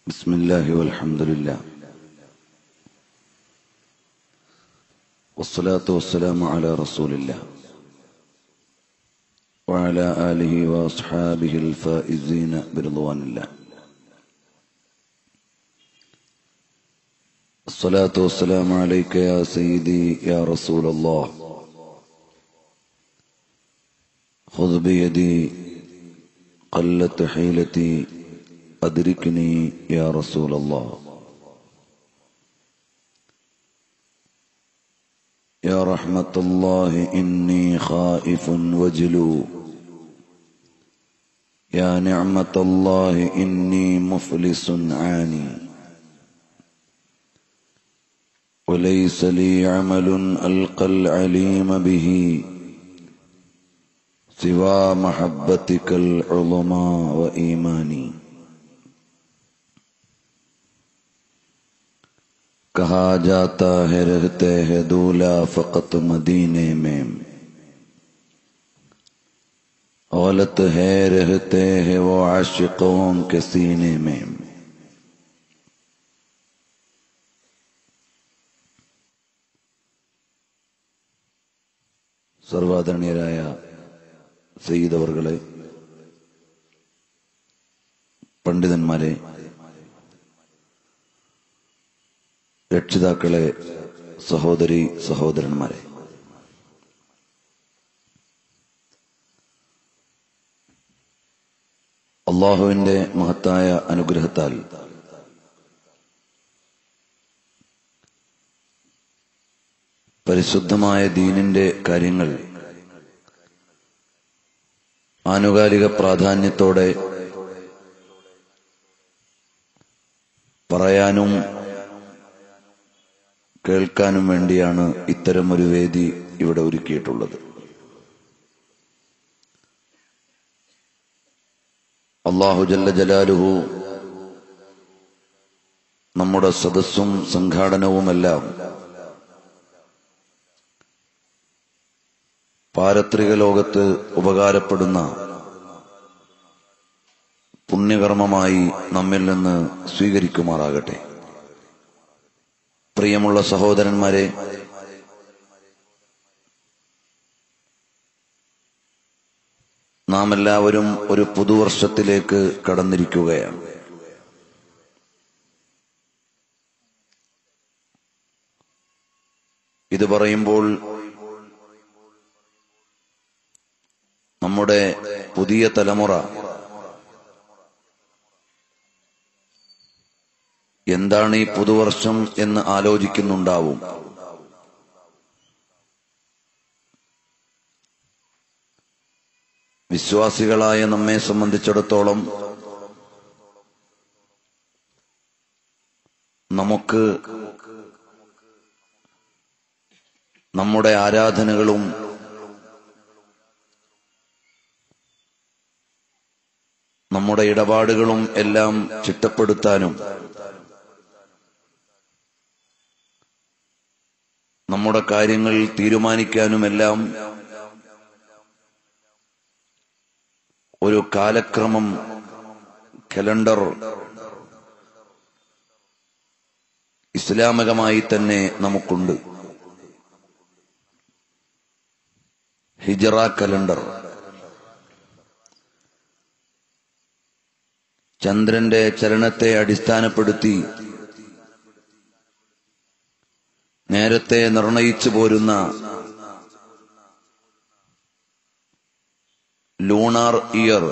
بسم الله والحمد لله والصلاة والسلام على رسول الله وعلى آله وأصحابه الفائزين برضوان الله الصلاة والسلام عليك يا سيدي يا رسول الله خذ بيدي قلت حيلتي أدركني يا رسول الله يا رحمة الله إني خائف وجلو يا نعمة الله إني مفلس عاني وليس لي عمل ألقى العليم به سوى محبتك العظمى وإيماني کہا جاتا ہے رہتے ہیں دولا فقط مدینے میں غلط ہے رہتے ہیں وہ عاشقوں کے سینے میں സർവാദരണീയരായ സയ്യിദ് അവർകളെ പണ്ഡിതന്മാരെ രക്ഷിതാക്കളെ സഹോദരി സഹോദരന്മാരെ അള്ളാഹുവിന്റെ മഹത്തായ അനുഗ്രഹത്താൽ പരിശുദ്ധമായ ദീനിന്റെ കാര്യങ്ങൾ ആനുകാലിക പ്രാധാന്യത്തോടെ പറയാനും കേൾക്കാനും വേണ്ടിയാണ് ഇത്തരം ഒരു വേദി ഇവിടെ ഒരുക്കിയിട്ടുള്ളത് അള്ളാഹു ജല്ല ജലാലുഹു നമ്മുടെ സദസ്സും സംഘാടനവുമെല്ലാം പാരത്രിക ലോകത്ത് ഉപകാരപ്പെടുന്ന പുണ്യകർമ്മമായി നമ്മിൽ നിന്ന് സ്വീകരിക്കുമാറാകട്ടെ പ്രിയമുള്ള സഹോദരന്മാരെ നാം എല്ലാവരും ഒരു പുതുവർഷത്തിലേക്ക് കടന്നിരിക്കുകയാണ് ഇത് പറയുമ്പോൾ നമ്മുടെ പുതിയ തലമുറ എന്താണ് ഈ പുതുവർഷം എന്ന് ആലോചിക്കുന്നുണ്ടാവും വിശ്വാസികളായ നമ്മെ സംബന്ധിച്ചിടത്തോളം നമുക്ക് നമ്മുടെ ആരാധനകളും നമ്മുടെ ഇടപാടുകളും എല്ലാം ചിട്ടപ്പെടുത്താനും നമ്മുടെ കാര്യങ്ങൾ തീരുമാനിക്കാനുമെല്ലാം ഒരു കാലക്രമം കലണ്ടർ ഇസ്ലാമികമായി തന്നെ നമുക്കുണ്ട് ഹിജറ കലണ്ടർ ചന്ദ്രന്റെ ചലനത്തെ അടിസ്ഥാനപ്പെടുത്തി നേരത്തെ നിർണയിച്ചു പോരുന്ന ലൂണാർ ഇയർ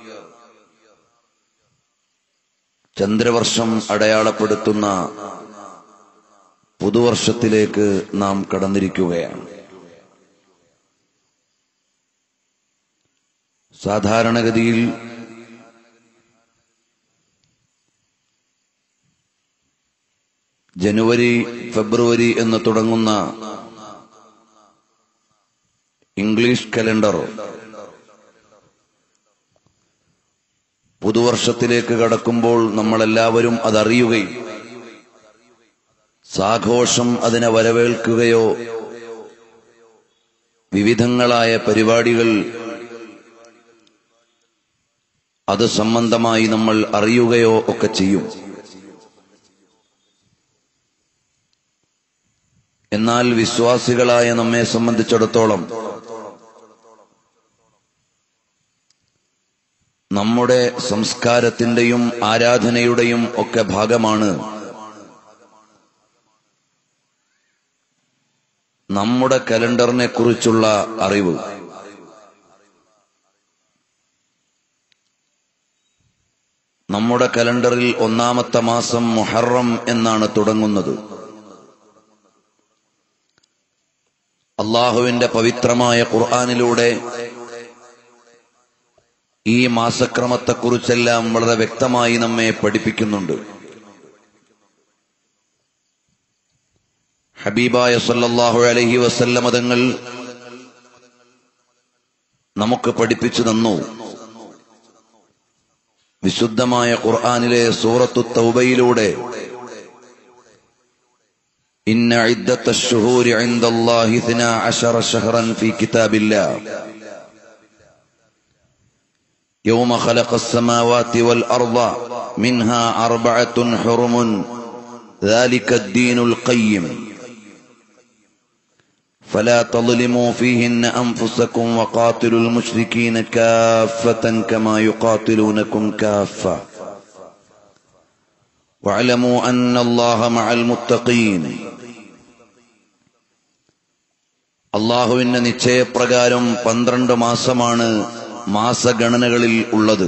ചന്ദ്രവർഷം അടയാളപ്പെടുത്തുന്ന പുതുവർഷത്തിലേക്ക് നാം കടന്നിരിക്കുകയാണ് സാധാരണഗതിയിൽ ജനുവരി ഫെബ്രുവരി എന്ന് തുടങ്ങുന്ന ഇംഗ്ലീഷ് കലണ്ടർ പുതുവർഷത്തിലേക്ക് കടക്കുമ്പോൾ നമ്മളെല്ലാവരും അതറിയുകയും സാഘോഷം അതിനെ വരവേൽക്കുകയോ വിവിധങ്ങളായ പരിപാടികൾ അത് സംബന്ധമായി നമ്മൾ അറിയുകയോ ഒക്കെ ചെയ്യും എന്നാൽ വിശ്വാസികളായ നമ്മെ സംബന്ധിച്ചിടത്തോളം നമ്മുടെ സംസ്കാരത്തിന്റെയും ആരാധനയുടെയും ഒക്കെ ഭാഗമാണ് നമ്മുടെ കലണ്ടറിനെ കുറിച്ചുള്ള അറിവ് നമ്മുടെ കലണ്ടറിൽ ഒന്നാമത്തെ മാസം മുഹറം എന്നാണ് തുടങ്ങുന്നത് അള്ളാഹുവിന്റെ പവിത്രമായ ഖുർആാനിലൂടെ ഈ മാസക്രമത്തെക്കുറിച്ചെല്ലാം വളരെ വ്യക്തമായി നമ്മെ പഠിപ്പിക്കുന്നുണ്ട് ഹബീബായ സല്ലല്ലാഹു അലൈഹി വസല്ലമ തങ്ങൾ നമുക്ക് പഠിപ്പിച്ചു തന്നു വിശുദ്ധമായ ഖുർആനിലെ സൂറത്തു തൗബയിലൂടെ ഇന്ന ഇദ്ദത്ത الشهور عند الله 12 شهرا في كتاب الله يوم خلق السماوات والأرض منها أربعة حرم ذلك الدين القيم فلا تظلموا فيهن أنفسكم وقاتلوا المشركين كافة كما يقاتلونكم كافة واعلموا أن الله مع المتقين അള്ളാഹുവിന്റെ നിശ്ചയപ്രകാരം പന്ത്രണ്ട് മാസമാണ് മാസഗണനകളിൽ ഉള്ളത്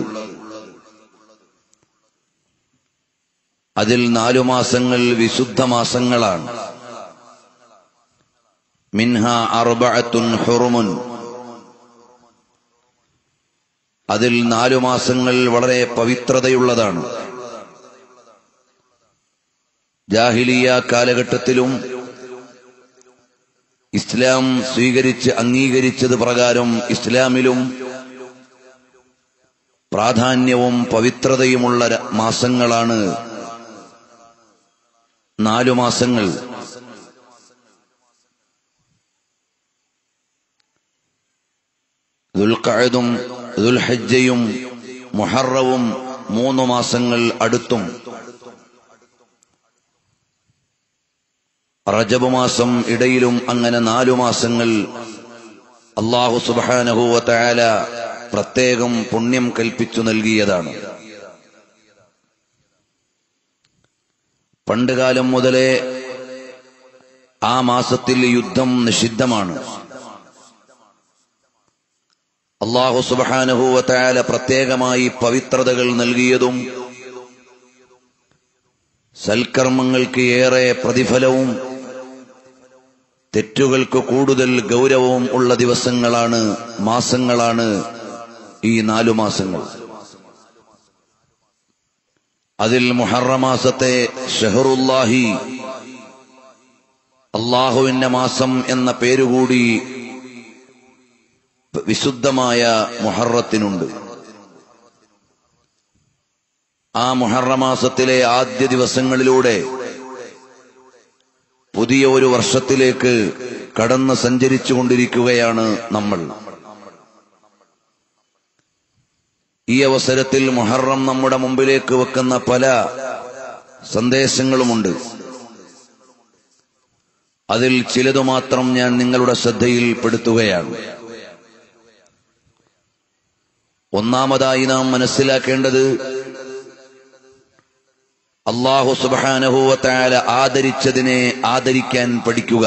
അതിൽ നാലു മാസങ്ങൾ വിശുദ്ധ മാസങ്ങളാണ് മിൻഹ അർബഅത്തുൻ ഹുറുമുൻ അതിൽ നാലു മാസങ്ങൾ വളരെ പവിത്രതയുള്ളതാണ് ജാഹിലിയ കാലഘട്ടത്തിലും ഇസ്ലാം സ്വീകരിച്ച് അംഗീകരിച്ചത് പ്രകാരം ഇസ്ലാമിലും പ്രാധാന്യവും പവിത്രതയുമുള്ള ര- മാസങ്ങളാണ് നാലു മാസങ്ങൾ ദുൽഖഅദും ദുൽഹജ്ജയും മുഹറവും മൂന്ന് മാസങ്ങൾ അടുത്തും റജബ് മാസം ഇടയിലും അങ്ങനെ നാലു മാസങ്ങൾ അള്ളാഹു സുബാനഹുവ തയാല പ്രത്യേകം പുണ്യം കൽപ്പിച്ചു നൽകിയതാണ് പണ്ടുകാലം മുതലേ ആ മാസത്തിൽ യുദ്ധം നിഷിദ്ധമാണ് അള്ളാഹു സുബാനഹുവ തയാല പ്രത്യേകമായി പവിത്രതകൾ നൽകിയതും സൽക്കർമ്മങ്ങൾക്ക് ഏറെ പ്രതിഫലവും തെറ്റുകൾക്ക് കൂടുതൽ ഗൗരവവും ഉള്ള ദിവസങ്ങളാണ് മാസങ്ങളാണ് ഈ നാലു മാസങ്ങൾ അതിൽ മുഹറമാസത്തെ ഷെഹറുല്ലാഹി അള്ളാഹുവിന്റെ മാസം എന്ന പേരുകൂടി വിശുദ്ധമായ മുഹറത്തിനുണ്ട് ആ മുഹറമാസത്തിലെ ആദ്യ ദിവസങ്ങളിലൂടെ പുതിയ ഒരു വർഷത്തിലേക്ക് കടന്ന് സഞ്ചരിച്ചു കൊണ്ടിരിക്കുകയാണ് നമ്മൾ ഈ അവസരത്തിൽ മുഹറം നമ്മുടെ മുമ്പിലേക്ക് വെക്കുന്ന പല സന്ദേശങ്ങളുമുണ്ട് അതിൽ ചിലതു മാത്രം ഞാൻ നിങ്ങളുടെ ശ്രദ്ധയിൽ പെടുത്തുകയാണ് ഒന്നാമതായി നാം മനസ്സിലാക്കേണ്ടത് അള്ളാഹു സുബാനഹുവത്തായ ആദരിച്ചതിനെ ആദരിക്കാൻ പഠിക്കുക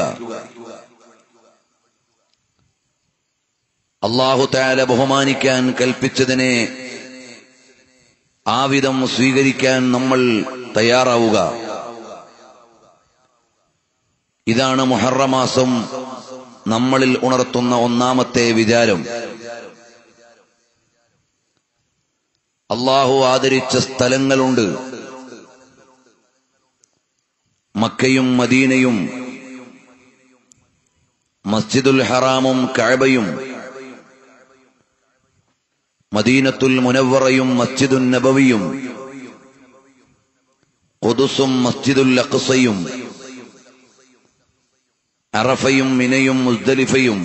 അള്ളാഹു താല ബഹുമാനിക്കാൻ കൽപ്പിച്ചതിനെ ആ വിധം സ്വീകരിക്കാൻ നമ്മൾ തയ്യാറാവുക ഇതാണ് മുഹറമാസം നമ്മളിൽ ഉണർത്തുന്ന ഒന്നാമത്തെ വിചാരം അള്ളാഹു ആദരിച്ച സ്ഥലങ്ങളുണ്ട് മക്കയും മദീനയും മസ്ജിദുൽ ഹറാമും കഅബയും മദീനത്തുൽ മുനവ്വറയും മസ്ജിദുൽ നബവിയും ഖുദുസും മസ്ജിദുൽ അഖ്സയും അറഫയും മിനയും മുസ്ദലിഫയും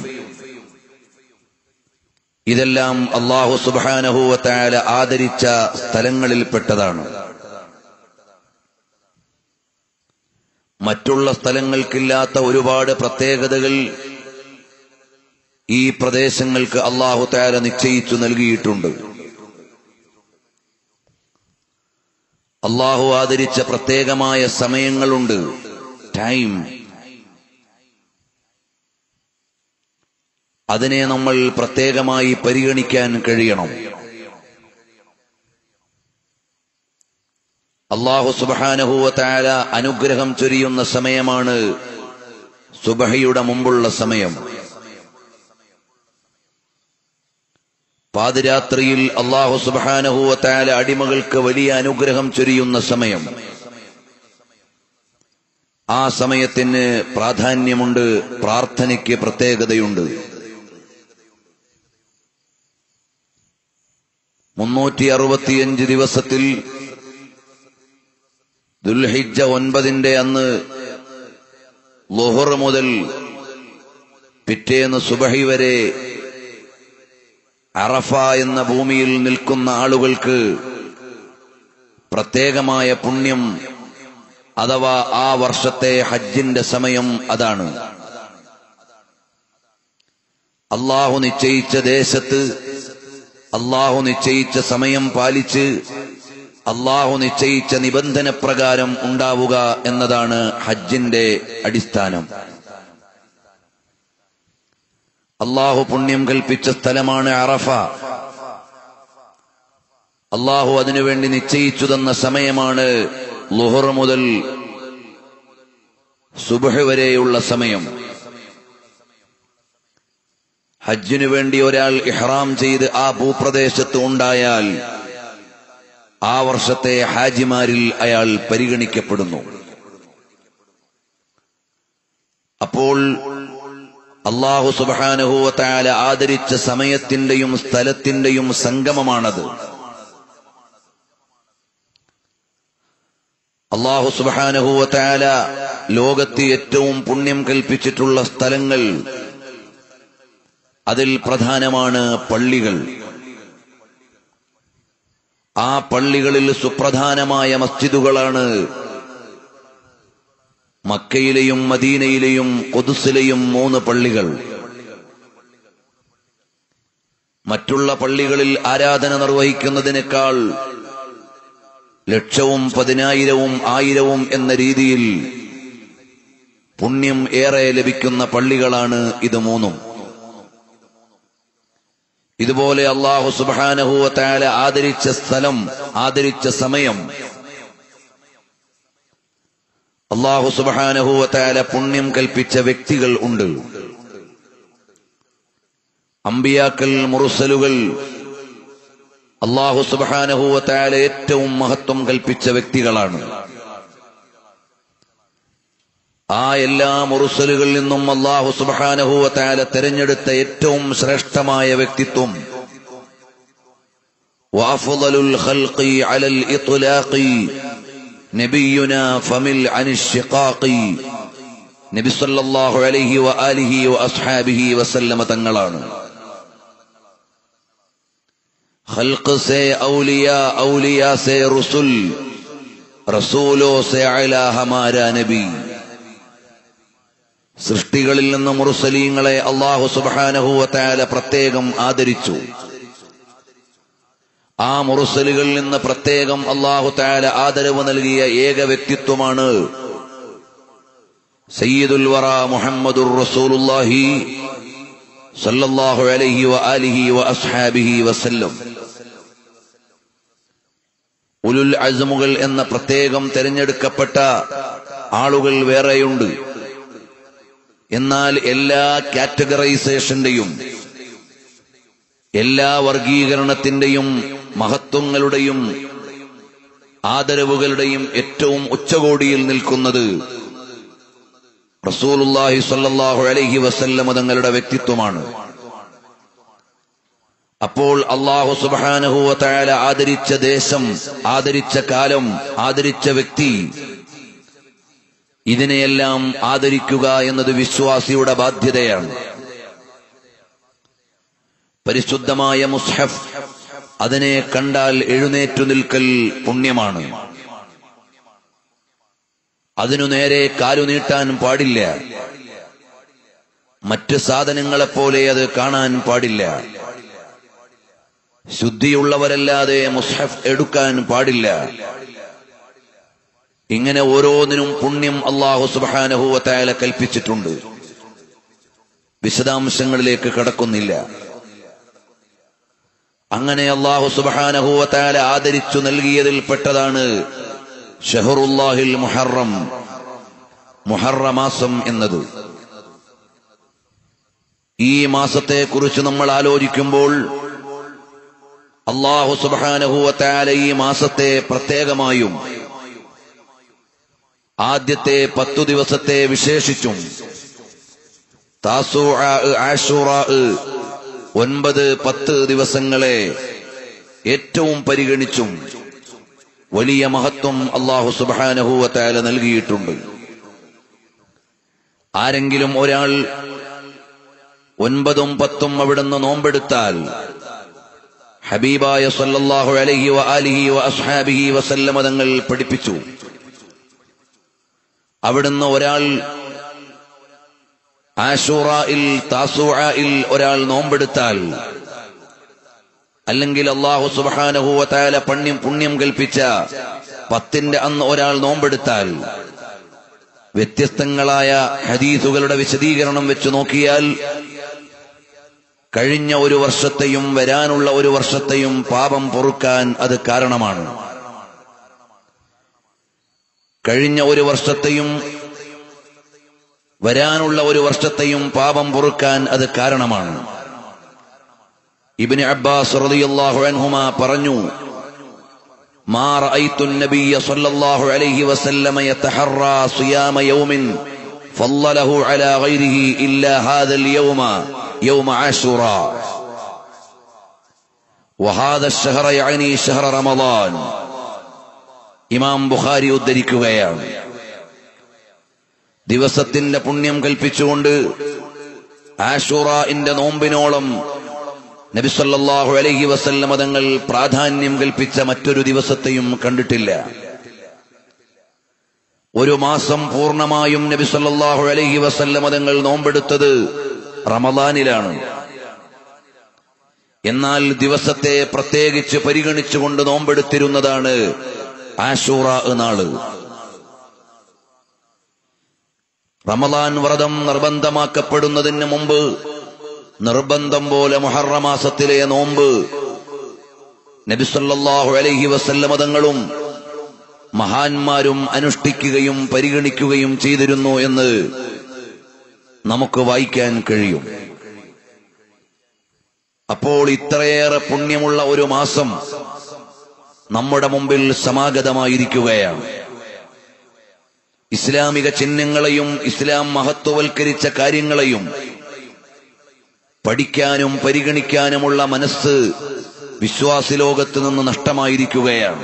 ഇതെല്ലാം അള്ളാഹു സുബാനഹുവത്തായ ആദരിച്ച സ്ഥലങ്ങളിൽപ്പെട്ടതാണ് മറ്റുള്ള സ്ഥലങ്ങൾക്കില്ലാത്ത ഒരുപാട് പ്രത്യേകതകൾ ഈ പ്രദേശങ്ങൾക്ക് അള്ളാഹു താര നിശ്ചയിച്ചു നൽകിയിട്ടുണ്ട് അള്ളാഹു ആദരിച്ച പ്രത്യേകമായ സമയങ്ങളുണ്ട് ടൈം അതിനെ നമ്മൾ പ്രത്യേകമായി പരിഗണിക്കാൻ കഴിയണം അള്ളാഹു സുബാനഹുവത്തായ അനുഗ്രഹം ചൊരിയുന്ന സമയമാണ് സുബഹയുടെ മുമ്പുള്ള സമയം പാതിരാത്രിയിൽ അള്ളാഹു സുബാനഹുവത്തായ അടിമകൾക്ക് വലിയ അനുഗ്രഹം ചൊരിയുന്ന സമയം ആ സമയത്തിന് പ്രാധാന്യമുണ്ട് പ്രാർത്ഥനയ്ക്ക് പ്രത്യേകതയുണ്ട് മുന്നൂറ്റി അറുപത്തിയഞ്ച് ദിവസത്തിൽ ദുൽഹിജ ഒൻപതിന്റെ അന്ന് ലൊഹർ മുതൽ പിറ്റേന്ന് സുബഹി വരെ അറഫ എന്ന ഭൂമിയിൽ നിൽക്കുന്ന ആളുകൾക്ക് പ്രത്യേകമായ പുണ്യം അഥവാ ആ വർഷത്തെ ഹജ്ജിന്റെ സമയം അതാണ് അള്ളാഹു നിശ്ചയിച്ച ദേശത്ത് അള്ളാഹു നിശ്ചയിച്ച സമയം പാലിച്ച് അള്ളാഹു നിശ്ചയിച്ച നിബന്ധന പ്രകാരം ഉണ്ടാവുക എന്നതാണ് ഹജ്ജിന്റെ അടിസ്ഥാനം അള്ളാഹു പുണ്യം കൽപ്പിച്ച സ്ഥലമാണ് അറഫ അള്ളാഹു അതിനുവേണ്ടി നിശ്ചയിച്ചു തന്ന സമയമാണ് ലുഹർ മുതൽ സുബഹ് വരെയുള്ള സമയം ഹജ്ജിനു വേണ്ടി ഒരാൾ ഇഹ്റാം ചെയ്ത് ആ ഭൂപ്രദേശത്ത് ഉണ്ടായാൽ ആ വർഷത്തെ ഹാജിമാരിൽ അയാൾ പരിഗണിക്കപ്പെടുന്നു അപ്പോൾ അള്ളാഹു സുബാനുഭൂവത്തായ ആദരിച്ച സമയത്തിന്റെയും സ്ഥലത്തിന്റെയും സംഗമമാണത് അള്ളാഹു സുബാനുഭൂവത്തായ ലോകത്ത് ഏറ്റവും പുണ്യം കൽപ്പിച്ചിട്ടുള്ള സ്ഥലങ്ങൾ അതിൽ പ്രധാനമാണ് പള്ളികൾ ആ പള്ളികളിൽ സുപ്രധാനമായ മസ്ജിദുകളാണ് മക്കയിലെയും മദീനയിലെയും കൊതുസിലെയും മൂന്ന് പള്ളികൾ മറ്റുള്ള പള്ളികളിൽ ആരാധന നിർവഹിക്കുന്നതിനേക്കാൾ ലക്ഷവും പതിനായിരവും ആയിരവും എന്ന രീതിയിൽ പുണ്യം ഏറെ ലഭിക്കുന്ന പള്ളികളാണ് ഇത് മൂന്നും ഇതുപോലെ അള്ളാഹു സുബാനഹുവത്തായ ആദരിച്ച സ്ഥലം ആദരിച്ച സമയം അള്ളാഹു സുബാനഹുവത്തായ പുണ്യം കൽപ്പിച്ച വ്യക്തികൾ ഉണ്ട് അമ്പിയാക്കൽ മുറുസലുകൾ അള്ളാഹു സുബാനഹുവത്തായ ഏറ്റവും മഹത്വം കൽപ്പിച്ച വ്യക്തികളാണ് ആ എല്ലാ മുറുസലുകളിൽ നിന്നും അള്ളാഹു സുബാനഹുവത്തായ തെരഞ്ഞെടുത്ത ഏറ്റവും ശ്രേഷ്ഠമായ വ്യക്തിത്വം വാഫുദലുൽ ഖൽഖി അലൽ ഇത്ലാഖി നബിയുന ഫമിൽ അനിഷിഖാഖി നബി സല്ലല്ലാഹു അലൈഹി വആലിഹി വഅസ്ഹാബിഹി വസല്ലമ തങ്ങളാണ് खल्क से औलिया औलिया से रसुल റസൂലോ സെ അല ഹമാര നബി സൃഷ്ടികളിൽ നിന്ന് മുറുസലീങ്ങളെ അള്ളാഹു സുബാനഹുവത്തായ പ്രത്യേകം ആദരിച്ചു ആ മുറുസലുകളിൽ നിന്ന് പ്രത്യേകം അള്ളാഹു താല ആദരവ് നൽകിയ ഏക വ്യക്തിത്വമാണ് സയ്യിദുൽ വറ മുഹമ്മദുർ റസൂലുള്ളാഹി സല്ലല്ലാഹു അലൈഹി വ ആലിഹി വ അസ്ഹാബിഹി വസല്ലം ഉലുൽ അസമുകൾ എന്ന പ്രത്യേകം തിരഞ്ഞെടുക്കപ്പെട്ട ആളുകൾ വേറെയുണ്ട് എന്നാൽ എല്ലാ കാറ്റഗറൈസേഷന്റെയും എല്ലാ വർഗീകരണത്തിന്റെയും മഹത്വങ്ങളുടെയും ആദരവുകളുടെയും ഏറ്റവും ഉച്ചകോടിയിൽ നിൽക്കുന്നത് റസൂലുല്ലാഹി സ്വല്ലല്ലാഹു അലൈഹി വസല്ലം തങ്ങളുടെ വ്യക്തിത്വമാണ് അപ്പോൾ അള്ളാഹു സുബാനഹുവല ആദരിച്ച ദേശം ആദരിച്ച കാലം ആദരിച്ച വ്യക്തി ഇതിനെയെല്ലാം ആദരിക്കുക എന്നത് വിശ്വാസിയുടെ ബാധ്യതയാണ് പരിശുദ്ധമായ മുസ്ഹഫ് അതിനെ കണ്ടാൽ എഴുന്നേറ്റു നിൽക്കൽ പുണ്യമാണ് അതിനു നേരെ കാലു നീട്ടാൻ പാടില്ല മറ്റ് സാധനങ്ങളെപ്പോലെ അത് കാണാൻ പാടില്ല ശുദ്ധിയുള്ളവരല്ലാതെ മുസ്ഹഫ് എടുക്കാൻ പാടില്ല ഇങ്ങനെ ഓരോന്നിനും പുണ്യം അള്ളാഹു സുബാനഹുവത്തായാല കൽപ്പിച്ചിട്ടുണ്ട് വിശദാംശങ്ങളിലേക്ക് കടക്കുന്നില്ല അങ്ങനെ അള്ളാഹു സുബാനഹുവത്തായാല ആദരിച്ചു നൽകിയതിൽ പെട്ടതാണ് ഷഹറുല്ലാഹിൽ മുഹറം മുഹറമാസം എന്നത് ഈ മാസത്തെക്കുറിച്ച് നമ്മൾ ആലോചിക്കുമ്പോൾ അള്ളാഹു സുബാനഹുവത്തായാല ഈ മാസത്തെ പ്രത്യേകമായും ആദ്യത്തെ പത്തു ദിവസത്തെ വിശേഷിച്ചും താസു ആഷുറ ഒൻപത് പത്ത് ദിവസങ്ങളെ ഏറ്റവും പരിഗണിച്ചും വലിയ മഹത്വം അള്ളാഹു സുബാനഹുവത്തായാല നൽകിയിട്ടുണ്ട് ആരെങ്കിലും ഒരാൾ ഒൻപതും പത്തും അവിടുന്ന് നോമ്പെടുത്താൽ ഹബീബായ സല്ലല്ലാഹു അലൈഹി വ ആലിഹി വ അസ്ഹാബിഹി വസല്ലമ തങ്ങൾ പഠിപ്പിച്ചു അവിടുന്ന് ഒരാൾ ആഷൂറയിൽ താസൂയിൽ ഒരാൾ നോമ്പെടുത്താൽ അല്ലെങ്കിൽ അള്ളാഹു സുബാനഹുവത്തായ പണ്യം പുണ്യം കൽപ്പിച്ച പത്തിന്റെ അന്ന് ഒരാൾ നോമ്പെടുത്താൽ വ്യത്യസ്തങ്ങളായ ഹദീസുകളുടെ വിശദീകരണം വെച്ച് നോക്കിയാൽ കഴിഞ്ഞ ഒരു വർഷത്തെയും വരാനുള്ള ഒരു വർഷത്തെയും പാപം പൊറുക്കാൻ അത് കാരണമാണ് കഴിഞ്ഞ ഒരു വർഷത്തെയും വരാനുള്ള ഒരു വർഷത്തെയും പാപം പൊറുക്കാൻ അത് കാരണമാണ് ഇബിന് അബ്ബാസ് റളിയല്ലാഹു അൻഹുമ പറഞ്ഞു ما رأيت النبي صلى الله عليه وسلم يتحرى صيام يوم فضله على غيره إلا هذا اليوم يوم عاشوراء وهذا الشهر يعني شهر رمضان ഇമാം ബുഖാരി ഉദ്ധരിക്കുകയാണ് ദിവസത്തിന്റെ പുണ്യം കൽപ്പിച്ചുകൊണ്ട് ആഷുറാന്റെ നോമ്പിനോളം നബിസല്ലാഹു അലഹി വസല്ലമ തങ്ങൾ പ്രാധാന്യം കൽപ്പിച്ച മറ്റൊരു ദിവസത്തെയും കണ്ടിട്ടില്ല ഒരു മാസം പൂർണ്ണമായും നബിസല്ലാഹു അലഹി വസല്ലമ തങ്ങൾ നോമ്പെടുത്തത് റമദാനിലാണ് എന്നാൽ ദിവസത്തെ പ്രത്യേകിച്ച് പരിഗണിച്ചുകൊണ്ട് നോമ്പെടുത്തിരുന്നതാണ് ആഷൂറ നാള് റമദാൻ വ്രതം നിർബന്ധമാക്കപ്പെടുന്നതിന് മുമ്പ് നിർബന്ധം പോലെ മുഹറമാസത്തിലെ നോമ്പ് നബിസല്ലാഹു അലൈഹി വസല്ലമതങ്ങളും മഹാന്മാരും അനുഷ്ഠിക്കുകയും പരിഗണിക്കുകയും ചെയ്തിരുന്നു എന്ന് നമുക്ക് വായിക്കാൻ കഴിയും അപ്പോൾ ഇത്രയേറെ പുണ്യമുള്ള ഒരു മാസം നമ്മുടെ മുമ്പിൽ സമാഗതമായിരിക്കുകയാണ് ഇസ്ലാമിക ചിഹ്നങ്ങളെയും ഇസ്ലാം മഹത്വവൽക്കരിച്ച കാര്യങ്ങളെയും പഠിക്കാനും പരിഗണിക്കാനുമുള്ള മനസ്സ് വിശ്വാസി ലോകത്ത് നിന്ന് നഷ്ടമായിരിക്കുകയാണ്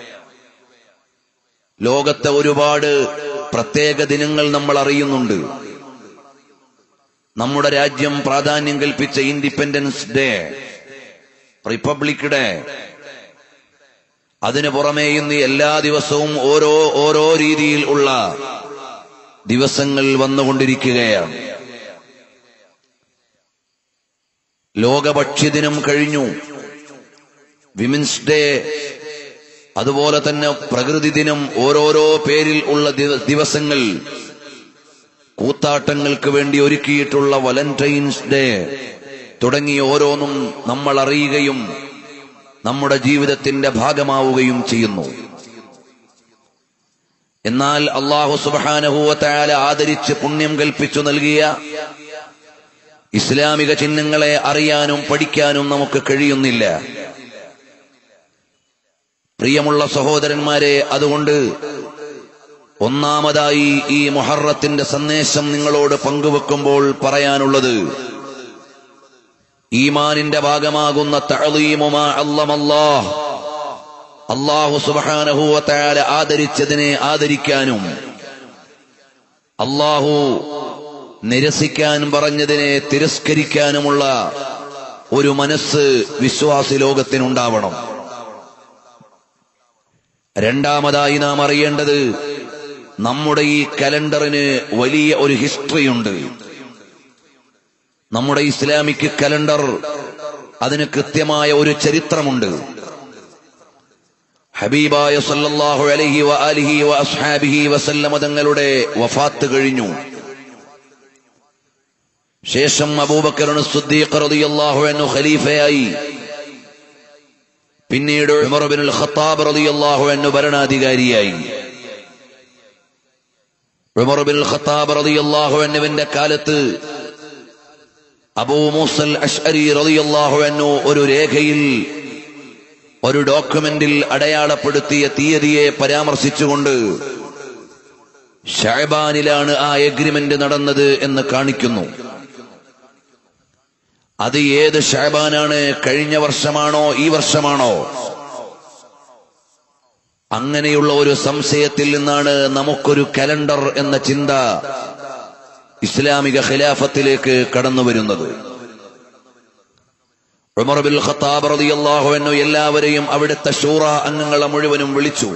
ലോകത്തെ ഒരുപാട് പ്രത്യേക ദിനങ്ങൾ നമ്മൾ അറിയുന്നുണ്ട് നമ്മുടെ രാജ്യം പ്രാധാന്യം കൽപ്പിച്ച ഇൻഡിപെൻഡൻസ് ഡേ റിപ്പബ്ലിക് ഡേ അതിനു പുറമേ ഇന്ന് എല്ലാ ദിവസവും ഓരോ ഓരോ രീതിയിൽ ഉള്ള ദിവസങ്ങൾ വന്നുകൊണ്ടിരിക്കുകയാണ് ലോകഭക്ഷ്യദിനം കഴിഞ്ഞു വിമൻസ് ഡേ അതുപോലെ തന്നെ പ്രകൃതി ദിനം ഓരോരോ പേരിൽ ഉള്ള ദിവ- ദിവസങ്ങൾ കൂത്താട്ടങ്ങൾക്ക് വേണ്ടി ഒരുക്കിയിട്ടുള്ള വലന്റൈൻസ് ഡേ തുടങ്ങി ഓരോന്നും നമ്മൾ അറിയുകയും നമ്മുടെ ജീവിതത്തിന്റെ ഭാഗമാവുകയും ചെയ്യുന്നു എന്നാൽ അള്ളാഹു സുബാനഹൂവത്തായാല ആദരിച്ച് പുണ്യം കൽപ്പിച്ചു നൽകിയ ഇസ്ലാമിക ചിഹ്നങ്ങളെ അറിയാനും പഠിക്കാനും നമുക്ക് കഴിയുന്നില്ല പ്രിയമുള്ള സഹോദരന്മാരെ അതുകൊണ്ട് ഒന്നാമതായി ഈ മുഹറത്തിന്റെ സന്ദേശം നിങ്ങളോട് പങ്കുവെക്കുമ്പോൾ പറയാനുള്ളത് ഈമാനിന്റെ ഭാഗമാകുന്ന തഅളീമുമാ അല്ലമല്ലാഹ് അള്ളാഹു സുബാനഹുവത്തായാല ആദരിച്ചതിനെ ആദരിക്കാനും അള്ളാഹു നിരസിക്കാൻ പറഞ്ഞതിനെ തിരസ്കരിക്കാനുമുള്ള ഒരു മനസ്സ് വിശ്വാസി ലോകത്തിനുണ്ടാവണം രണ്ടാമതായി നാം അറിയേണ്ടത് നമ്മുടെ ഈ കലണ്ടറിന് വലിയ ഒരു ഹിസ്റ്ററിയുണ്ട് നമ്മുടെ ഇസ്ലാമിക് കലണ്ടർ അതിന് കൃത്യമായ ഒരു ചരിത്രമുണ്ട് ഹബീബായ സല്ലല്ലാഹു അലൈഹി വ ആലിഹി വ അസ്ഹാബിഹി വസല്ലമ തങ്ങളുടെ വഫാത്ത് കഴിഞ്ഞു ശേഷം അബൂബക്കറിന് സുദ്ദീഖ് റളിയല്ലാഹു അൻഹു ഖലീഫയായി പിന്നീട് ഉമർ ബിൻ ഖത്താബ് റളിയല്ലാഹു അൻഹു ഭരണാധികാരിയായി ഉമർ ബിൻ ഖത്താബ് റളിയല്ലാഹു അൻഹുവിന്റെ കാലത്ത് അബൂ മൂസൽ അഷ്അരി റളിയല്ലാഹു അൻഹു ഒരു രേഖയിൽ ഒരു ഡോക്യുമെന്റിൽ അടയാളപ്പെടുത്തിയ തീയതിയെ പരാമർശിച്ചുകൊണ്ട് ഷാബാനിലാണ് ആ എഗ്രിമെന്റ് നടന്നത് എന്ന് കാണിക്കുന്നു അത് ഏത് ഷാബാനാണ് കഴിഞ്ഞ വർഷമാണോ ഈ വർഷമാണോ അങ്ങനെയുള്ള ഒരു സംശയത്തിൽ നിന്നാണ് നമുക്കൊരു കലണ്ടർ എന്ന ചിന്ത ഇസ്ലാമിക ഖിലാഫത്തിലേക്ക് കടന്നു വരുന്നത് ഉമർ ബിൽ ഖത്താബ് റളിയല്ലാഹു അൻഹു എല്ലാവരെയും അവിടുത്തെ ഷൂറ അംഗങ്ങളെ മുഴുവനും വിളിച്ചു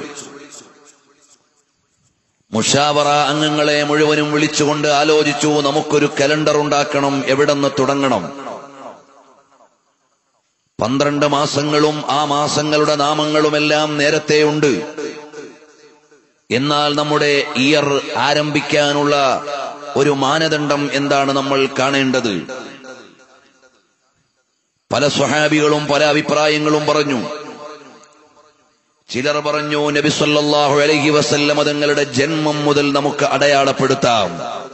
മുഷാവറ അംഗങ്ങളെ മുഴുവനും വിളിച്ചുകൊണ്ട് ആലോചിച്ചു നമുക്കൊരു കലണ്ടർ ഉണ്ടാക്കണം എവിടെന്ന് തുടങ്ങണം പന്ത്രണ്ട് മാസങ്ങളും ആ മാസങ്ങളുടെ നാമങ്ങളുമെല്ലാം നേരത്തെ ഉണ്ട് എന്നാൽ നമ്മുടെ ഇയർ ആരംഭിക്കാനുള്ള ഒരു മാനദണ്ഡം എന്താണ് നമ്മൾ കാണേണ്ടത് പല സ്വഹാബികളും പല അഭിപ്രായങ്ങളും പറഞ്ഞു ചിലർ പറഞ്ഞു നബി സല്ലല്ലാഹു അലൈഹി വസല്ലമ തങ്ങളുടെ ജന്മം മുതൽ നമുക്ക് അടയാളപ്പെടുത്താം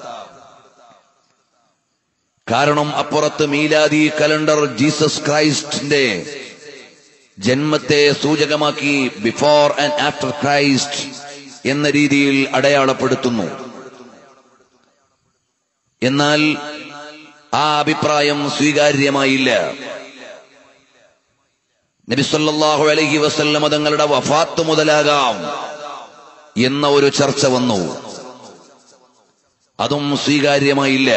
കാരണം അപ്പുറത്ത് മീലാദി കലണ്ടർ ജീസസ് ക്രൈസ്റ്റിന്റെ ജന്മത്തെ സൂചകമാക്കി ബിഫോർ ആൻഡ് ആഫ്റ്റർ ക്രൈസ്റ്റ് എന്ന രീതിയിൽ അടയാളപ്പെടുത്തുന്നു എന്നാൽ ആ അഭിപ്രായം സ്വീകാര്യമായില്ല നബിസല്ലാഹു അലൈഹി വസല്ലമ തങ്ങളുടെ വഫാത്ത് മുതലാകാം എന്ന ഒരു ചർച്ച വന്നു അതും സ്വീകാര്യമായില്ല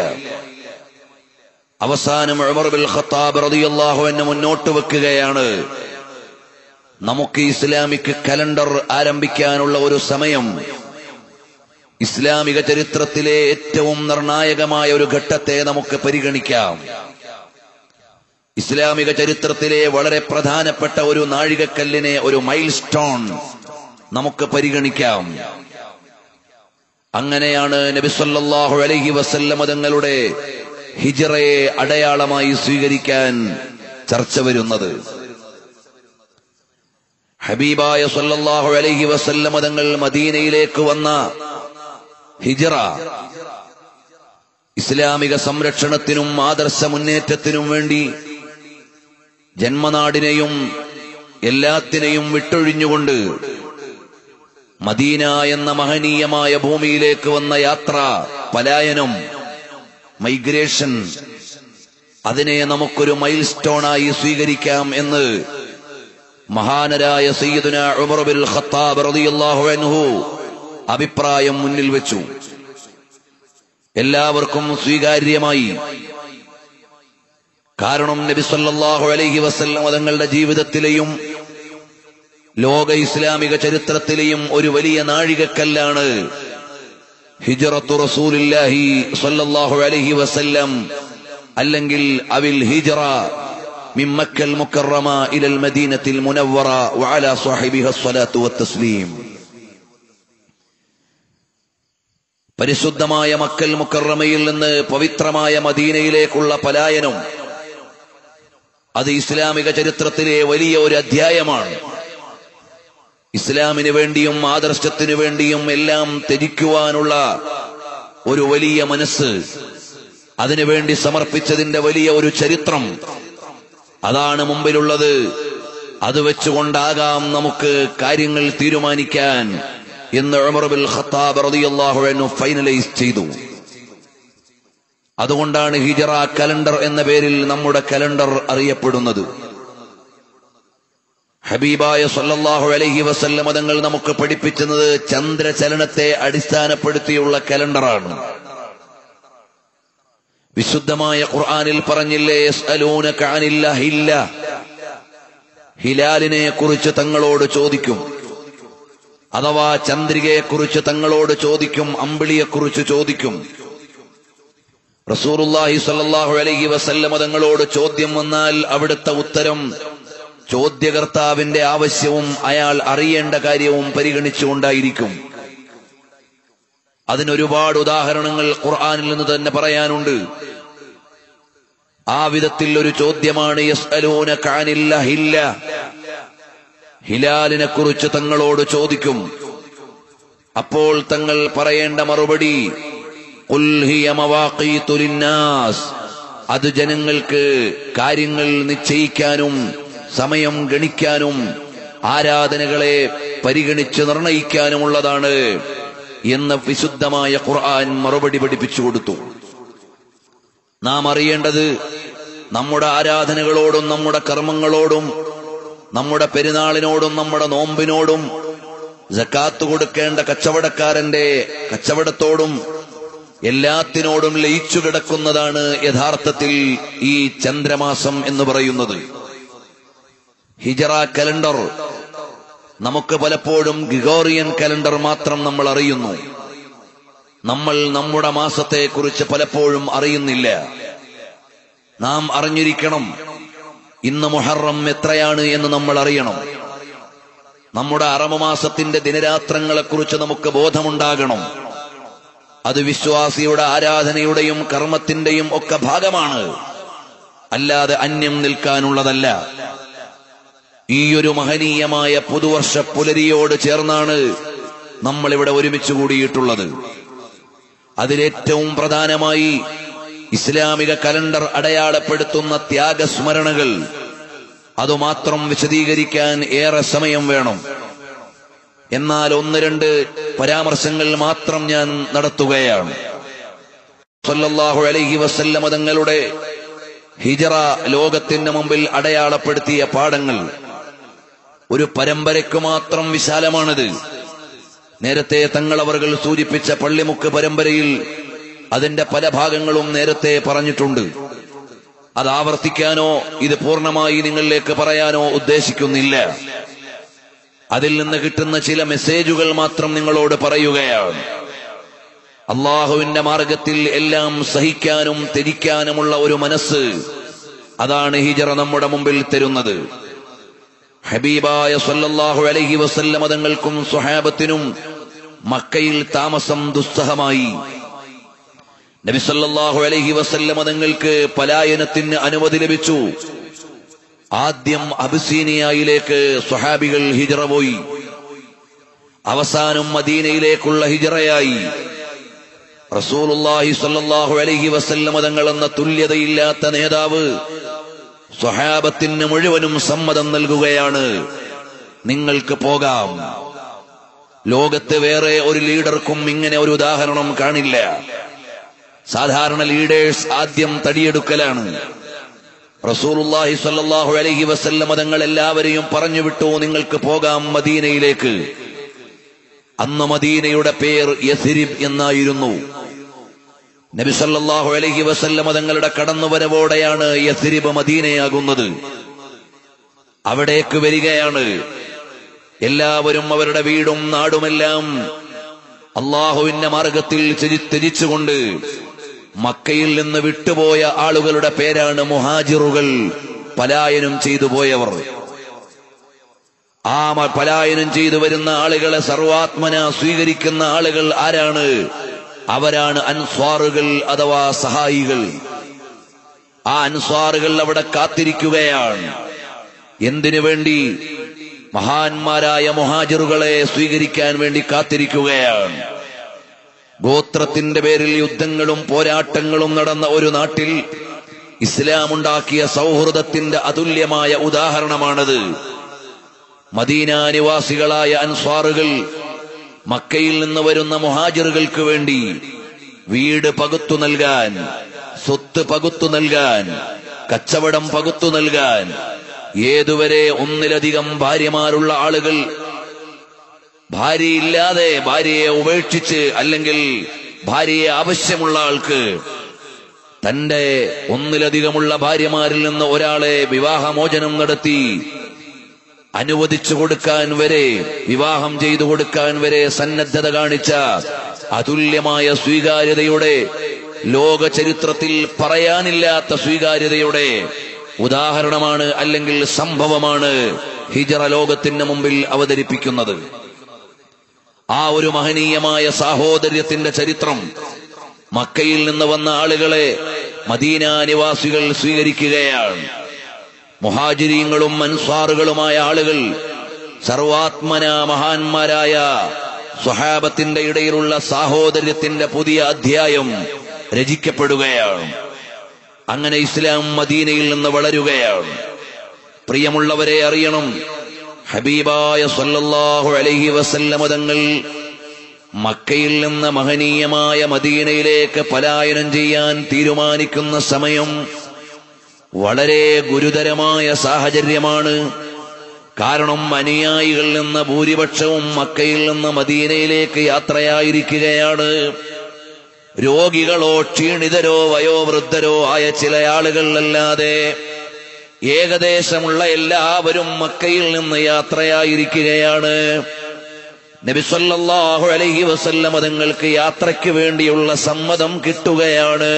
അവസാനം ഉമർ ബിൽ ഖത്താബ് റളിയല്ലാഹു അൻഹു മുന്നോട്ട് വെക്കുകയാണ് നമുക്ക് ഇസ്ലാമിക് കലണ്ടർ ആരംഭിക്കാനുള്ള ഒരു സമയം ഇസ്ലാമിക ചരിത്രത്തിലെ ഏറ്റവും നിർണായകമായ ഒരു ഘട്ടത്തെ നമുക്ക് പരിഗണിക്കാം ഇസ്ലാമിക ചരിത്രത്തിലെ വളരെ പ്രധാനപ്പെട്ട ഒരു നാഴികക്കല്ലിനെ ഒരു മൈൽ സ്റ്റോൺ നമുക്ക് പരിഗണിക്കാം അങ്ങനെയാണ് നബിസല്ലാഹു അലൈഹി വസല്ലമ തങ്ങളുടെ ഹിജറയെ അടയാളമായി സ്വീകരിക്കാൻ ചർച്ച വരുന്നത് ഹബീബായ സല്ലല്ലാഹു അലൈഹി വസല്ലമ തങ്ങൾ മദീനയിലേക്ക് വന്ന ഹിജറ ഇസ്ലാമിക സംരക്ഷണത്തിനും ആദർശ മുന്നേറ്റത്തിനും വേണ്ടി ജന്മനാടിനെയും എല്ലാത്തിനെയും വിട്ടൊഴിഞ്ഞുകൊണ്ട് മദീന എന്ന മഹനീയമായ ഭൂമിയിലേക്ക് വന്ന യാത്ര പലായനം മൈഗ്രേഷൻ അതിനെ നമുക്കൊരു മൈൽ സ്റ്റോണായി സ്വീകരിക്കാം എന്ന് മഹാനരായ സയ്യിദുന ഉമർ ബിൽ ഖത്താബ് റളിയല്ലാഹു അൻഹു അഭിപ്രായം മുന്നിൽ വെച്ചു എല്ലാവർക്കും സ്വീകാര്യമായി കാരണം നബി സല്ലല്ലാഹു അലൈഹി വസല്ലം തങ്ങളുടെ ജീവിതത്തിലെയും ലോക ഇസ്ലാമിക ചരിത്രത്തിലെയും ഒരു വലിയ നാഴികക്കല്ലാണ് ഹിജറത്തു റസൂലില്ലാഹി സല്ലല്ലാഹു അലൈഹി വസല്ലം അല്ലെങ്കിൽ അവിൽ ഹിജറ من مكة المكرمة إلى المدينة المنورة وعلى صاحبها الصلاة والتسليم പരിശുദ്ധമായ മക്കൽ മുക്കറമയിൽ നിന്ന് പവിത്രമായ മദീനയിലേക്കുള്ള പലായനം അത് ഇസ്ലാമിക ചരിത്രത്തിലെ വലിയ ഒരു അധ്യായമാണ് ഇസ്ലാമിന് വേണ്ടിയും ആദർശത്തിനു വേണ്ടിയും എല്ലാം ത്യജിക്കുവാനുള്ള ഒരു വലിയ മനസ്സ് അതിനുവേണ്ടി സമർപ്പിച്ചതിന്റെ വലിയ ഒരു ചരിത്രം അതാണ് മുമ്പിലുള്ളത് അത് വെച്ചുകൊണ്ടാകാം നമുക്ക് കാര്യങ്ങൾ തീരുമാനിക്കാൻ എന്ന് ഉമർ ബിൽ ഖത്താബ് റളിയല്ലാഹു അൻഹു ഫൈനലൈസ് ചെയ്തു അതുകൊണ്ടാണ് ഹിജറ കലണ്ടർ എന്ന പേരിൽ നമ്മുടെ കലണ്ടർ അറിയപ്പെടുന്നത് ഹബീബായ സല്ലല്ലാഹു അലൈഹി വസല്ലമ തങ്ങൾ നമുക്ക് പഠിപ്പിക്കുന്നത് ചന്ദ്രചലനത്തെ അടിസ്ഥാനപ്പെടുത്തിയുള്ള കലണ്ടറാണ് വിശുദ്ധമായ ഖുർആനിൽ പറഞ്ഞില്ലേ യസ്അലൂനക അനിൽ ഹില്ല ഹിലാലിനെ കുറിച്ച് തങ്ങളോട് ചോദിക്കും അഥവാ ചന്ദ്രികയെക്കുറിച്ച് തങ്ങളോട് ചോദിക്കും അമ്പിളിയെക്കുറിച്ച് ചോദിക്കും റസൂറുല്ലാഹി സ്വല്ലല്ലാഹു അലൈഹി വസല്ലമ തങ്ങളോട് ചോദ്യം വന്നാൽ അവിടുത്തെ ഉത്തരം ചോദ്യകർത്താവിന്റെ ആവശ്യവും അയാൾ അറിയേണ്ട കാര്യവും പരിഗണിച്ചുകൊണ്ടായിരിക്കും അതിനൊരുപാട് ഉദാഹരണങ്ങൾ ഖുർആനിൽ നിന്ന് തന്നെ പറയാനുണ്ട് ആ വിധത്തിൽ ഒരു ചോദ്യമാണ് യസ്അലൂന കാനില്ല ഹില്ല ഹിലാലിനെ കുറിച്ച് തങ്ങളോട് ചോദിക്കും അപ്പോൾ തങ്ങൾ പറയേണ്ട മറുപടി "ഖുൽ ഹിയ മവാഖീതു ലിന്നാസ്." അത് ജനങ്ങൾക്ക് കാര്യങ്ങൾ നിശ്ചയിക്കാനും സമയം ഗണിക്കാനും ആരാധനകളെ പരിഗണിച്ച് നിർണയിക്കാനുമുള്ളതാണ് എന്ന് വിശുദ്ധമായ ഖുർആൻ മറുപടി പഠിപ്പിച്ചു കൊടുത്തു നാം അറിയേണ്ടത് നമ്മുടെ ആരാധനകളോടും നമ്മുടെ കർമ്മങ്ങളോടും നമ്മുടെ പെരുന്നാളിനോടും നമ്മുടെ നോമ്പിനോടും ജക്കാത്ത് കൊടുക്കേണ്ട കച്ചവടക്കാരന്റെ കച്ചവടത്തോടും എല്ലാത്തിനോടും ലയിച്ചു കിടക്കുന്നതാണ് യഥാർത്ഥത്തിൽ ഈ ചന്ദ്രമാസം എന്ന് പറയുന്നത് ഹിജറ കലണ്ടർ നമുക്ക് പലപ്പോഴും ഗ്രിഗോറിയൻ കലണ്ടർ മാത്രം നമ്മൾ അറിയുന്നു നമ്മൾ നമ്മുടെ മാസത്തെക്കുറിച്ച് പലപ്പോഴും അറിയുന്നില്ല നാം അറിഞ്ഞിരിക്കണം ഇന്ന് മുഹറം എത്രയാണ് എന്ന് നമ്മൾ അറിയണം നമ്മുടെ അറമമാസത്തിന്റെ ദിനരാത്രങ്ങളെക്കുറിച്ച് നമുക്ക് ബോധമുണ്ടാകണം അത് വിശ്വാസിയുടെ ആരാധനയുടെയും കർമ്മത്തിന്റെയും ഒക്കെ ഭാഗമാണ് അല്ലാതെ അന്യം നിൽക്കാനുള്ളതല്ല ഈ ഒരു മഹനീയമായ പുതുവർഷ പുലരിയോട് ചേർന്നാണ് നമ്മൾ ഇവിടെ ഒരുമിച്ച് കൂടിയിട്ടുള്ളത് അതിലേറ്റവും പ്രധാനമായി ഇസ്ലാമിക കലണ്ടർ അടയാളപ്പെടുത്തുന്ന ത്യാഗസ്മരണകൾ അതുമാത്രം വിശദീകരിക്കാൻ ഏറെ സമയം വേണം എന്നാൽ ഒന്ന് രണ്ട് പരാമർശങ്ങൾ മാത്രം ഞാൻ നടത്തുകയാണ് സല്ലല്ലാഹു അലൈഹി വസല്ലമ തങ്ങളുടെ ഹിജറ ലോകത്തിന് മുമ്പിൽ അടയാളപ്പെടുത്തിയ പാഠങ്ങൾ ഒരു പരമ്പരയ്ക്ക് മാത്രം വിശാലമാണിത് നേരത്തെ തങ്ങളവറുകൾ സൂചിപ്പിച്ച പള്ളിമുക്ക് പരമ്പരയിൽ അതിന്റെ പല ഭാഗങ്ങളും നേരത്തെ പറഞ്ഞിട്ടുണ്ട് അത് ആവർത്തിക്കാനോ ഇത് പൂർണ്ണമായി നിങ്ങളിലേക്ക് പറയാനോ ഉദ്ദേശിക്കുന്നില്ല അതിൽ നിന്ന് കിട്ടുന്ന ചില മെസ്സേജുകൾ മാത്രം നിങ്ങളോട് പറയുകയാണ് അള്ളാഹുവിന്റെ മാർഗത്തിൽ എല്ലാം സഹിക്കാനും ത്യജിക്കാനുമുള്ള ഒരു മനസ്സ് അതാണ് ഹിജറ നമ്മുടെ മുമ്പിൽ തരുന്നത് ഹബീബായ സല്ലല്ലാഹു അലൈഹി വസല്ലമ തങ്ങൾക്കും സ്വഹാബത്തിനും മക്കയിൽ താമസം ദുസ്സഹമായി നബി സല്ലല്ലാഹു അലൈഹി വസല്ലമ തങ്ങൾക്ക് പലായനത്തിന് അനുമതി ലഭിച്ചു ആദ്യം അബിസീനിയയിലേക്ക് സ്വഹാബികൾ ഹിജറ പോയി അവസാനം മദീനയിലേക്കുള്ള ഹിജറയായി റസൂലുള്ളാഹി സ്വല്ലല്ലാഹു അലൈഹി വസല്ലമ തങ്ങൾ എന്ന തുല്യതയില്ലാത്ത നേതാവ് സ്വഹാബത്തിന് മുഴുവനും സമ്മതം നൽകുകയാണ് നിങ്ങൾക്ക് പോകാം ലോകത്ത് വേറെ ഒരു ലീഡർക്കും ഇങ്ങനെ ഒരു ഉദാഹരണം കാണില്ല സാധാരണ ലീഡേഴ്സ് ആദ്യം തടിയെടുക്കലാണ് റസൂലുള്ളാഹി സ്വല്ലല്ലാഹു അലൈഹി വസല്ലമ തങ്ങൾ എല്ലാവരെയും പറഞ്ഞു വിട്ടു നിങ്ങൾക്ക് പോകാം മദീനയിലേക്ക് അന്ന് മദീനയുടെ പേർ യസിരിബ് എന്നായിരുന്നു നബി സല്ലല്ലാഹു അലൈഹി വസല്ലമ തങ്ങളുടെ കടന്നുവരവോടെയാണ് യസിരിബ് മദീനയാകുന്നത് അവിടേക്ക് വരികയാണ് എല്ലാവരും അവരുടെ വീടും നാടുമെല്ലാം അള്ളാഹുവിന്റെ മാർഗത്തിൽ ത്യജി- ത്യജിച്ചുകൊണ്ട് മക്കയിൽ നിന്ന് വിട്ടുപോയ ആളുകളുടെ പേരാണ് മുഹാജിറുകൾ പലായനം ചെയ്തു പോയവർ ആ മ- പലായനം ചെയ്തു വരുന്ന ആളുകളെ സർവാത്മന സ്വീകരിക്കുന്ന ആളുകൾ ആരാണ് അവരാണ് അൻസ്വാറുകൾ അഥവാ സഹായികൾ ആ അൻസ്വാറുകൾ അവിടെ കാത്തിരിക്കുകയാണ് എന്തിനു വേണ്ടി മഹാന്മാരായ മുഹാജിറുകളെ സ്വീകരിക്കാൻ വേണ്ടി കാത്തിരിക്കുകയാണ് ഗോത്രത്തിന്റെ പേരിൽ യുദ്ധങ്ങളും പോരാട്ടങ്ങളും നടന്ന ഒരു നാട്ടിൽ ഇസ്ലാം ഉണ്ടാക്കിയ സൗഹൃദത്തിന്റെ അതുല്യമായ ഉദാഹരണമാണത് മദീന നിവാസികളായ അൻസ്വാറുകൾ മക്കയിൽ നിന്ന് വരുന്ന മുഹാജിറുകൾക്ക് വേണ്ടി വീട് പകുത്തു നൽകാൻ സ്വത്ത് പകുത്തു നൽകാൻ കച്ചവടം പകുത്തു നൽകാൻ ഏതുവരെ ഒന്നിലധികം ഭാര്യമാരുള്ള ആളുകൾ ഭാര്യയില്ലാതെ ഭാര്യയെ ഉപേക്ഷിച്ച് അല്ലെങ്കിൽ ഭാര്യയെ ആവശ്യമുള്ള ആൾക്ക് തന്റെ ഒന്നിലധികമുള്ള ഭാര്യമാരിൽ നിന്ന് ഒരാളെ വിവാഹമോചനം നടത്തി അനുവദിച്ചു കൊടുക്കാൻ വരെ വിവാഹം ചെയ്തു കൊടുക്കാൻ വരെ സന്നദ്ധത കാണിച്ച അതുല്യമായ സ്വീകാര്യതയുടെ ലോക ചരിത്രത്തിൽ പറയാനില്ലാത്ത സ്വീകാര്യതയുടെ ഉദാഹരണമാണ് അല്ലെങ്കിൽ സംഭവമാണ് ഹിജറ ലോകത്തിന് മുമ്പിൽ അവതരിപ്പിക്കുന്നത് ആ ഒരു മഹനീയമായ സാഹോദര്യത്തിന്റെ ചരിത്രം മക്കയിൽ നിന്ന് വന്ന ആളുകളെ മദീന നിവാസികൾ സ്വീകരിക്കുകയാണ് മുഹാജിരീങ്ങളും അൻസ്വാറുകളുമായ ആളുകൾ സർവാത്മന മഹാന്മാരായ സ്വഹാബത്തിന്റെ ഇടയിലുള്ള സാഹോദര്യത്തിന്റെ പുതിയ അധ്യായം രചിക്കപ്പെടുകയാണ് അങ്ങനെ ഇസ്ലാം മദീനയിൽ നിന്ന് വളരുകയാണ് പ്രിയമുള്ളവരെ അറിയണം ഹബീബായ സല്ലല്ലാഹു അലൈഹി വസല്ലമ തങ്ങൾ മക്കയിൽ നിന്ന് മഹനീയമായ മദീനയിലേക്ക് പലായനം ചെയ്യാൻ തീരുമാനിക്കുന്ന സമയം വളരെ ഗുരുതരമായ സാഹചര്യമാണ് കാരണം അനുയായികളിൽ നിന്ന് ഭൂരിപക്ഷവും മക്കയിൽ നിന്ന് മദീനയിലേക്ക് യാത്രയായിരിക്കുകയാണ് രോഗികളോ ക്ഷീണിതരോ വയോവൃദ്ധരോ ആയ ചില ആളുകൾ അല്ലാതെ ഏകദേശമുള്ള എല്ലാവരും മക്കയിൽ നിന്ന് യാത്രയായിരിക്കുകയാണ് നബിസല്ലാഹു അലൈഹി വസല്ലം അതുങ്ങൾക്ക് യാത്രയ്ക്ക് വേണ്ടിയുള്ള സമ്മതം കിട്ടുകയാണ്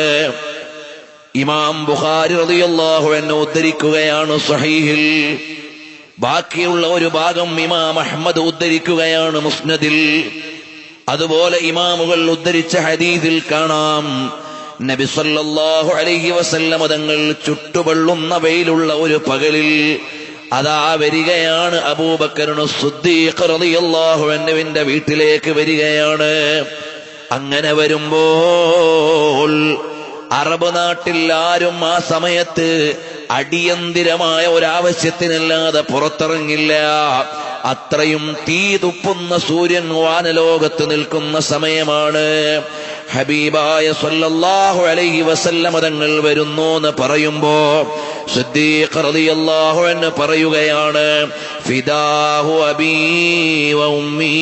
ഇമാം ബുഖാരി റളിയല്ലാഹു എന്നെ ഉദ്ധരിക്കുകയാണ് സഹീഹിൽ ബാക്കിയുള്ള ഒരു ഭാഗം ഇമാം അഹമ്മദ് ഉദ്ധരിക്കുകയാണ് മുസ്നദിൽ അതുപോലെ ഇമാമുകൾ ഉദ്ധരിച്ച ഹദീദിൽ കാണാം നബി സല്ലല്ലാഹു അലൈഹി വസല്ലം തങ്ങൾ ചുട്ടുപൊള്ളുന്ന വെയിലുള്ള ഒരു പകലിൽ അതാ വരികയാണ് അബൂബക്കറിന് സുദ്ദീഖ് റളിയല്ലാഹു അൻഹുവിന്റെ വീട്ടിലേക്ക് വരികയാണ് അങ്ങനെ വരുമ്പോൾ അറബ് നാട്ടിൽ ആരും ആ സമയത്ത് അടിയന്തിരമായ ഒരാവശ്യത്തിനല്ലാതെ പുറത്തിറങ്ങില്ല അത്രയും തീ തുപ്പുന്ന സൂര്യൻ വാനലോകത്ത് നിൽക്കുന്ന സമയമാണ് ഹബീബായ സല്ലല്ലാഹു അലൈഹി വസല്ലമ തങ്ങൾ വരുന്നു എന്ന് പറയുമ്പോ സിദ്ദീഖ് റളിയല്ലാഹു അൻഹു പറയുകയാണ് ഫിദാഹു അബീ വ ഉമ്മീ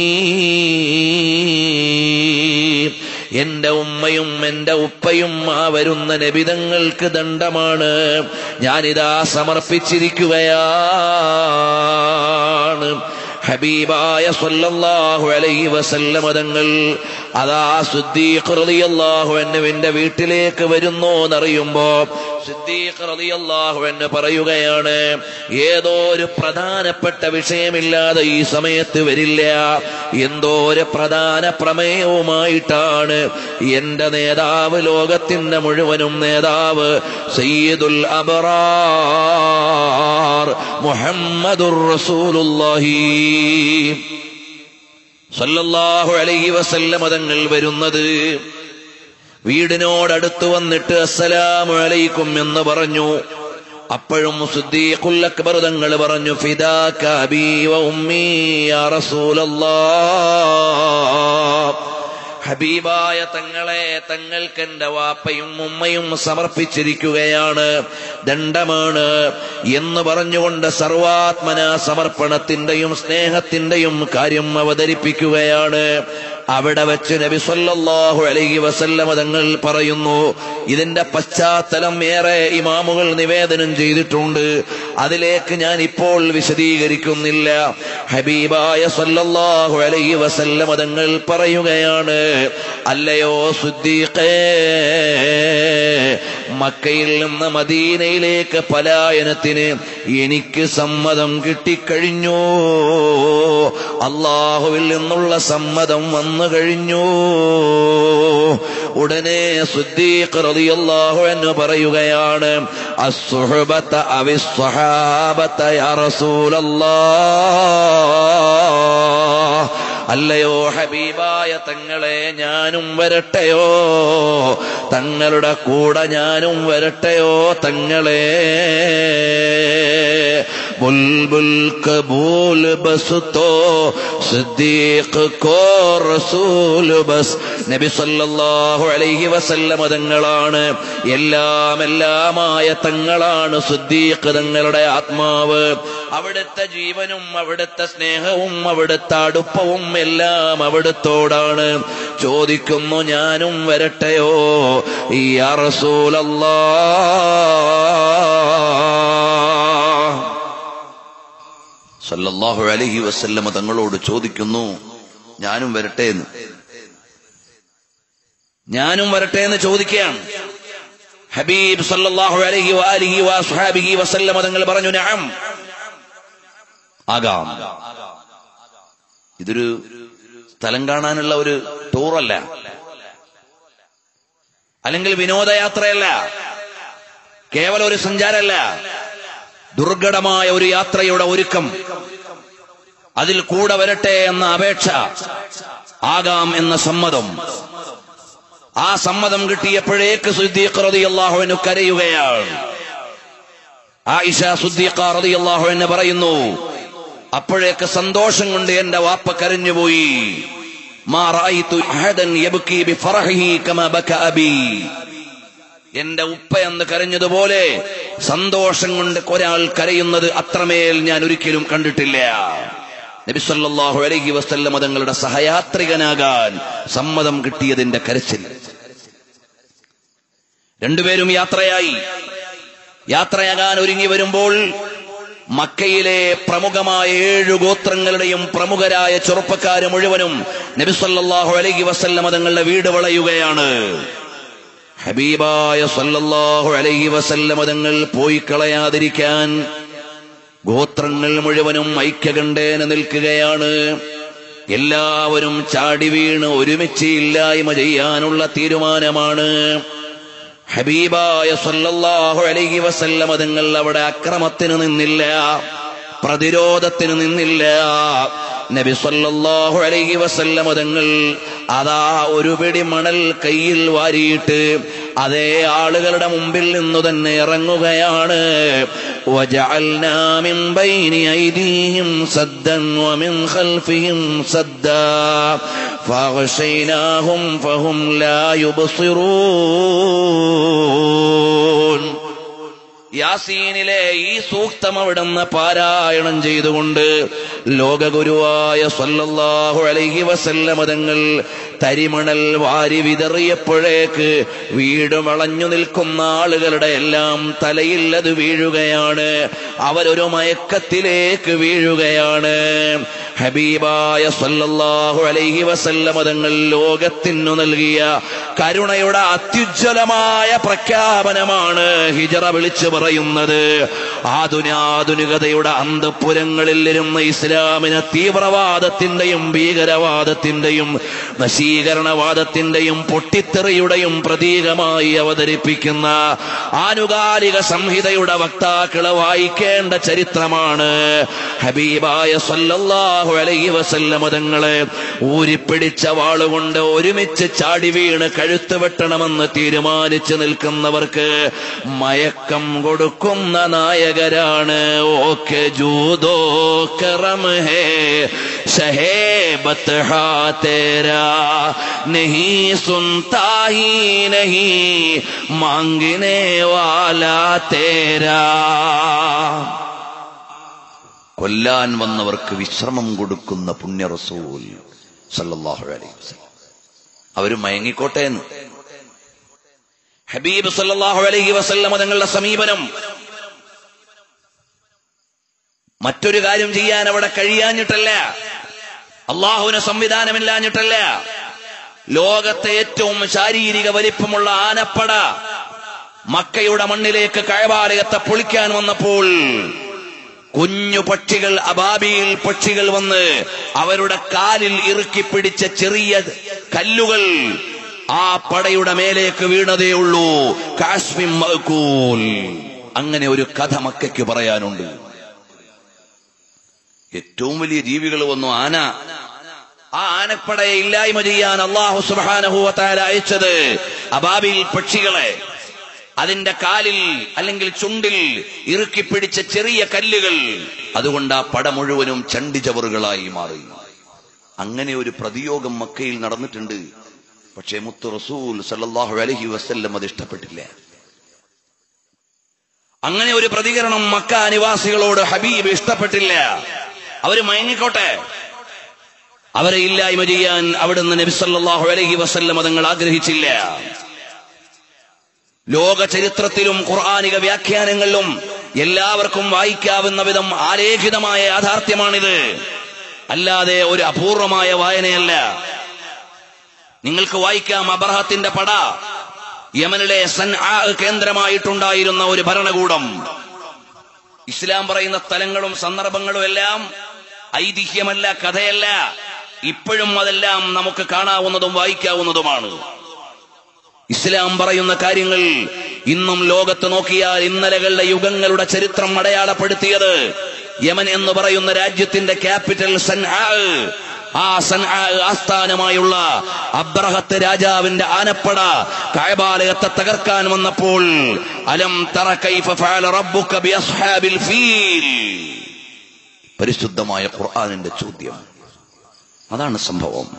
എന്റെ ഉമ്മയും എന്റെ ഉപ്പയും ആ വരുന്ന നബിതങ്ങൾക്ക് ദണ്ഡമാണ് ഞാനിതാ സമർപ്പിച്ചിരിക്കുകയാണ് ഹബീബായ സല്ലല്ലാഹു അലൈഹി വസല്ലമ തങ്ങൾ അതാ സിദ്ദീഖ് റളിയല്ലാഹു അൻഹുവിന്റെ വീട്ടിലേക്ക് വരുന്നു എന്നറിയുമ്പോ സിദ്ദീഖ് റളിയല്ലാഹു അൻഹു പറയുകയാണ് ഏതോ ഒരു പ്രധാനപ്പെട്ട വിഷയമില്ലാതെ ഈ സമയത്ത് വരില്ല എന്തോ ഒരു പ്രധാന പ്രമേയവുമായിട്ടാണ് എന്റെ നേതാവ് ലോകത്തിന്റെ മുഴുവനും നേതാവ് സയ്യിദുൽ അബറാർ മുഹമ്മദുർ റസൂലുള്ളാഹി സല്ലല്ലാഹു അലൈഹി വസല്ലം തങ്ങൾ വരുന്നത് വീടിനോടടുത്ത് വന്നിട്ട് അസ്സലാമു അലൈക്കും എന്ന് പറഞ്ഞു അപ്പോഴും സുദ്ദീഖുൽ അക്ബർ തങ്ങൾ പറഞ്ഞു ഫിദാക അബീ വ ഉമ്മീ യാ റസൂലല്ലാഹ് ഹബീബായ തങ്ങളെ തങ്ങൾക്ക് എന്റെ വാപ്പയും ഉമ്മയും സമർപ്പിച്ചിരിക്കുകയാണ് ദണ്ഡമാണ് എന്ന് പറഞ്ഞുകൊണ്ട് സർവാത്മന സമർപ്പണത്തിന്റെയും സ്നേഹത്തിന്റെയും കാര്യം അവതരിപ്പിക്കുകയാണ് അവിടെ വെച്ച് നബി സല്ലല്ലാഹു അലൈഹി വസല്ലമ തങ്ങൾ പറയുന്നു ഇതിന്റെ പശ്ചാത്തലം ഏറെ ഇമാമുകൾ നിവേദനം ചെയ്തിട്ടുണ്ട് അതിലേക്ക് ഞാൻ ഇപ്പോൾ വിശദീകരിക്കുന്നില്ല ഹബീബായ സല്ലല്ലാഹു അലൈഹി വസല്ലമ തങ്ങൾ പറയുകയാണ് അല്ലയോ സുദ്ദീഖേ മക്കയിൽ നിന്ന് മദീനയിലേക്ക് പലായനത്തിന് എനിക്ക് സമ്മതം കിട്ടിക്കഴിഞ്ഞു അള്ളാഹുവിൽ നിന്നുള്ള സമ്മതം വന്നു കഴിഞ്ഞു ഉടനെ സുദ്ദീഖ് റളിയല്ലാഹു എന്ന് പറയുകയാണ് അസ്സുഹബത്ത അവിസ്വഹാബത്ത യാ റസൂലല്ലാഹ് അല്ലയോ ഹബീബായ തങ്ങളെ ഞാനും വരട്ടെയോ തങ്ങളുടെ കൂടെ ഞാനും വരട്ടെയോ തങ്ങളെ ബുൽബുൽ കബൂൽ ബസ് തോ സിദ്ദീഖ് കോ റസൂൽ ബസ് നബി സല്ലല്ലാഹു അലൈഹി വസല്ലമ തങ്ങളാണ് എല്ലാം എല്ലാമായ തങ്ങളാണ് സിദ്ദീഖ് തങ്ങളുടെ ആത്മാവ് അവിടുത്തെ ജീവനും അവിടുത്തെ സ്നേഹവും അവിടുത്തെ അടുപ്പവും എല്ലാം അവിടുത്തോടാണ് ചോദിക്കുന്നു ഞാനും വരട്ടെയോ ഈ റസൂലല്ലാ സല്ലല്ലാഹു അലൈഹി വസല്ലമ തങ്ങളോട് ചോദിക്കുന്നു ഞാനും വരട്ടെ എന്ന് ഞാനും വരട്ടെ എന്ന് ചോദിക്കുകയാണ് ഹബീബ് സല്ലല്ലാഹു അലൈഹി വാലിഹി വസ്ഹാബിഹി വസല്ലമ തങ്ങൾ പറഞ്ഞു നഅം ആകാം ഇതൊരു സ്ഥലം കാണാനുള്ള ഒരു ടൂറല്ല അല്ലെങ്കിൽ വിനോദയാത്രയല്ല കേവലം ഒരു സഞ്ചാരമല്ല ദുർഘടമായ ഒരു യാത്രയുടെ ഒരുക്കം അതിൽ കൂടെ വരട്ടെ എന്ന അപേക്ഷ ആകാം എന്ന സമ്മതം ആ സമ്മതം കിട്ടിയപ്പോഴേക്ക് സുദ്ദീഖ് റളിയല്ലാഹുവിനു കരയുകയാണ് ആയിഷ സുദ്ദീഖ റളിയല്ലാഹു എന്ന് പറയുന്നു അപ്പോഴേക്ക് സന്തോഷം കൊണ്ട് എന്റെ വാപ്പ കരഞ്ഞുപോയി മാ റഅയ്തു അഹദൻ യബ്കി ബിഫറഹിഹി കമാ ബക അബി എന്റെ ഉപ്പ എന്ന് കരഞ്ഞതുപോലെ സന്തോഷം കൊണ്ട് ഒരാൾ കരയുന്നത് അത്രമേൽ ഞാൻ ഒരിക്കലും കണ്ടിട്ടില്ല നബി സല്ലല്ലാഹു അലൈഹി വസല്ലം തങ്ങളുടെ സഹയാത്രികനാകാൻ സമ്മതം കിട്ടിയതിന്റെ കരച്ചിൽ രണ്ടുപേരും യാത്രയായി യാത്രയാകാൻ ഒരുങ്ങി വരുമ്പോൾ മക്കയിലെ പ്രമുഖമായ ഏഴു ഗോത്രങ്ങളുടെയും പ്രമുഖരായ ചെറുപ്പക്കാര് മുഴുവനും നബി സല്ലല്ലാഹു അലൈഹി വസല്ലം തങ്ങളുടെ വീട് വളയുകയാണ് ഹബീബായ സല്ലല്ലാഹു അലൈഹി വസല്ലം തങ്ങൾ പോയി കളയാതിരിക്കാൻ ഗോത്രങ്ങൾ മുഴുവനും ഐക്യകണ്ഠേന നിൽക്കുകയാണ് എല്ലാവരും ചാടി വീണ് ഒരുമിച്ച് ഇല്ലായ്മ ചെയ്യാനുള്ള തീരുമാനമാണ് ഹബീബായ സല്ലല്ലാഹു അലൈഹി വസല്ലം തങ്ങൾ അവിടെ അക്രമത്തിന് നിന്നില്ല പ്രതിരോധത്തിന് നിന്നില്ല നബി സല്ലല്ലാഹു അലൈഹി വസല്ലം തങ്ങൾ അതാ ഒരു പിടി മണൽ കയ്യിൽ വാരിയിട്ട് അതേ ആളുകളുടെ മുമ്പിൽ നിന്നു തന്നെ ഇറങ്ങുകയാണ് وجعلنا من بين أيديهم سدا ومن خلفهم سدا فأغشيناهم فهم لا يبصرون യാസീനിലെ ഈ സൂക്തം അവിടുന്ന് പാരായണം ചെയ്തുകൊണ്ട് ലോകഗുരുവായ സല്ലല്ലാഹു അലൈഹി വസല്ലമ തങ്ങൾ തരിമണൽ വാരി വിതറിയപ്പോഴേക്ക് വീട് വളഞ്ഞു നിൽക്കുന്ന ആളുകളുടെ എല്ലാം തലയിൽ അത് വീഴുകയാണ് അവരൊരു മയക്കത്തിലേക്ക് വീഴുകയാണ് ഹബീബായ സല്ലല്ലാഹു അലൈഹി വസല്ലമ തങ്ങൾ ലോകത്തിനു നൽകിയ കരുണയുടെ അത്യുജ്വലമായ പ്രഖ്യാപനമാണ് ഹിജറ വിളിച്ചു പറയുന്നത് ആധുനാധുനികതയുടെ അന്തപുരങ്ങളിൽ ഇരുന്ന ഇസ്ലാമിനെ തീവ്രവാദത്തിന്റെയും ഭീകരവാദത്തിന്റെയും നശീകരണവാദത്തിന്റെയും പൊട്ടിത്തെറിയുടെയും പ്രതീകമായി അവതരിപ്പിക്കുന്ന ആനുകാലിക സംഹിതയുടെ വക്താക്കളെ വായിക്കേണ്ട ചരിത്രമാണ് ഹബീബായ സല്ലല്ലാഹു അലൈഹി വസല്ലമ തങ്ങളെ ഊരിപ്പിടിച്ച വാളുകൊണ്ട് ഒരുമിച്ച് ചാടി വീണ് കഴുത്ത് വെട്ടണമെന്ന് തീരുമാനിച്ചു നിൽക്കുന്നവർക്ക് മയക്കം കൊടുക്കുന്ന നായകരാണ് ഓക്കെ ജൂതോ കറം ഹേ ഷഹേബത്ത് ഹാ തേരാ നഹീ സുനതാ ഹി നഹീ മാംഗിനെ വാലാ തേരാ കൊല്ലാൻ വന്നവർക്ക് വിശ്രമം കൊടുക്കുന്ന പുണ്യ റസൂൽ സല്ലല്ലാഹു അലൈഹി വസല്ലം അവര് മയങ്ങിക്കോട്ടെ എന്ന് ഹബീബ് സല്ലല്ലാഹു അലൈഹി വസല്ലം തങ്ങളുടെ സമീപനം മറ്റൊരു കാര്യം ചെയ്യാൻ അവിടെ കഴിയാഞ്ഞിട്ടല്ല അള്ളാഹുവിന് സംവിധാനമില്ലാഞ്ഞിട്ടല്ല ലോകത്തെ ഏറ്റവും ശാരീരിക വലിപ്പമുള്ള ആനപ്പട മക്കയുടെ മണ്ണിലേക്ക് കഴവാലയത്തെ പൊളിക്കാൻ വന്നപ്പോൾ കുഞ്ഞു പക്ഷികൾ അബാബിയിൽ പക്ഷികൾ വന്ന് അവരുടെ കാലിൽ ഇറുക്കി പിടിച്ച ചെറിയ കല്ലുകൾ ആ പടയുടെ മേലേക്ക് വീണതേ ഉള്ളൂ കാശ്മീർ മഅ്കൂൽ അങ്ങനെ ഒരു കഥ മക്കയ്ക്ക് പറയാനുണ്ട് ഏറ്റവും വലിയ ജീവികൾ വന്നു ആന ആ ആനപ്പടയെ ഇല്ലായ്മ ചെയ്യാൻ അള്ളാഹു സുബാനഹുവത്താര അയച്ചത് അബാബിൽ പക്ഷികളെ അതിന്റെ കാലിൽ അല്ലെങ്കിൽ ചുണ്ടിൽ ഇറുക്കി പിടിച്ച ചെറിയ കല്ലുകൾ അതുകൊണ്ട് ആ പട മുഴുവനും ചണ്ടിചവറുകളായി മാറി അങ്ങനെ ഒരു പ്രതിയോഗം മക്കയിൽ നടന്നിട്ടുണ്ട് പക്ഷേ മുത്തു റസൂൽ സല്ലല്ലാഹു അലൈഹി വസല്ലം അത് ഇഷ്ടപ്പെട്ടില്ല അങ്ങനെ ഒരു പ്രതികരണം മക്ക നിവാസികളോട് ഹബീബ് ഇഷ്ടപ്പെട്ടില്ല അവര് മയങ്ങിക്കോട്ടെ അവരെ ഇല്ലായ്മ ചെയ്യാൻ അവിടുന്ന് നബി സല്ലല്ലാഹു അലൈഹി വസല്ലം തങ്ങൾ ആഗ്രഹിച്ചില്ല ലോക ചരിത്രത്തിലും ഖുർആാനിക വ്യാഖ്യാനങ്ങളിലും എല്ലാവർക്കും വായിക്കാവുന്ന വിധം ആലേഖിതമായ യാഥാർത്ഥ്യമാണിത് അല്ലാതെ ഒരു അപൂർവമായ വായനയല്ല നിങ്ങൾക്ക് വായിക്കാം അബ്രഹത്തിന്റെ പട യമനിലെ സൻ കേന്ദ്രമായിട്ടുണ്ടായിരുന്ന ഒരു ഭരണകൂടം ഇസ്ലാം പറയുന്ന സ്ഥലങ്ങളും സന്ദർഭങ്ങളും എല്ലാം ഐതിഹ്യമല്ല കഥയല്ല ഇപ്പോഴും അതെല്ലാം നമുക്ക് കാണാവുന്നതും വായിക്കാവുന്നതുമാണ് ഇസ്ലാം പറയുന്ന കാര്യങ്ങൾ ഇന്നും ലോകത്ത് നോക്കിയാൽ ഇന്നലകളുടെ യുഗങ്ങളുടെ ചരിത്രം അടയാളപ്പെടുത്തിയത് യമൻ എന്ന് പറയുന്ന രാജ്യത്തിന്റെ ക്യാപിറ്റൽ സൻആ ആ സൻആ ആസ്ഥാനമായുള്ള അബ്രഹത്ത് രാജാവിന്റെ ആനപ്പട കഅബാലയത്തെ തകർക്കാൻ വന്നപ്പോൾ അലം തറ കൈഫ ഫഅല റബ്ബുക ബിഅസ്ഹാബിൽ ഫീൽ പരിശുദ്ധമായ ഖുർആനിന്റെ ചോദ്യം അതാണ് സംഭവം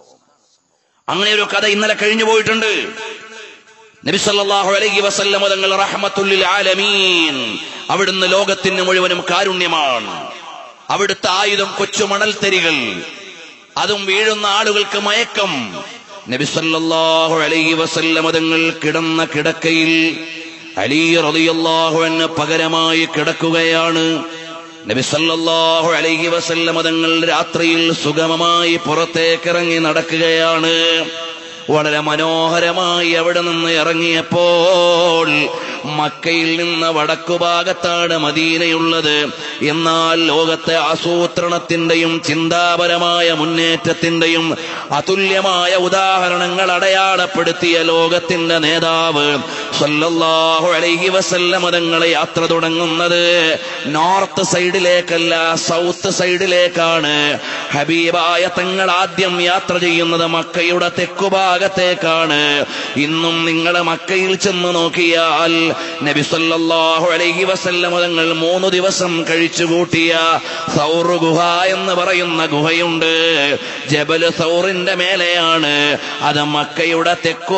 അങ്ങനെ ഒരു കഥ ഇന്നലെ കഴിഞ്ഞു പോയിട്ടുണ്ട് നബി സല്ലല്ലാഹു അലൈഹി വസല്ലം തങ്ങൾ റഹ്മത്തുല്ലിൽ ആലമീൻ അവിടുന്ന് ലോകത്തിന് മുഴുവനും കാരുണ്യമാണ് അവിടുത്തെ ആയുധം കൊച്ചു മണൽത്തരികൾ അതും വീഴുന്ന ആളുകൾക്ക് മയക്കം നബി സല്ലല്ലാഹു അലൈഹി വസല്ലം തങ്ങൾ കിടന്ന കിടക്കയിൽ അലി റളിയല്ലാഹു അൻഹു പകരമായി കിടക്കുകയാണ് നബി സല്ലല്ലാഹു അലൈഹി വസല്ലം തങ്ങൾ രാത്രിയിൽ സുഗമമായി പുറത്തേക്കിറങ്ങി നടക്കുകയാണ് വളരെ മനോഹരമായി അവിടെ നിന്ന് ഇറങ്ങിയപ്പോൾ മക്കയിൽ നിന്ന് വടക്കുഭാഗത്താണ് മദീനയുള്ളത് എന്നാൽ ലോകത്തെ ആസൂത്രണത്തിന്റെയും ചിന്താപരമായ മുന്നേറ്റത്തിന്റെയും അതുല്യമായ ഉദാഹരണങ്ങൾ അടയാളപ്പെടുത്തിയ ലോകത്തിന്റെ നേതാവ് സല്ലല്ലാഹു അലൈഹി വസല്ലം തങ്ങളെ യാത്ര തുടങ്ങുന്നത് നോർത്ത് സൈഡിലേക്കല്ല സൗത്ത് സൈഡിലേക്കാണ് ഹബീബായ തങ്ങൾ ആദ്യം യാത്ര ചെയ്യുന്നത് മക്കയുടെ തെക്കുഭാഗത്തേക്കാണ് ഇന്നും നിങ്ങൾ മക്കയിൽ ചെന്ന് നോക്കിയാൽ നബി സല്ലല്ലാഹു അലൈഹി വസല്ലം തങ്ങൾ മൂന്ന് ദിവസം കഴിച്ചു കൂട്ടിയ സൗർ ഗുഹ എന്ന് പറയുന്ന ഗുഹയുണ്ട് ജബൽ സൗറിന്റെ മേലെയാണ് അത് മക്കയുടെ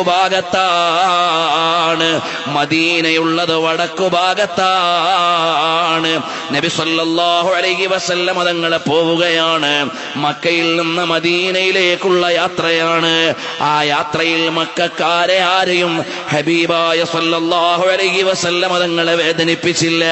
തെക്കുഭാഗത്താണ് മദീനയുള്ളത് വടക്കു ഭാഗത്താണ് നബി സല്ലല്ലാഹു അലൈഹി വസല്ലം തങ്ങൾ പോവുകയാണ് മക്കയിൽ നിന്ന് മദീനയിലേക്കുള്ള യാത്രയാണ് ആ യാത്രയിൽ മക്കാരെ ആരെയും ഹബീബായ സല്ലല്ലാഹു അലൈഹി വസല്ലം തങ്ങളെ വേദനിപ്പിച്ചില്ല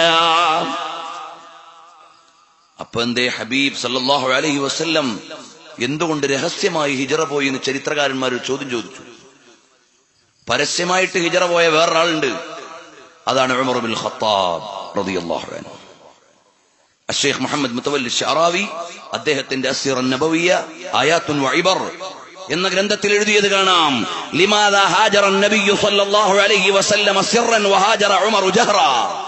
അപ്പൊ എന്തേ ഹബീബ് സല്ലല്ലാഹു അലൈഹി വസല്ലം എന്തുകൊണ്ട് രഹസ്യമായി ഹിജറ പോയി എന്ന് ചരിത്രകാരന്മാർ ഒരു ചോദ്യം ചോദിച്ചു പരസ്യമായിട്ട് ഹിജറ പോയ വേറൊരാളുണ്ട് അതാണ് ഉമർ ബിൻ ഖത്താബ് റളിയല്ലാഹു അൻഹു അഷേഖ് മുഹമ്മദ് മുത്തവല്ലി ഷാറാവി അദ്ദേഹത്തിന്റെ അസിർ നബവിയ ആയാത്തുൻ വഇബർ എന്ന ഗ്രന്ഥത്തിൽ എഴുതിയത് കാണാം ലിമാദ ഹാജറ നബിയു സല്ലല്ലാഹു അലൈഹി വസല്ലം സിർറൻ വഹാജറ ഉമർ ജഹ്റ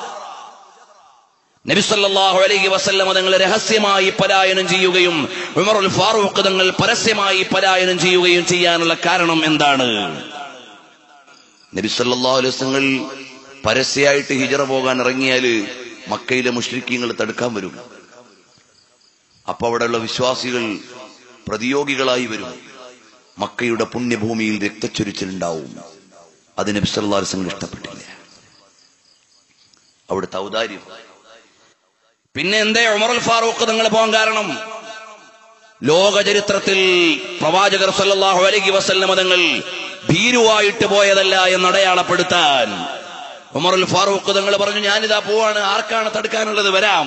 നബി സല്ലല്ലാഹു അലൈഹി വസല്ലം തങ്ങൾ രഹസ്യമായി പലായനം ചെയ്യുകയും ഉമറുൽ ഫാറൂഖ് തങ്ങൾ പരസ്യമായി പലായനം ചെയ്യുകയും ചെയ്യാനുള്ള കാരണം എന്താണ് നബി സല്ലല്ലാഹു അലൈഹി വസല്ലങ്ങൾ പരസ്യമായിട്ട് ഹിജറ പോകാൻ ഇറങ്ങിയാല് മക്കയിലെ മുഷ്രിക്കീങ്ങൾ തടുക്കാൻ വരും അപ്പൊ അവിടെയുള്ള വിശ്വാസികൾ പ്രതിയോഗികളായി വരും മക്കയുടെ പുണ്യഭൂമിയിൽ രക്തച്ചൊരിച്ചിലുണ്ടാവും അത് നബി സല്ലല്ലാഹു അലൈഹി വസല്ലം ഇഷ്ടപ്പെട്ടില്ല അവിടുത്തെ ഔദാര്യം പിന്നെ എന്തേ ഉമറുൽ ഫാറൂഖ് നിങ്ങൾ പോകാൻ കാരണം ലോക ചരിത്രത്തിൽ പ്രവാചകർ സല്ലല്ലാഹു അലൈഹി വസല്ലം തങ്ങൾ ഭീരുവായിട്ട് പോയതല്ല എന്ന് അടയാളപ്പെടുത്താൻ ഉമറുൽ ഫാറൂഖ് തങ്ങൾ പറഞ്ഞു ഞാനിതാ പോവാണ് ആർക്കാണ് തടുക്കാനുള്ളത് വരാം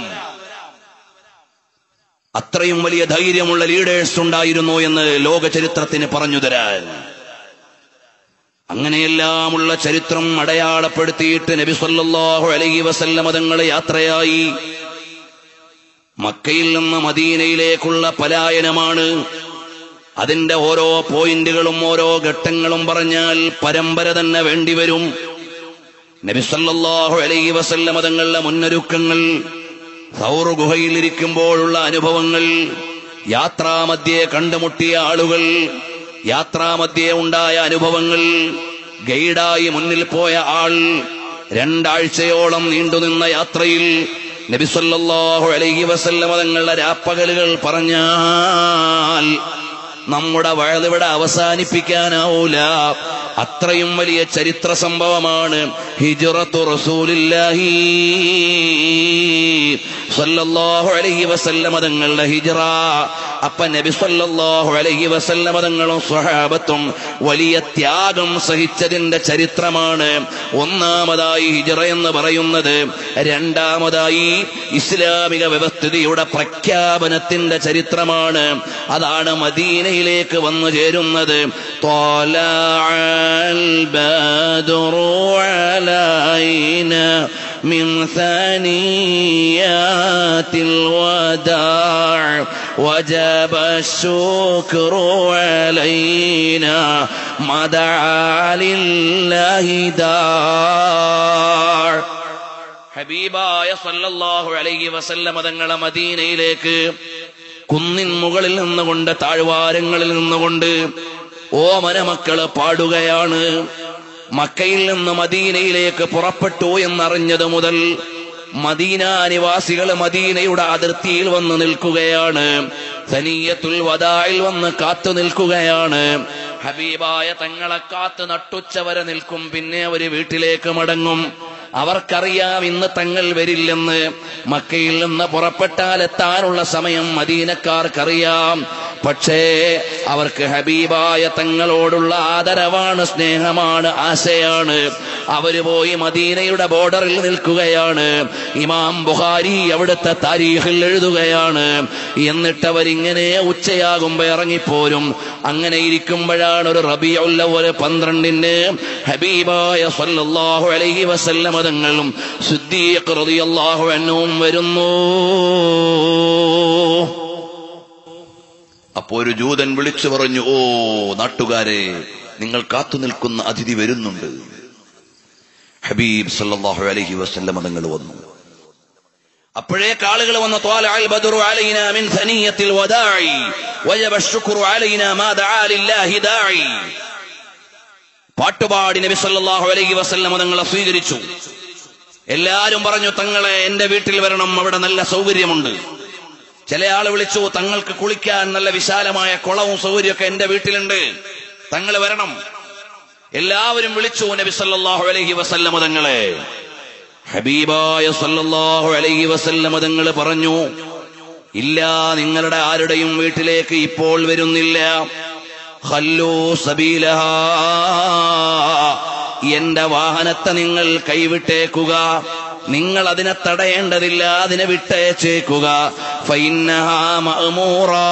അത്രയും വലിയ ധൈര്യമുള്ള ലീഡേഴ്സ് ഉണ്ടായിരുന്നു എന്ന് ലോക ചരിത്രത്തിന് പറഞ്ഞു തരാൻ അങ്ങനെയെല്ലാമുള്ള ചരിത്രം അടയാളപ്പെടുത്തിയിട്ട് നബി സല്ലല്ലാഹു അലൈഹി വസല്ലം തങ്ങളെ യാത്രയായി മക്കയിൽ നിന്ന് മദീനയിലേക്കുള്ള പലായനമാണ് അതിന്റെ ഓരോ പോയിന്റുകളും ഓരോ ഘട്ടങ്ങളും പറഞ്ഞാൽ പരമ്പര തന്നെ വേണ്ടിവരും നബി സല്ലല്ലാഹു അലൈഹി വസല്ലം തങ്ങളുടെ മുന്നൊരുക്കങ്ങൾ സൗർ ഗുഹയിലിരിക്കുമ്പോഴുള്ള അനുഭവങ്ങൾ യാത്രാമധ്യേ കണ്ടുമുട്ടിയ ആളുകൾ യാത്രാമധ്യേ ഉണ്ടായ അനുഭവങ്ങൾ ഗൈഡായി മുന്നിൽ പോയ ആൾ രണ്ടാഴ്ചയോളം നീണ്ടുനിന്ന യാത്രയിൽ നബി സല്ലല്ലാഹു അലൈഹി വസല്ലം തങ്ങളുടെ രാപ്പകലുകൾ പറഞ്ഞാൽ നമ്മുടെ വഴതിവിടെ അവസാനിപ്പിക്കാനാവൂല അത്രയും വലിയ ചരിത്ര സംഭവമാണ് ഹിജറത്തു റസൂലില്ലാഹി സല്ലല്ലാഹു അലൈഹി വസല്ലമ തങ്ങളുടെ ഹിജ്റ അപ്പ നബി സല്ലല്ലാഹു അലൈഹി വസല്ലമ തങ്ങളും സ്വഹാബത്തും വലിയ ത്യാഗം സഹിച്ചതിന്റെ ചരിത്രമാണ് ഒന്നാമതായി ഹിജ്റ എന്ന് പറയുന്നത് രണ്ടാമതായി ഇസ്ലാമിക വ്യവസ്ഥിതിയുടെ പ്രഖ്യാപനത്തിന്റെ ചരിത്രമാണ് അതാണ് മദീനയിലേക്ക് വന്നു ചേരുന്നത് طلع البدر علينا من ثنيات الوداع وجب الشكر علينا ما دعا لله داع ഹബീബായ സല്ലല്ലാഹു അലൈഹി വസല്ലമ തങ്ങളെ മദീനയിലേക്ക് കുന്നിൻ മുകളിൽ നിന്നുകൊണ്ട് താഴ്വാരങ്ങളിൽ നിന്നുകൊണ്ട് ഓമന മക്കള് പാടുകയാണ് മക്കയിൽ നിന്ന് മദീനയിലേക്ക് പുറപ്പെട്ടു എന്നറിഞ്ഞത് മുതൽ മദീന നിവാസികൾ മദീനയുടെ അതിർത്തിയിൽ വന്ന് നിൽക്കുകയാണ് സനീയത്തുൽ വദായിൽ വന്ന് കാത്തു നിൽക്കുകയാണ് ഹബീബായ തങ്ങളെ കാത്ത് നട്ടുച്ച വരെ നിൽക്കും പിന്നെ അവര് വീട്ടിലേക്ക് മടങ്ങും അവർക്കറിയാം ഇന്ന് തങ്ങൾ വരില്ലെന്ന് മക്കയിൽ നിന്ന് പുറപ്പെട്ടാൽ എത്താനുള്ള സമയം മദീനക്കാർക്കറിയാം പക്ഷേ അവർക്ക് ഹബീബായ തങ്ങളോടുള്ള ആദരവാണ് സ്നേഹമാണ് ആശയാണ് അവര് പോയി മദീനയുടെ ബോർഡറിൽ നിൽക്കുകയാണ് ഇമാം ബുഖാരി അവിടുത്തെ താരീഖിൽ എഴുതുകയാണ് എന്നിട്ട് അവരിങ്ങനെ ഉച്ചയാകുമ്പോ ഇറങ്ങിപ്പോരും അങ്ങനെ ഇരിക്കുമ്പോഴാണ് ഒരു റബിയുള്ള ഒരു പന്ത്രണ്ടിന് ഹബീബായ സല്ലല്ലാഹു അലൈഹി വസല്ലമ തങ്ങളും സിദ്ദീഖ് റളിയല്ലാഹു അൻഹും വരുന്നു അപ്പോ ഒരു ജൂതൻ വിളിച്ചു പറഞ്ഞു ഓ നാട്ടുകാരെ നിങ്ങൾ കാത്തു നിൽക്കുന്ന അതിഥി വരുന്നുണ്ട് ഹബീബ് സല്ലല്ലാഹു അലൈഹി വസല്ലമ തങ്ങൾ വന്നു അപ്പോഴേക്ക് ആളുകൾ വന്ന് طالع البدر علينا من ثنية الوداع وجب الشكر علينا ما دعا لله داعي പാട്ടുപാടി നബി സല്ലല്ലാഹു അലൈഹി വസല്ലമ തങ്ങളെ സ്വീകരിച്ചു എല്ലാരും പറഞ്ഞു തങ്ങളെ എന്റെ വീട്ടിൽ വരണം അവിടെ നല്ല സൗകര്യമുണ്ട് ചില ആള് വിളിച്ചു തങ്ങൾക്ക് കുളിക്കാൻ നല്ല വിശാലമായ കുളവും സൗകര്യമൊക്കെ എന്റെ വീട്ടിലുണ്ട് തങ്ങൾ വരണം എല്ലാവരും വിളിച്ചു നബി സല്ലല്ലാഹു അലൈഹി വസല്ലമ തങ്ങളെ ഹബീബായ സല്ലല്ലാഹു അലൈഹി വസല്ലമ തങ്ങൾ പറഞ്ഞു ഇല്ല നിങ്ങളുടെ ആരുടെയും വീട്ടിലേക്ക് ഇപ്പോൾ വരുന്നില്ല ഖല്ലൂ സബീലഹാ എന്റെ വാഹനത്തെ നിങ്ങൾ കൈവിട്ടേക്കുക നിങ്ങൾ അതിനെ തടയേണ്ടതില്ല അതിനെ വിട്ടേച്ചേക്കുക ഫൈന്നഹാ മഅ്മൂറാ.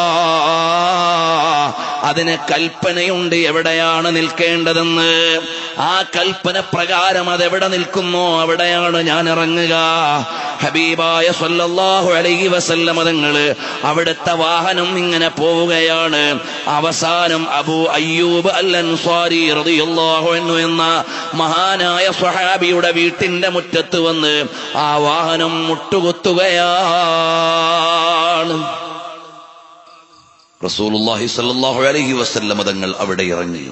അതിന് കൽപ്പനയുണ്ട് എവിടെയാണ് നിൽക്കേണ്ടതെന്ന് ആ കൽപ്പന പ്രകാരം അതെവിടെ നിൽക്കുന്നോ അവിടെയാണ് ഞാൻ ഇറങ്ങുക ഹബീബായ സല്ലല്ലാഹു അലൈഹി വസല്ലമ തങ്ങള് അവിടുത്തെ വാഹനം ഇങ്ങനെ പോവുകയാണ് അവസാനം അബു അയ്യൂബ് അൽ അൻസാരി റളിയല്ലാഹു അൻഹു എന്ന മഹാനായ സ്വഹാബിയുടെ വീട്ടിന്റെ മുറ്റത്ത് വന്ന് ആ വാഹനം മുട്ടുകുത്തുകയാണ് റസൂലുള്ളാഹി സ്വല്ലല്ലാഹു അലൈഹി വസല്ലമ തങ്ങൾ അവിടെ ഇറങ്ങി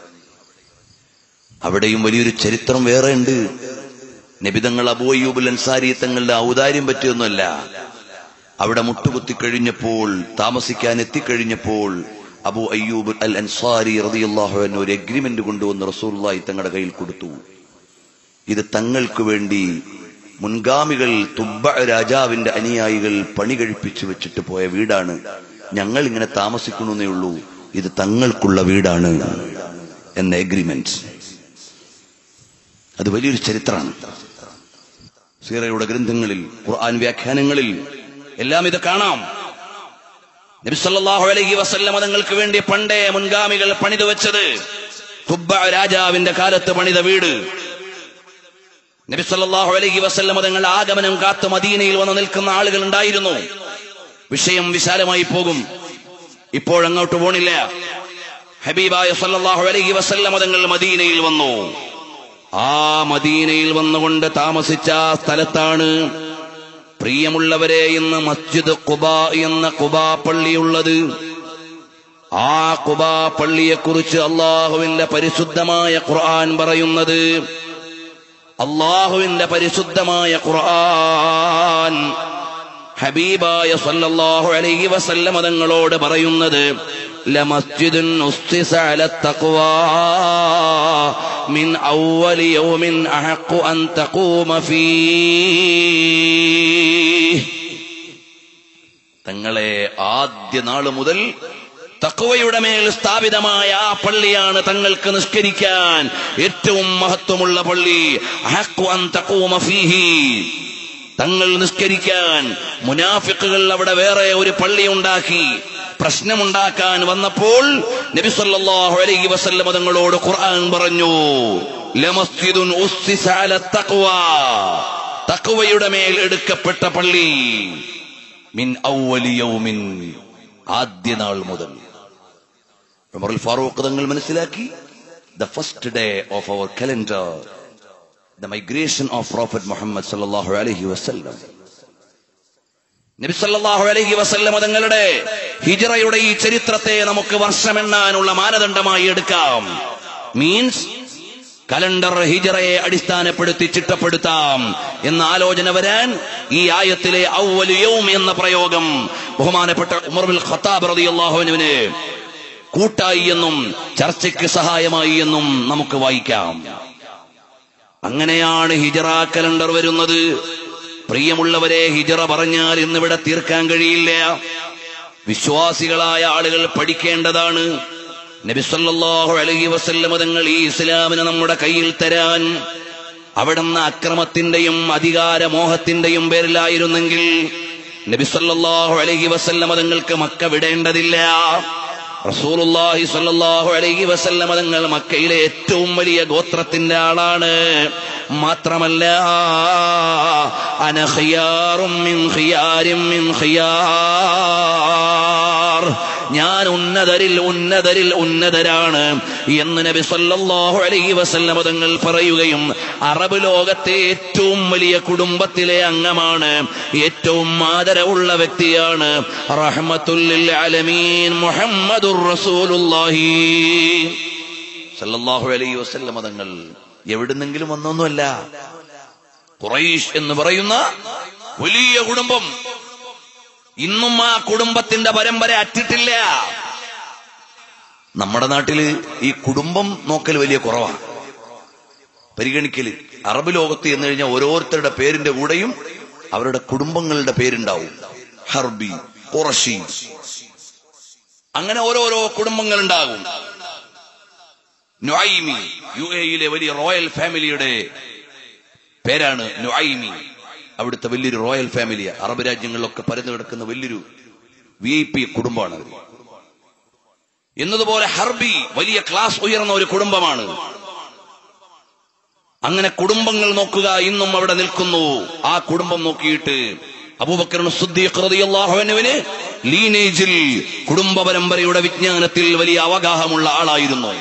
അവിടെയും വലിയൊരു ചരിത്രം വേറെ ഉണ്ട് നബിതങ്ങൾ അബൂയ്യൂബുൽ അൻസാരി തങ്ങളുടെ ഔദാര്യം പറ്റിയൊന്നുമല്ല അവിടെ മുട്ടുകുത്തി കഴിഞ്ഞപ്പോൾ താമസിക്കാൻ എത്തിക്കഴിഞ്ഞപ്പോൾ അബു അയ്യൂബ് അൽ അൻസാരി റളിയല്ലാഹു അൻഹു ഒരു എഗ്രിമെന്റ് കൊണ്ടുവന്ന് റസൂലുള്ളാഹി തങ്ങളുടെ കയ്യിൽ കൊടുത്തു ഇത് തങ്ങൾക്ക് വേണ്ടി മുൻഗാമികൾ തുബ്ബ രാജാവിന്റെ അനുയായികൾ പണി കഴിപ്പിച്ചു വെച്ചിട്ട് പോയ വീടാണ് ഞങ്ങൾ ഇങ്ങനെ താമസിക്കണമെന്നേ ഉള്ളൂ ഇത് തങ്ങൾക്കുള്ള വീടാണ് എന്ന എഗ്രിമെന്റ് അത് വലിയൊരു ചരിത്രമാണ് സീറയുടെ ഗ്രന്ഥങ്ങളിൽ ഖുർആൻ വ്യാഖ്യാനങ്ങളിൽ എല്ലാം ഇത് കാണാം നബി സല്ലല്ലാഹു അലൈഹി വസല്ലമ തങ്ങൾക്ക് വേണ്ടി പണ്ടേ മുൻഗാമികൾ പണിതു വെച്ചത് തുബ്ബ രാജാവിന്റെ കാലത്ത് പണിത വീട് നബി സല്ലല്ലാഹു അലൈഹി വസല്ലമ തങ്ങളുടെ ആഗമനം കാത്ത് മദീനയിൽ വന്ന് നിൽക്കുന്ന ആളുകൾ ഉണ്ടായിരുന്നു വിഷയം വിശാലമായി പോകും ഇപ്പോഴങ്ങോട്ട് പോണില്ല ഹബീബായ സല്ലല്ലാഹു അലൈഹി വസല്ലമ തങ്ങൾ മദീനയിൽ വന്നു ആ മദീനയിൽ വന്നുകൊണ്ട് താമസിച്ച ആ സ്ഥലത്താണ് പ്രിയമുള്ളവരെ ഇന്ന് മസ്ജിദ് കുബ എന്ന കുബാ പള്ളിയുള്ളത് ആ കുബാ പള്ളിയെക്കുറിച്ച് അള്ളാഹുവിന്റെ പരിശുദ്ധമായ ഖുർആൻ പറയുന്നത് അള്ളാഹുവിന്റെ പരിശുദ്ധമായ ഖുർആൻ ഹബീബായ സല്ലല്ലാഹു അലൈഹി വസല്ലമ തങ്ങളോട് പറയുന്നത് ലമസ്ജിദുൻ ഉസ്തിസ അല തഖ്വാ മിൻ അവ്വലി യൗമിൻ അഹഖു അൻ തഖൂമ ഫീഹ് തങ്ങളെ ആദ്യ നാള് മുതൽ തക്കുവയുടെ മേൽ സ്ഥാപിതമായ ആ പള്ളിയാണ് തങ്ങൾക്ക് നിസ്കരിക്കാൻ ഏറ്റവും മഹത്വമുള്ള പള്ളി അഹഖു അൻ തഖൂമ ഫീഹി. തങ്ങൾ നിസ്കരിക്കാൻ മുനാഫിക്കുകൾ അവിടെ വേറെ ഒരു പള്ളി ഉണ്ടാക്കി പ്രശ്നമുണ്ടാക്കാൻ വന്നപ്പോൾ നബി സല്ലല്ലാഹു അലൈഹി വസല്ലം തങ്ങളോട് ഖുർആൻ പറഞ്ഞു ലമസ്ജിദുൻ ഉസ്സിസ അല തഖ്വ തഖ്വയുടെ മേൽ എടുക്കപ്പെട്ട പള്ളി മിൻ ഔവലി യൗമിൻ ആദ്യ നാൾ മുതൽ ഉമറുൽ ഫാറൂഖ് തങ്ങൾ മനസ്സിലാക്കി the first day of our calendar the migration of prophet Muhammad സല്ലല്ലാഹു അലൈഹി വസല്ലം നബി സല്ലല്ലാഹു അലൈഹി വസല്ലം തങ്ങളുടെ ഹിജറയുടെ ഈ ചരിത്രത്തെ നമുക്ക് വർഷമെണ്ണാനുള്ള മാനദണ്ഡമായി എടുക്കാം മീൻസ് കലണ്ടർ ഹിജറയെ അടിസ്ഥാനപ്പെടുത്തി ചിട്ടപ്പെടുത്താം എന്ന ആലോചന വരാൻ ഈ ആയത്തിലെ ഔവലു യൗം എന്ന പ്രയോഗം ബഹുമാനപ്പെട്ട ഉമർ ബിൻ ഖത്താബ് റളിയല്ലാഹുവിന് കൂട്ടായി എന്നും ചർച്ചയ്ക്ക് സഹായമായി എന്നും നമുക്ക് വായിക്കാം അങ്ങനെയാണ് ഹിജറ കലണ്ടർ വരുന്നത് പ്രിയമുള്ളവരെ ഹിജറ പറഞ്ഞാൽ ഇന്നിവിടെ തീർക്കാൻ കഴിയില്ല വിശ്വാസികളായ ആളുകൾ പഠിക്കേണ്ടതാണ് നബി സല്ലല്ലാഹു അലൈഹി വസല്ലം തങ്ങൾ ഈ ഇസ്ലാമിനെ നമ്മുടെ കയ്യിൽ തരാൻ അവിടുന്ന് അക്രമത്തിന്റെയും അധികാരമോഹത്തിന്റെയും പേരിലായിരുന്നെങ്കിൽ നബി സല്ലല്ലാഹു അലൈഹി വസല്ലം തങ്ങൾക്ക് മക്ക വിടേണ്ടതില്ല റസൂലുള്ളാഹി സ്വല്ലല്ലാഹു അലൈഹി വസല്ലം തങ്ങൾ മക്കയിലെ ഏറ്റവും വലിയ ഗോത്രത്തിന്റെ ആളാണ് മാത്രമല്ല അന ഖിയാറും മിൻ ഖിയാരിൻ മിൻ ഖിയാർ ഞാൻ ഉന്നതരിൽ ഉന്നതരിൽ ഉന്നതരാണ് എന്ന് നബി സല്ലല്ലാഹു അലൈഹി വസല്ലം തങ്ങൾ പറയുകയും അറബ് ലോകത്തെ ഏറ്റവും വലിയ കുടുംബത്തിലെ അംഗമാണ് ഏറ്റവും ആദരവുള്ള വ്യക്തിയാണ് റഹ്മത്തുല്ലിൽ അലമീൻ മുഹമ്മദുർ റസൂലുള്ളാഹി സല്ലല്ലാഹു അലൈഹി വസല്ലം തങ്ങൾ എവിടുന്നെങ്കിലും വന്നൊന്നുമല്ല ഖുറൈഷ് എന്ന് പറയുന്ന വലിയ കുടുംബം ഇന്നും ആ കുടുംബത്തിന്റെ പരമ്പര അറ്റിട്ടില്ല നമ്മുടെ നാട്ടില് ഈ കുടുംബം നോക്കൽ വലിയ കുറവാണ് പരിഗണിക്കല് അറബ് ലോകത്ത് എന്ന് കഴിഞ്ഞാൽ ഓരോരുത്തരുടെ പേരിന്റെ കൂടെയും അവരുടെ കുടുംബങ്ങളുടെ പേരുണ്ടാവും ഹർബി ഖുറഷി അങ്ങനെ ഓരോരോ കുടുംബങ്ങൾ ഉണ്ടാകും നുഐമി യു എയിലെ വലിയ റോയൽ ഫാമിലിയുടെ പേരാണ് നുഐമി അവിടുത്തെ വലിയൊരു റോയൽ ഫാമിലി അറബ് രാജ്യങ്ങളിലൊക്കെ പരന്നു കിടക്കുന്ന വലിയൊരു വി ഐ പി കുടുംബമാണ് അത് എന്നതുപോലെ ഹർബി വലിയ ക്ലാസ് ഉയർന്ന ഒരു കുടുംബമാണ് അങ്ങനെ കുടുംബങ്ങൾ നോക്കുക ഇന്നും അവിടെ നിൽക്കുന്നു ആ കുടുംബം നോക്കിയിട്ട് അബൂബക്കർ സുദ്ദീഖ്റതിയല്ലാഹുവിന് ലീനേജിൽ കുടുംബ പരമ്പരയുടെ വിജ്ഞാനത്തിൽ വലിയ അവഗാഹമുള്ള ആളായിരുന്നു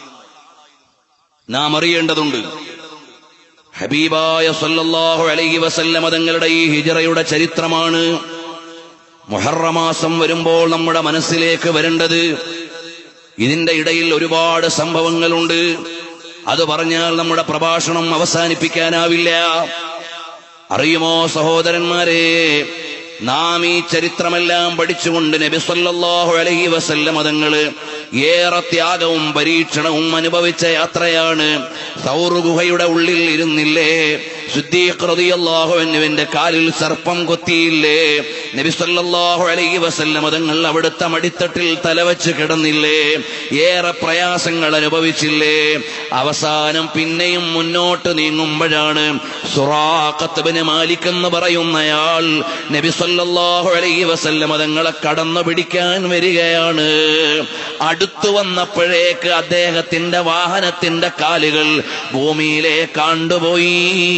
നാം അറിയേണ്ടതുണ്ട് ഹബീബായ സല്ലല്ലാഹു അലൈഹി വസല്ലമ തങ്ങളുടെ ഈ ഹിജറയുടെ ചരിത്രമാണ് മുഹറമാസം വരുമ്പോൾ നമ്മുടെ മനസ്സിലേക്ക് വരേണ്ടത് ഇതിന്റെ ഇടയിൽ ഒരുപാട് സംഭവങ്ങളുണ്ട് അത് പറഞ്ഞാൽ നമ്മുടെ പ്രഭാഷണം അവസാനിപ്പിക്കാനാവില്ല അറിയുമോ സഹോദരന്മാരെ നാം ഈ ചരിത്രമെല്ലാം പഠിച്ചുകൊണ്ട് നബി സല്ലല്ലാഹു അലൈഹി വസല്ലം അതങ്ങള് ഏറെ ത്യാഗവും പരീക്ഷണവും അനുഭവിച്ച യാത്രയാണ് സൗർ ഗുഹയുടെ ഉള്ളിൽ ഇരുന്നില്ലേ സിദ്ദീഖ് റളിയല്ലാഹു അൻഹുവിന്റെ കാലിൽ സർപ്പം കൊത്തിയില്ലേ നബി സല്ലല്ലാഹു അലൈഹി വസല്ലം തങ്ങൾ അവിടുത്തെ മടിത്തട്ടിൽ തലവച്ച് കിടന്നില്ലേ ഏറെ പ്രയാസങ്ങൾ അനുഭവിച്ചില്ലേ അവസാനം പിന്നെയും മുന്നോട്ട് നീങ്ങുമ്പോഴാണ് സുറാഖത്ത് ബിൻ മാലിക് എന്ന് പറയുന്നയാൾ നബി സല്ലല്ലാഹു അലൈഹി വസല്ലം തങ്ങളെ കടന്നു പിടിക്കാൻ വരികയാണ് അടുത്തു വന്നപ്പോഴേക്ക് അദ്ദേഹത്തിന്റെ വാഹനത്തിന്റെ കാലുകൾ ഭൂമിയിലെ കണ്ടുപോയി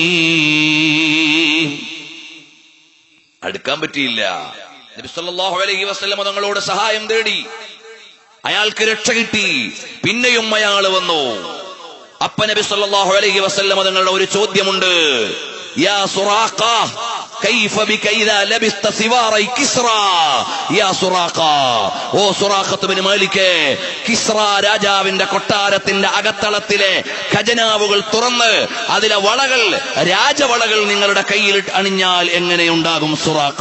അടുക്കാൻ പറ്റിയില്ല നബി സല്ലല്ലാഹു അലൈഹി വസല്ലം തങ്ങളോട് സഹായം തേടി അയാൾക്ക് രക്ഷ കിട്ടി പിന്നെയും അയാൾ വന്നു അപ്പ നബി സല്ലല്ലാഹു അലൈഹി വസല്ലം തങ്ങളുടെ ഒരു ചോദ്യമുണ്ട് യാ സുറാഖ കൈഫ ബിക ഇദാ ലബിസ്ത സിവാറൈ കിസ്റ യാ സുറാഖ ഓ സുറാഖത്ത് ബിൻ മാലിക് കിസ്റ രാജാവിന്റെ കൊട്ടാരത്തിന്റെ അകത്തളത്തിലെ ഖജനാവുകൾ തുറന്ന് അതിലെ വളകൾ രാജവളകൾ നിങ്ങളുടെ കയ്യിൽ അണിഞ്ഞാൽ എങ്ങനെയുണ്ടാകും സുറാഖ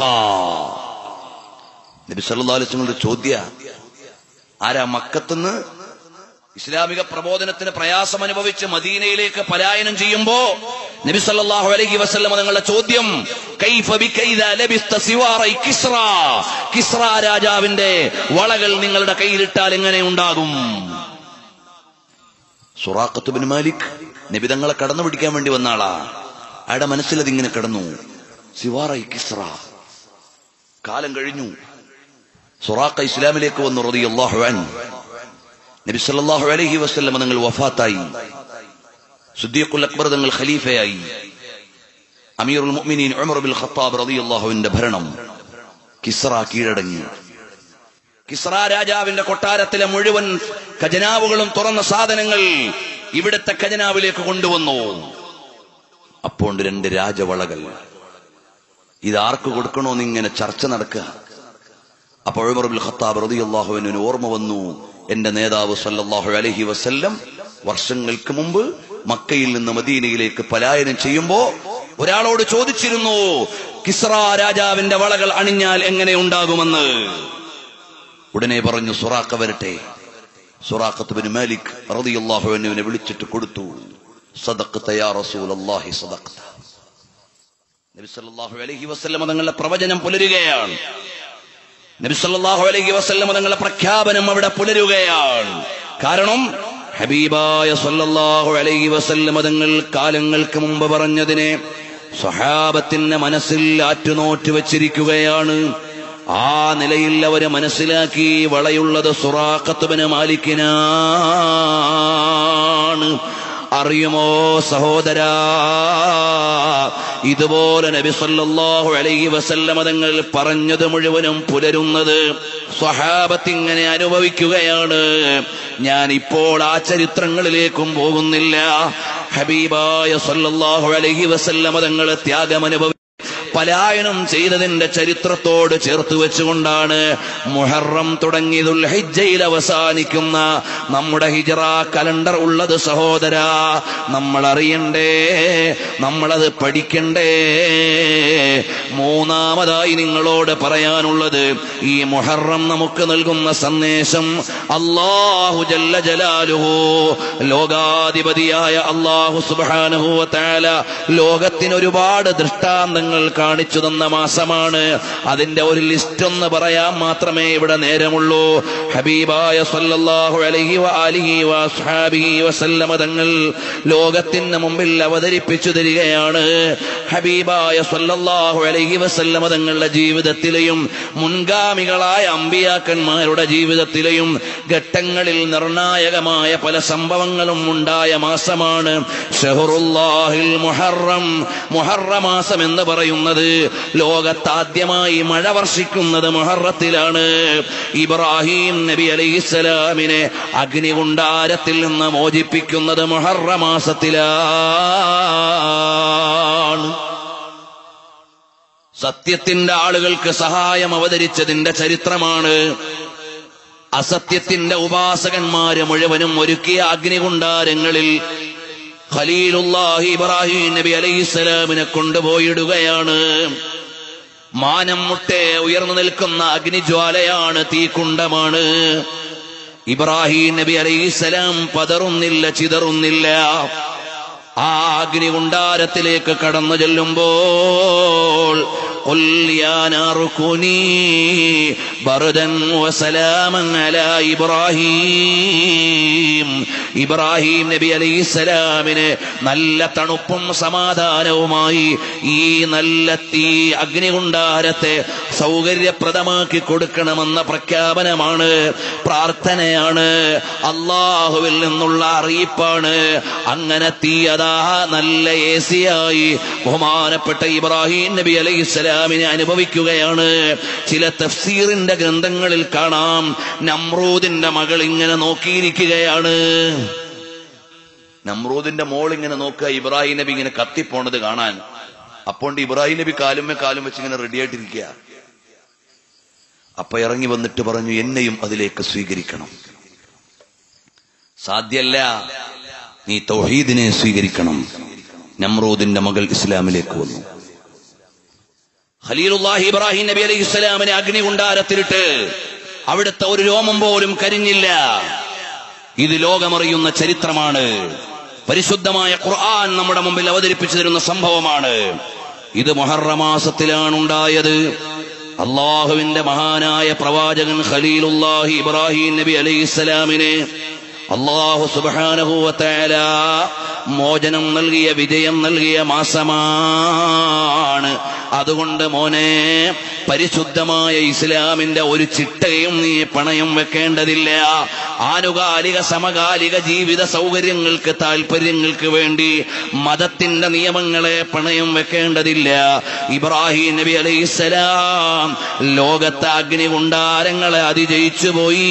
നബി സല്ലല്ലാഹു അലൈഹി വസല്ലം ചോദ്യ ആരാ മക്കത്തുനിന്ന് ഇസ്ലാമിക പ്രബോധനത്തിന് പ്രയാസം അനുഭവിച്ച് മദീനയിലേക്ക് പലായനം ചെയ്യുമ്പോ നബി സല്ലല്ലാഹു അലൈഹി വസല്ലം നിങ്ങളുടെ ചോദ്യം കൈഫ ബിക ഇദാ ലബിസ്ത സിവാറൈ കിസ്റ കിസ്റ രാജാവിന്റെ വളകൾ നിങ്ങളുടെ കയ്യിലിട്ടാൽ എങ്ങനെ ഉണ്ടാകും സുറാഖത്ത് ബിൻ മാലിക് നബി തങ്ങളെ കടന്നു പിടിക്കാൻ വേണ്ടി വന്ന ആളാ അയാളുടെ മനസ്സിലത് ഇങ്ങനെ കിടന്നു സിവാറൈ കിസ്റ കാലം കഴിഞ്ഞു സുറാഖ ഇസ്ലാമിലേക്ക് വന്നു റളിയല്ലാഹു അൻഹു നബി സല്ലല്ലാഹു അലൈഹി വസല്ലം നിങ്ങൾ വഫാത്തായി സുദ്ദീഖുൽ അക്ബർ തങ്ങൾ ഖലീഫയായി അമീറുൽ മുഅ്മിനീൻ ഉമർ ബിൻ ഖത്താബ് റളിയല്ലാഹുവിന്റെ ഭരണം കിസ്റ കീഴടങ്ങി കിസ്റ രാജാവിന്റെ കൊട്ടാരത്തിലെ മുഴുവൻ ഖജനാവുകളും തുറന്ന സാധനങ്ങൾ ഇവിടുത്തെ ഖജനാവിലേക്ക് കൊണ്ടുവന്നു അപ്പോൾ രണ്ട് രാജവളകൾ ഇത് ആർക്ക് കൊടുക്കണോന്ന് ഇങ്ങനെ ചർച്ച നടക്കുക അപ്പോൾ ഉമർ ബിൻ ഖത്താബ് റളിയല്ലാഹുവിന് ഓർമ്മ വന്നു എന്റെ നേതാവ് സല്ലല്ലാഹു അലൈഹി വസല്ലം വർഷങ്ങൾക്ക് മുമ്പ് മക്കയിൽ നിന്ന് മദീനയിലേക്ക് പലായനം ചെയ്യുമ്പോ ഒരാളോട് ചോദിച്ചിരുന്നു കിസ്റ രാജാവിന്റെ വളകൾ അണിഞ്ഞാൽ എങ്ങനെ ഉണ്ടാകുമെന്ന് ഉടനെ പറഞ്ഞു സുറാഖ വരട്ടെ സുറാഖത്ത് ബിൻ മാലിക് റളിയല്ലാഹു അൻഹുവിനെ വിളിച്ചിട്ട് കൊടുത്തു സദഖ്ത യാ റസൂലല്ലാഹി സദഖ്ത നബി സല്ലല്ലാഹു അലൈഹി വസല്ലം തങ്ങളുടെ പ്രവചനം പുലരുകയാണ് നബി സല്ലല്ലാഹു അലൈഹി വസല്ലം തങ്ങളുടെ പ്രഖ്യാപനം അവിടെ പുലരുകയാണ് കാരണം ഹബീബായ സല്ലല്ലാഹു അലൈഹി വസല്ലം തങ്ങൾ കാലങ്ങൾക്ക് മുമ്പ് പറഞ്ഞതിനെ സ്വഹാബത്തിന്റെ മനസ്സിൽ ആറ്റുനോറ്റ് വെച്ചിരിക്കുകയാണ് ആ നിലയിൽ അവര് മനസ്സിലാക്കി വളയുള്ളത് സുറാഖത്തുബിന് മാലിക്കിനാണ് അറിയുമോ സഹോദരാ ഇതുപോലെ നബി സല്ലല്ലാഹു അലൈഹി വസല്ലമ തങ്ങൾ പറഞ്ഞത് മുഴുവനും പുലരുന്നത് സ്വഹാബത്ത് ഇങ്ങനെ അനുഭവിക്കുകയാണ് ഞാൻ ഇപ്പോൾ ആ ചരിത്രങ്ങളിലേക്കും പോകുന്നില്ല ഹബീബായ സല്ലല്ലാഹു അലൈഹി വസല്ലമ തങ്ങൾ ത്യാഗമനുഭവി പലായനം ചെയ്തതിന്റെ ചരിത്രത്തോട് ചേർത്ത് വെച്ചുകൊണ്ടാണ് മുഹറം തുടങ്ങി ദുൽഹിജ്ജയിൽ അവസാനിക്കുന്ന നമ്മുടെ ഹിജറ കലണ്ടർ ഉള്ളത് സഹോദര നമ്മൾ അറിയണ്ടേ നമ്മളത് പഠിക്കണ്ടേ മൂന്നാമതായി നിങ്ങളോട് പറയാനുള്ളത് ഈ മുഹറം നമുക്ക് നൽകുന്ന സന്ദേശം അള്ളാഹു ജല്ല ജലാലുഹു ലോകാധിപതിയായ അള്ളാഹു സുബാനുഹു താല ലോകത്തിന് ഒരുപാട് ദൃഷ്ടാന്തങ്ങൾ കാണിച്ചു തന്ന മാസമാണ് അതിന്റെ ഒരു ലിസ്റ്റ് ഒന്ന് പറയാൻ മാത്രമേ ഇവിടെ നേരമുള്ളൂ ഹബീബായ സല്ലല്ലാഹു അലൈഹി വആലിഹി വഅസ്ഹാബിഹി വസല്ലമ തങ്ങൾ ലോകത്തിന് മുമ്പിൽ അവതരിപ്പിച്ചു തരികയാണ് ഹബീബായ സല്ലല്ലാഹു അലൈഹി വസല്ലമ തങ്ങളുടെ ജീവിതത്തിലെയും മുൻഗാമികളായ അമ്പിയാക്കന്മാരുടെ ജീവിതത്തിലെയും ഘട്ടങ്ങളിൽ നിർണായകമായ പല സംഭവങ്ങളും ഉണ്ടായ മാസമാണ് ഷഹറുല്ലാഹിൽ മുഹറം മുഹറ മാസം എന്ന് പറയുന്നത് ലോകത്താദ്യമായി മഴ വർഷിക്കുന്നത് മുഹറത്തിലാണ് ഇബ്രാഹിം നബി അലൈഹിസ്സലാമിനെ അഗ്നികുണ്ടാരത്തിൽ നിന്ന് മോചിപ്പിക്കുന്നത് മുഹറ മാസത്തിലാണ് സത്യത്തിന്റെ ആളുകൾക്ക് സഹായം അവതരിച്ചതിന്റെ ചരിത്രമാണ് അസത്യത്തിന്റെ ഉപാസകന്മാര് മുഴുവനും ഒരുക്കിയ അഗ്നികുണ്ടാരങ്ങളിൽ ഖലീലുല്ലാഹി ഇബ്രാഹിം നബി അലൈഹിസ്സലാമിനെ കൊണ്ടുപോയിടുകയാണ് മാനം മുട്ടെ ഉയർന്നു നിൽക്കുന്ന അഗ്നിജ്വാലയാണ് തീക്കുണ്ടമാണ് ഇബ്രാഹിം നബി അലൈഹിസ്സലാം പതറുന്നില്ല ചിതറുന്നില്ല ആ അഗ്നികുണ്ടാരത്തിലേക്ക് കടന്നു ചെല്ലുമ്പോൾ قل يا نار كوني بردا وسلاما على إبراهيم ഇബ്രാഹിം നബി അലൈഹിസ്സലാമിന് നല്ല തണുപ്പും സമാധാനവുമായി ഈ നല്ല തീ അഗ്നികുണ്ടാരത്തെ സൗകര്യപ്രദമാക്കി കൊടുക്കണമെന്ന പ്രഖ്യാപനമാണ് പ്രാർത്ഥനയാണ് അള്ളാഹുവിൽ നിന്നുള്ള അറിയിപ്പാണ് അങ്ങനെ തീ അതാ നല്ല എ സിയായി ബഹുമാനപ്പെട്ട ഇബ്രാഹിം നബി അലൈഹി ഇസ്ലാമിനെ അനുഭവിക്കുകയാണ് ചില തഫ്സീറിന്റെ ഗ്രന്ഥങ്ങളിൽ കാണാം നമ്രൂദിന്റെ മകൾ ഇങ്ങനെ നോക്കിയിരിക്കുകയാണ് നമ്രൂദിന്റെ മോൾ ഇങ്ങനെ നോക്കുക ഇബ്രാഹിം നബി ഇങ്ങനെ കത്തിപ്പോണത് കാണാൻ അപ്പോൾ ഇബ്രാഹിം നബി കാലുമേ കാലും വെച്ച് ഇങ്ങനെ റെഡി ആയിട്ടിരിക്കുക അപ്പൊ ഇറങ്ങി വന്നിട്ട് പറഞ്ഞു എന്നെയും അതിലേക്ക് സ്വീകരിക്കണം സാധ്യല്ല നീ തൗഹീദിനെ സ്വീകരിക്കണം നമ്രൂദിന്റെ മകൾ ഇസ്ലാമിലേക്ക് വന്നു ഖലീലുല്ലാഹി ഇബ്രാഹിം നബി അലൈഹി ഇസ്ലാമിനെ അഗ്നികുണ്ടാരത്തിലിട്ട് അവിടുത്തെ ഒരു രോമം പോലും കരിഞ്ഞില്ല ഇത് ലോകമറിയുന്ന ചരിത്രമാണ് പരിശുദ്ധമായ ഖുർആൻ നമ്മുടെ മുമ്പിൽ അവതരിപ്പിച്ചു തരുന്ന സംഭവമാണ് ഇത് മൊഹറമാസത്തിലാണ് ഉണ്ടായത് അള്ളാഹുവിന്റെ മഹാനായ പ്രവാചകൻ ഖലീലുല്ലാഹി ഇബ്രാഹിം നബി അലൈഹിസ്സലാമിനെ അള്ളാഹു സുബാനഹുവത്തേല മോചനം നൽകിയ വിജയം നൽകിയ മാസമാണ് അതുകൊണ്ട് മോനെ പരിശുദ്ധമായ ഇസ്ലാമിന്റെ ഒരു ചിട്ടയും നീ പണയം വെക്കേണ്ടതില്ല ആനുകാലിക സമകാലിക ജീവിത സൗകര്യങ്ങൾക്ക് താല്പര്യങ്ങൾക്ക് വേണ്ടി മതത്തിന്റെ നിയമങ്ങളെ പണയം വെക്കേണ്ടതില്ല ഇബ്രാഹിം നബി അലൈഹിസ്സലാം ലോകത്തെ അഗ്നികുണ്ടാരങ്ങളെ അതിജയിച്ചു പോയി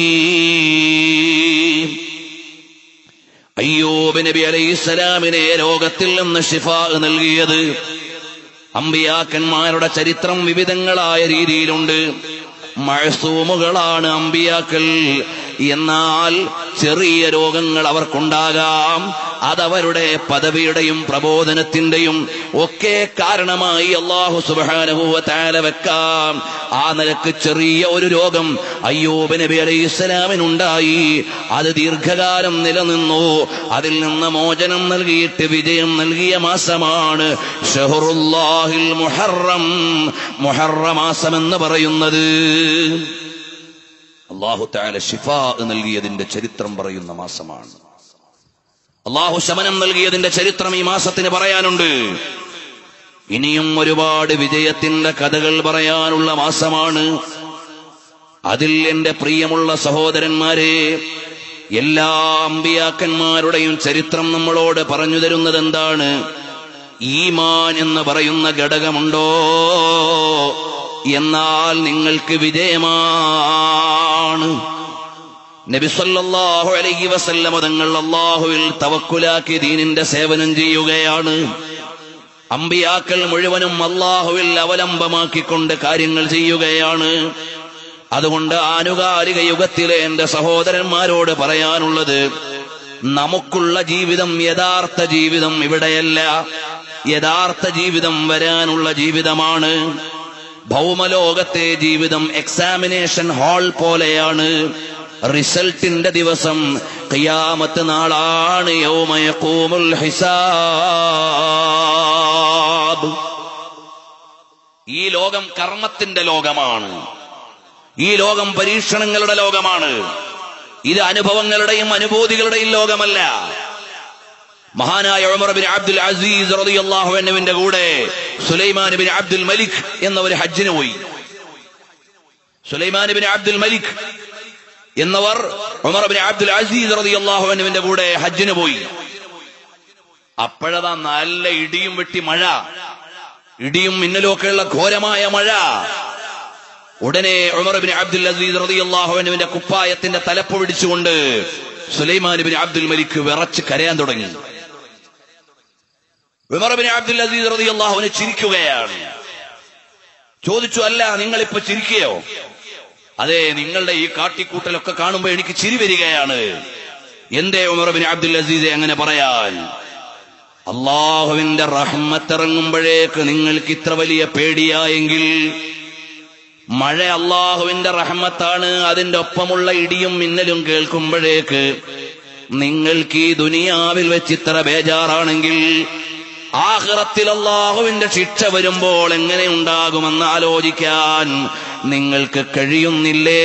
അയ്യൂബ് നബി അലൈഹിസ്സലാമിനെ ലോകത്തിൽ നിന്ന് ഷിഫ നൽകിയത് അമ്പിയാക്കന്മാരുടെ ചരിത്രം വിവിധങ്ങളായ രീതിയിലുണ്ട് മഴസൂമുകളാണ് അമ്പിയാക്കൾ എന്നാൽ ചെറിയ രോഗങ്ങൾ അവർക്കുണ്ടാകാം അതവരുടെ പദവിയുടെയും പ്രബോധനത്തിന്റെയും ഒക്കെ കാരണമായി അള്ളാഹു സുബാനുഭൂവ താല വെക്കാം ആ നിലക്ക് ചെറിയ ഒരു രോഗം അയ്യൂബ് നബി അലൈഹി ഇസ്ലാമിനുണ്ടായി അത് ദീർഘകാലം നിലനിന്നു അതിൽ നിന്ന് മോചനം നൽകിയിട്ട് വിജയം നൽകിയ മാസമാണ് ഷഹറുല്ലാഹിൽ മുഹറം മുഹറ മാസം എന്ന് പറയുന്നത് അള്ളാഹു താല ഷിഫ നൽകിയതിന്റെ ചരിത്രം പറയുന്ന മാസമാണ് അള്ളാഹു ശമനം നൽകിയതിന്റെ ചരിത്രം ഈ മാസത്തിന് പറയാനുണ്ട് ഇനിയും ഒരുപാട് വിജയത്തിന്റെ കഥകൾ പറയാനുള്ള മാസമാണ് അതിൽ എന്റെ പ്രിയമുള്ള സഹോദരന്മാരെ എല്ലാ അമ്പിയാക്കന്മാരുടെയും ചരിത്രം നമ്മളോട് പറഞ്ഞു തരുന്നത് എന്താണ് ഈമാൻ എന്ന് പറയുന്ന ഘടകമുണ്ടോ എന്നാൽ നിങ്ങൾക്ക് വിജയമാണ് നബി സല്ലല്ലാഹു അലൈഹി വസല്ലമ തങ്ങൾ അള്ളാഹുവിൽ തവക്കുലാക്കി ദീനിന്റെ സേവനം ചെയ്യുകയാണ് അമ്പിയാക്കൾ മുഴുവനും അള്ളാഹുവിൽ അവലംബമാക്കിക്കൊണ്ട് കാര്യങ്ങൾ ചെയ്യുകയാണ് അതുകൊണ്ട് ആനുകാലിക യുഗത്തിലെ എന്റെ സഹോദരന്മാരോട് പറയാനുള്ളത് നമുക്കുള്ള ജീവിതം യഥാർത്ഥ ജീവിതം ഇവിടെയല്ല യഥാർത്ഥ ജീവിതം വരാനുള്ള ജീവിതമാണ് ഭൗമലോകത്തെ ജീവിതം എക്സാമിനേഷൻ ഹാൾ പോലെയാണ് റിസൾട്ടിന്റെ ദിവസം ഖിയാമത്ത് നാളാണ് യൗമയഖൂമുൽ ഹിസാബ് ഈ ലോകം കർമ്മത്തിന്റെ ലോകമാണ് ഈ ലോകം പരീക്ഷണങ്ങളുടെ ലോകമാണ് ഇത് അനുഭവങ്ങളുടെയും അനുഭൂതികളുടെയും ലോകമല്ല മഹാനായ ഉമർ ബിൻ അബ്ദുൽ അസീസ് റളിയല്ലാഹു അൻഹുവിന്റെ കൂടെ സുലൈമാൻ ബിൻ അബ്ദുൽ മലിക് എന്ന ഒരു ഹജ്ജിന് പോയി സുലൈമാൻ ബിൻ അബ്ദുൽ മലിക് എന്നവർ ഉമർ ബിൻ അബ്ദുൽ അസീസ് റളിയല്ലാഹു അൻഹുവിന്റെ കൂടെ ഹജ്ജിന് പോയി അപ്പോഴതാ നല്ല ഇടിയും വെട്ടി മഴ ഇടിയും മിന്നലും ഒക്കെയുള്ള ഘോരമായ മഴ ഉടനെ ഉമർ ബിൻ അബ്ദുൽ അസീസ് റളിയല്ലാഹു അൻഹുവിന്റെ കുപ്പായത്തിന്റെ തലപ്പ് പിടിച്ചുകൊണ്ട് സുലൈമാൻ ബിൻ അബ്ദുൽ മലിക് വിറച്ച് കരയാൻ തുടങ്ങി ഉമർ ബിൻ അബ്ദുൽ അസീസ് റളിയല്ലാഹു അൻഹു ചിരിക്കുകയാണ് ചോദിച്ചു അല്ല നിങ്ങളിപ്പോ ചിരിക്കുകയോ അതെ നിങ്ങളുടെ ഈ കാട്ടിക്കൂട്ടലൊക്കെ കാണുമ്പോൾ എനിക്ക് ചിരി വരികയാണ് എന്തേ ഉമർ ബിൻ അബ്ദുൽ അസീസെ അങ്ങനെ പറയാൻ അള്ളാഹുവിന്റെ റഹ്മത്തിറങ്ങുമ്പോഴേക്ക് നിങ്ങൾക്ക് ഇത്ര വലിയ പേടിയായെങ്കിൽ മഴ അള്ളാഹുവിന്റെ റഹ്മത്താണ് അതിന്റെ ഒപ്പമുള്ള ഇടിയും മിന്നലും കേൾക്കുമ്പോഴേക്ക് നിങ്ങൾക്ക് ഈ ദുനിയാവിൽ വെച്ച് ഇത്ര ബേജാറാണെങ്കിൽ ആഹ്റത്തിൽ അള്ളാഹുവിന്റെ ശിക്ഷ വരുമ്പോൾ എങ്ങനെ ഉണ്ടാകുമെന്ന് ആലോചിക്കാൻ നിങ്ങൾക്ക് കഴിയുന്നില്ലേ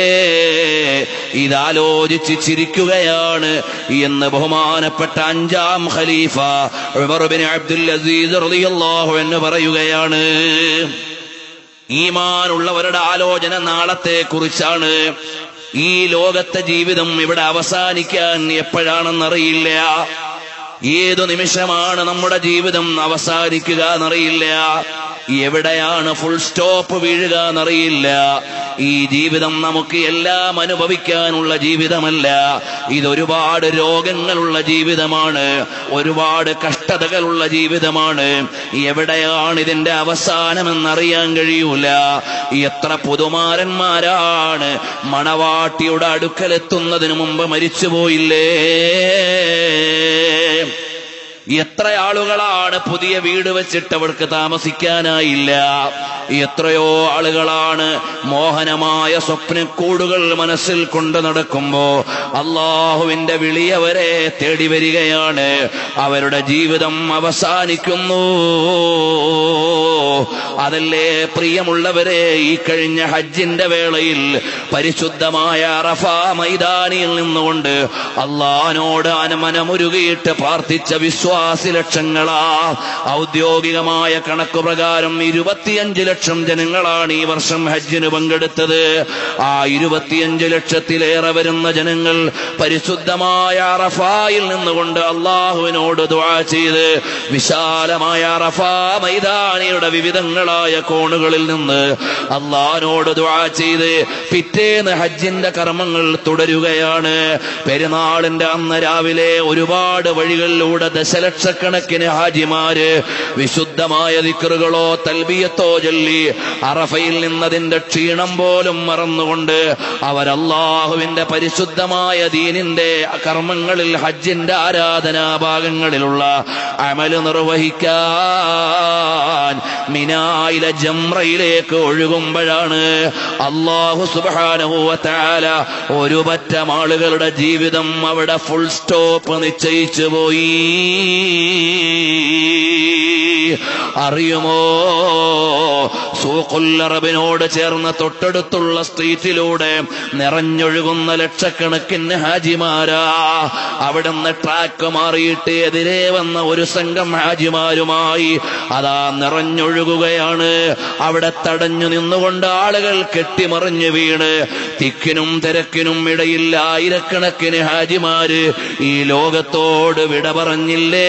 ഇതാലോചിച്ച് ചിരിക്കുകയാണ് എന്ന് ബഹുമാനപ്പെട്ട അഞ്ചാം ഖലീഫ ഉമർ ബിൻ അബ്ദുൽ അസീസ് റളിയല്ലാഹു എന്ന് പറയുകയാണ് ഈമാനുള്ളവരുടെ ആലോചന നാളത്തെ കുറിച്ചാണ് ഈ ലോകത്തെ ജീവിതം ഇവിടെ അവസാനിക്കാൻ എപ്പോഴാണെന്നറിയില്ല ഏതു നിമിഷമാണ് നമ്മുടെ ജീവിതം അവസാനിക്കുക എന്നറിയില്ല എവിടെയാണ് ഫുൾ സ്റ്റോപ്പ് വീഴുക എന്നറിയില്ല ഈ ജീവിതം നമുക്ക് എല്ലാം അനുഭവിക്കാനുള്ള ജീവിതമല്ല ഇതൊരുപാട് രോഗങ്ങളുള്ള ജീവിതമാണ് ഒരുപാട് കഷ്ടതകളുള്ള ജീവിതമാണ് എവിടെയാണ് ഇതിന്റെ അവസാനമെന്നറിയാൻ കഴിയൂല എത്ര പുതുമാരന്മാരാണ് മണവാട്ടിയുടെ അടുക്കലെത്തുന്നതിന് മുമ്പ് മരിച്ചുപോയില്ലേ എത്ര ആളുകളാണ് പുതിയ വീട് വെച്ചിട്ട് അവർക്ക് താമസിക്കാനായില്ല എത്രയോ ആളുകളാണ് മോഹനമായ സ്വപ്നക്കൂടുകൾ മനസ്സിൽ കൊണ്ട് നടക്കുമ്പോ അള്ളാഹുവിന്റെ വിളിയവരെ തേടി വരികയാണ് അവരുടെ ജീവിതം അവസാനിക്കുന്നു അതല്ലേ പ്രിയമുള്ളവരെ ഈ കഴിഞ്ഞ ഹജ്ജിന്റെ വേളയിൽ പരിശുദ്ധമായ അറഫ മൈതാനിയിൽ നിന്നുകൊണ്ട് അള്ളഹാനോട് അനുമനമുരുകിയിട്ട് പ്രാർത്ഥിച്ച വിശ്വാസി ലക്ഷങ്ങളാ ഔദ്യോഗികമായ കണക്ക് പ്രകാരം ഇരുപത്തിയഞ്ച് ലക്ഷം ജനങ്ങളാണ് ഈ വർഷം ഹജ്ജിന് പങ്കെടുത്തത് ആ ഇരുപത്തിയഞ്ച് ലക്ഷത്തിലേറെ വരുന്ന ജനങ്ങൾ പരിശുദ്ധമായ അറഫായിൽ നിന്നുകൊണ്ട് അള്ളാഹുവിനോട് ദുആ ചെയ്ത് വിശാലമായ അറഫ മൈതാനിയുടെ വിവിധങ്ങളായ കോണുകളിൽ നിന്ന് അള്ളാഹിനോട് ദുആ ചെയ്ത് പിറ്റേന്ന് ഹജ്ജിന്റെ കർമ്മങ്ങൾ തുടരുകയാണ് പെരുന്നാളിന്റെ അന്ന് രാവിലെ ഒരുപാട് വഴികളിലൂടെ ദശലക്ഷക്കണക്കിന് ഹാജിമാര് വിശുദ്ധമായ ദിക്കറുകളോ തൽബിയത്തോ ചൊല്ലി അറഫയിൽ നിന്നതിന്റെ ക്ഷീണം പോലും മറന്നുകൊണ്ട് അവരല്ലാഹുവിന്റെ പരിശുദ്ധമായ ദീനിന്റെ കർമ്മങ്ങളിൽ ഹജ്ജിന്റെ ആരാധനാ ഭാഗങ്ങളിലുള്ള അമല് നിർവഹിക്കാൻ മിനായിലെ ജംറയിലേക്ക് ഒഴുകുമ്പോഴാണ് അള്ളാഹു സുബാനുഭവത്താല ഒരു പറ്റം ആളുകളുടെ ജീവിതം അവിടെ ഫുൾ സ്റ്റോപ്പ് നിശ്ചയിച്ചു പോയി അറിയുമോ സൂഖുല്ലറബിനോട് ചേർന്ന തൊട്ടടുത്തുള്ള സ്ട്രീറ്റിലൂടെ നിറഞ്ഞൊഴുകുന്ന ലക്ഷക്കണക്കിന് ഹാജിമാരാ അവിടുന്ന് ട്രാക്ക് മാറിയിട്ട് എതിരെ വന്ന ഒരു സംഘം ഹാജിമാരുമായി അതാ നിറഞ്ഞൊഴുകുകയാണ് അവിടെ തടഞ്ഞു നിന്നുകൊണ്ട് ആളുകൾ കെട്ടിമറിഞ്ഞു വീണ് തിക്കിനും തിരക്കിനും ഇടയിൽ ആയിരക്കണക്കിന് ഹാജിമാര് ഈ ലോകത്തോട് വിട പറഞ്ഞില്ലേ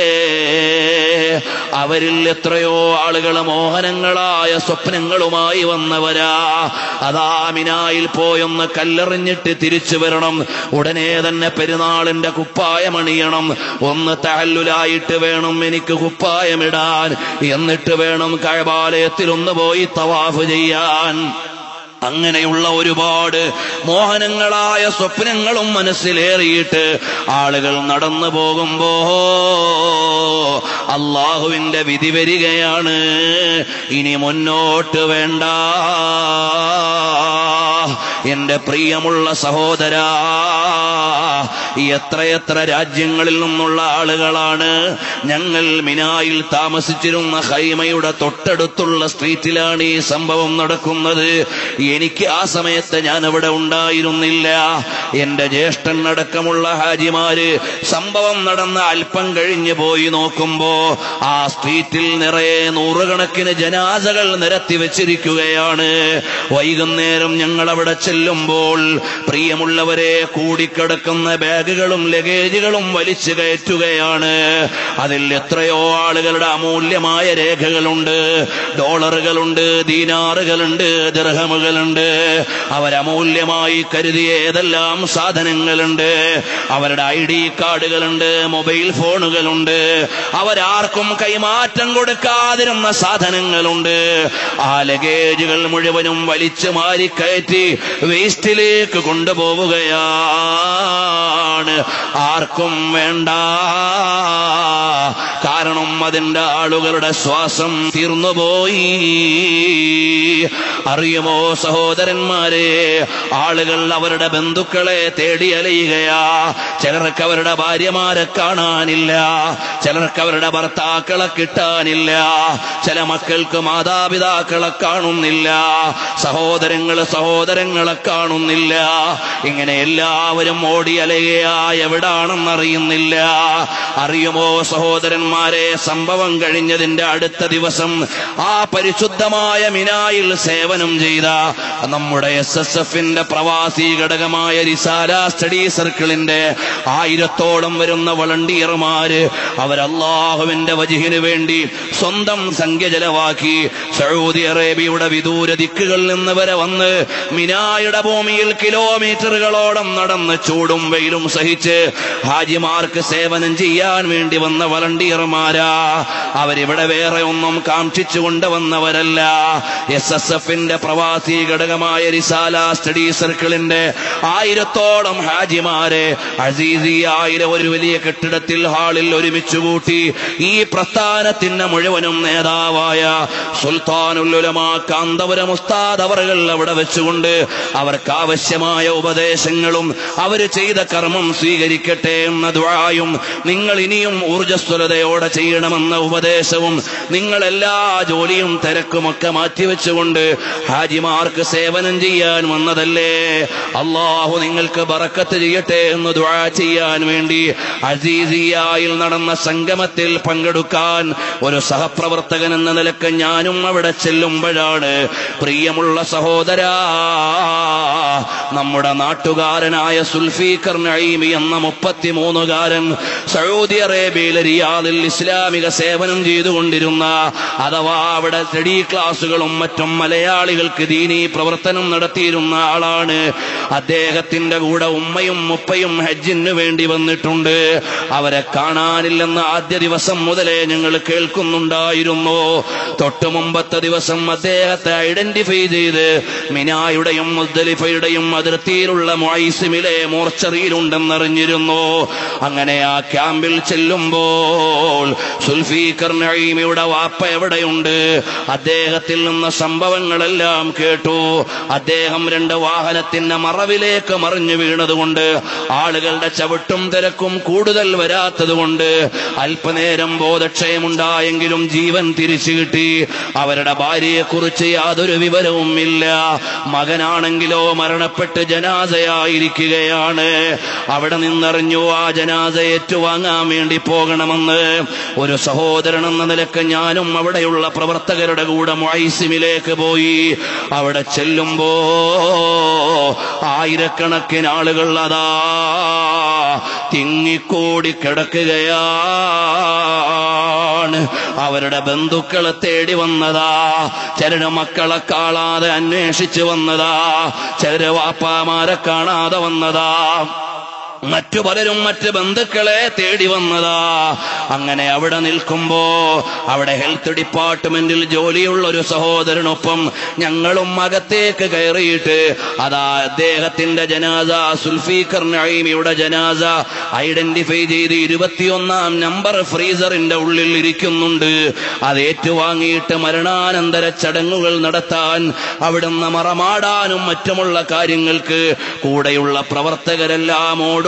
അവരിൽ എത്രയോ ആളുകൾ മോഹനങ്ങളായ സ്വപ്നങ്ങളുമായി വന്നവരാ അതാമിനായിൽ പോയൊന്ന് കല്ലെറിഞ്ഞിട്ട് തിരിച്ചു വരണം ഉടനെ തന്നെ പെരുന്നാളിന്റെ കുപ്പായമണിയണം ഒന്ന് തഹല്ലുലായിട്ട് വേണം എനിക്ക് കുപ്പായമിടാൻ എന്നിട്ട് വേണം കഴബാലയത്തിൽ ഒന്ന് പോയി തവാഫ് ചെയ്യാൻ അങ്ങനെയുള്ള ഒരുപാട് മോഹനങ്ങളായ സ്വപ്നങ്ങളും മനസ്സിലേറിയിട്ട് ആളുകൾ നടന്നു പോകുമ്പോ അള്ളാഹുവിന്റെ വിധി വരികയാണ് ഇനി മുന്നോട്ട് വേണ്ട എന്റെ പ്രിയമുള്ള സഹോദരാ എത്രയെത്ര രാജ്യങ്ങളിൽ നിന്നുള്ള ആളുകളാണ് ഞങ്ങൾ മിനായിൽ താമസിച്ചിരുന്ന ഹൈമയുടെ തൊട്ടടുത്തുള്ള സ്ട്രീറ്റിലാണ് ഈ സംഭവം നടക്കുന്നത് എനിക്ക് ആ സമയത്ത് ഞാൻ അവിടെ ഉണ്ടായിരുന്നില്ല എന്റെ ജ്യേഷ്ഠൻ അടക്കമുള്ള ഹാജിമാര് സംഭവം നടന്ന അല്പം കഴിഞ്ഞു പോയി നോക്കുമ്പോ ആ സ്ട്രീറ്റിൽ നിറയെ നൂറുകണക്കിന് ജനാസകൾ നിരത്തി വെച്ചിരിക്കുകയാണ് വൈകുന്നേരം ഞങ്ങൾ അവിടെ ചെല്ലുമ്പോൾ പ്രിയമുള്ളവരെ കൂടിക്കിടക്കുന്ന ബാഗുകളും ലഗേജുകളും വലിച്ചു കയറ്റുകയാണ് അതിൽ എത്രയോ ആളുകളുടെ അമൂല്യമായ രേഖകളുണ്ട് ഡോളറുകളുണ്ട് ദീനാറുകളുണ്ട് ദിർഹമുകളുണ്ട് അവരമൂല്യമായി കരുതിയ ഏതെല്ലാം സാധനങ്ങളുണ്ട് അവരുടെ ഐ ഡി കാർഡുകളുണ്ട് മൊബൈൽ ഫോണുകളുണ്ട് അവരാർക്കും കൈമാറ്റം കൊടുക്കാതിരുന്ന സാധനങ്ങളുണ്ട് ആ ലഗേജുകൾ മുഴുവനും വലിച്ചു മാറി കയറ്റി വേസ്റ്റിലേക്ക് കൊണ്ടുപോവുകയാണ് ആർക്കും വേണ്ട കാരണം അതിന്റെ ആളുകളുടെ ശ്വാസം തീർന്നുപോയി അറിയുമോ സഹോദരന്മാരെ ആളുകൾ അവരുടെ ബന്ധുക്കളെ തേടി അലയുകയാ ചിലർക്ക് അവരുടെ ഭാര്യമാരെ കാണാനില്ല ചിലർക്ക് അവരുടെ ഭർത്താക്കളെ കിട്ടാനില്ല ചില മക്കൾക്ക് മാതാപിതാക്കളെ കാണുന്നില്ല സഹോദരങ്ങൾ സഹോദരങ്ങളെ കാണുന്നില്ല ഇങ്ങനെ എല്ലാവരും ഓടി അലയുകയാ എവിടാണെന്നറിയുന്നില്ല അറിയുമോ സഹോദരന്മാരെ സംഭവം കഴിഞ്ഞതിന്റെ അടുത്ത ദിവസം ആ പരിശുദ്ധമായ മിനായിൽ സേവനം ചെയ്ത നമ്മുടെ എസ് എസ് എഫിന്റെ പ്രവാസി ഘടകമായ റിസാല സ്റ്റഡി സർക്കിളിന്റെ ആയിരത്തോളം വരുന്ന വളണ്ടിയർമാര് അവരല്ലാഹുവിന്റെ വജിഹിന് വേണ്ടി സ്വന്തം സംഖ്യ ചെലവാക്കി സൗദി അറേബ്യയുടെ വിദൂര ദിക്കുകളിൽ നിന്ന് വരെ വന്ന് മിനായിൽ മിനായുടെ ഭൂമിയിൽ കിലോമീറ്ററുകളോളം നടന്ന് ചൂടും വെയിലും സഹിച്ച് ഹാജിമാർക്ക് സേവനം ചെയ്യാൻ വേണ്ടി വന്ന വളണ്ടിയർമാരാ അവരിവിടെ വേറെ ഒന്നും കാക്ഷിച്ചു കൊണ്ടുവന്നവരല്ല എസ് എസ് എഫിന്റെ പ്രവാസി ഘടകമായ റിസാല സ്റ്റഡി സർക്കിളിന്റെ ആയിരത്തോളം ഹാജിമാരെ അസീസിയായിരം ഒരു വലിയ കെട്ടിടത്തിൽ ഹാളിൽ ഒരുമിച്ച് കൂട്ടി ഈ പ്രസ്ഥാനത്തിന്റെ മുഴുവനും നേതാവായ സുൽത്താനുല്ലുലമാ കാന്തപുരം ഉസ്താദ് അവറുകൾ അവിടെ വെച്ചുകൊണ്ട് അവർക്ക് ആവശ്യമായ ഉപദേശങ്ങളും അവർ ചെയ്ത കർമ്മം സ്വീകരിക്കട്ടെ എന്ന ദുആയും നിങ്ങൾ ഇനിയും ഊർജ്ജസ്വലതയോടെ ചെയ്യണമെന്ന ഉപദേശവും നിങ്ങൾ എല്ലാ ജോലിയും തിരക്കുമൊക്കെ മാറ്റിവെച്ചുകൊണ്ട് ഹാജിമാർക്ക് സേവനം ചെയ്യാൻ വന്നതല്ലേ അള്ളാഹു നിങ്ങൾക്ക് ബറക്കത്ത് ചെയ്യട്ടെ എന്ന് ദുആ ചെയ്യാൻ വേണ്ടി അസീസിയായിൽ നടന്ന സംഗമത്തിൽ പങ്കെടുക്കാൻ ഒരു സഹപ്രവർത്തകൻ എന്ന നിലക്ക് ഞാനും അവിടെ ചെല്ലുമ്പോഴാണ് പ്രിയമുള്ള സഹോദരാ നമ്മുടെ നാട്ടുകാരനായ സുൽഫീഖർ നഈമി എന്ന മുപ്പത്തിമൂന്നുകാരൻ സൗദി അറേബ്യയിലെ റിയാദിൽ ഇസ്ലാമിക സേവനം ചെയ്തുകൊണ്ടിരുന്ന അഥവാ അവിടെ സ്റ്റഡി ക്ലാസുകളും മറ്റും മലയാളികൾക്ക് ദീനീ പ്രവർത്തനം നടത്തിയിരുന്ന ആളാണ് അദ്ദേഹത്തിന്റെ കൂടെ ഉമ്മയും മുപ്പയും ഹജ്ജിന് വേണ്ടി വന്നിട്ടുണ്ട് അവരെ കാണാനില്ലെന്ന് ആദ്യ ദിവസം മുതലേ ഞങ്ങൾ കേൾക്കുന്നുണ്ടായിരുന്നു തൊട്ടു മുമ്പത്തെ ദിവസം അദ്ദേഹത്തെ ഐഡന്റിഫൈ ചെയ്ത് മിനായുടെയും മുസ്ദലിഫയുടെയും അതിർത്തിയിലുള്ള മൊയ്സിമിലെ മോർച്ചറിയിലുണ്ടെന്നറിഞ്ഞിരുന്നു അങ്ങനെ ആ ക്യാമ്പിൽ ചെല്ലുമ്പോൾ സുൽഫീഖർ നഈമിയുടെ വാപ്പ എവിടെയുണ്ട് അദ്ദേഹത്തിൽ നിന്ന് സംഭവങ്ങളെല്ലാം കേട്ടു അദ്ദേഹം രണ്ട് വാഹനത്തിന്റെ മറവിലേക്ക് മറിഞ്ഞു വീണതുകൊണ്ട് ആളുകളുടെ ചവിട്ടും തിരക്കും കൂടുതൽ വരാത്തതുകൊണ്ട് അല്പനേരം ബോധക്ഷയമുണ്ടായെങ്കിലും ജീവൻ തിരിച്ചു കിട്ടി അവരുടെ ഭാര്യയെക്കുറിച്ച് യാതൊരു വിവരവും ഇല്ല മകനാണെങ്കിലോ മരണപ്പെട്ട് ജനാസയായിരിക്കുകയാണ് അവിടെ നിന്നറിഞ്ഞു ആ ജനാസ ഏറ്റുവാങ്ങാൻ വേണ്ടി പോകണമെന്ന് ഒരു സഹോദരൻ എന്ന നിലക്ക് ഞാനും അവിടെയുള്ള പ്രവർത്തകരുടെ കൂടെ മൊയ്സിമിലേക്ക് പോയി അവിടെ ചെല്ലുമ്പോ ആയിരക്കണക്കിന് ആളുകൾ അതാ തിങ്ങിക്കൂടി കിടക്കുകയാണ് അവരുടെ ബന്ധുക്കളെ തേടി വന്നതാ ചിലര് മക്കളെ കാണാതെ അന്വേഷിച്ചു വന്നതാ ചിലര് വാപ്പാമാരെ കാണാതെ വന്നതാ മറ്റു പലരും മറ്റ് ബന്ധുക്കളെ തേടി വന്നതാ അങ്ങനെ അവിടെ നിൽക്കുമ്പോ അവിടെ ഹെൽത്ത് ഡിപ്പാർട്ട്മെന്റിൽ ജോലിയുള്ള ഒരു സഹോദരനൊപ്പം ഞങ്ങളും അകത്തേക്ക് കയറിയിട്ട് അതാ അദ്ദേഹത്തിന്റെ ജനാസ സുൽഫീഖർ നഈമിയുടെ ജനാസ ഐഡന്റിഫൈ ചെയ്ത് ഇരുപത്തിയൊന്നാം നമ്പർ ഫ്രീസറിന്റെ ഉള്ളിൽ ഇരിക്കുന്നുണ്ട് അത് ഏറ്റുവാങ്ങിയിട്ട് മരണാനന്തര ചടങ്ങുകൾ നടത്താൻ അവിടുന്ന് മറമാടാനും മറ്റുമുള്ള കാര്യങ്ങൾക്ക് കൂടെയുള്ള പ്രവർത്തകരെല്ലാം ഓടുമ്പോൾ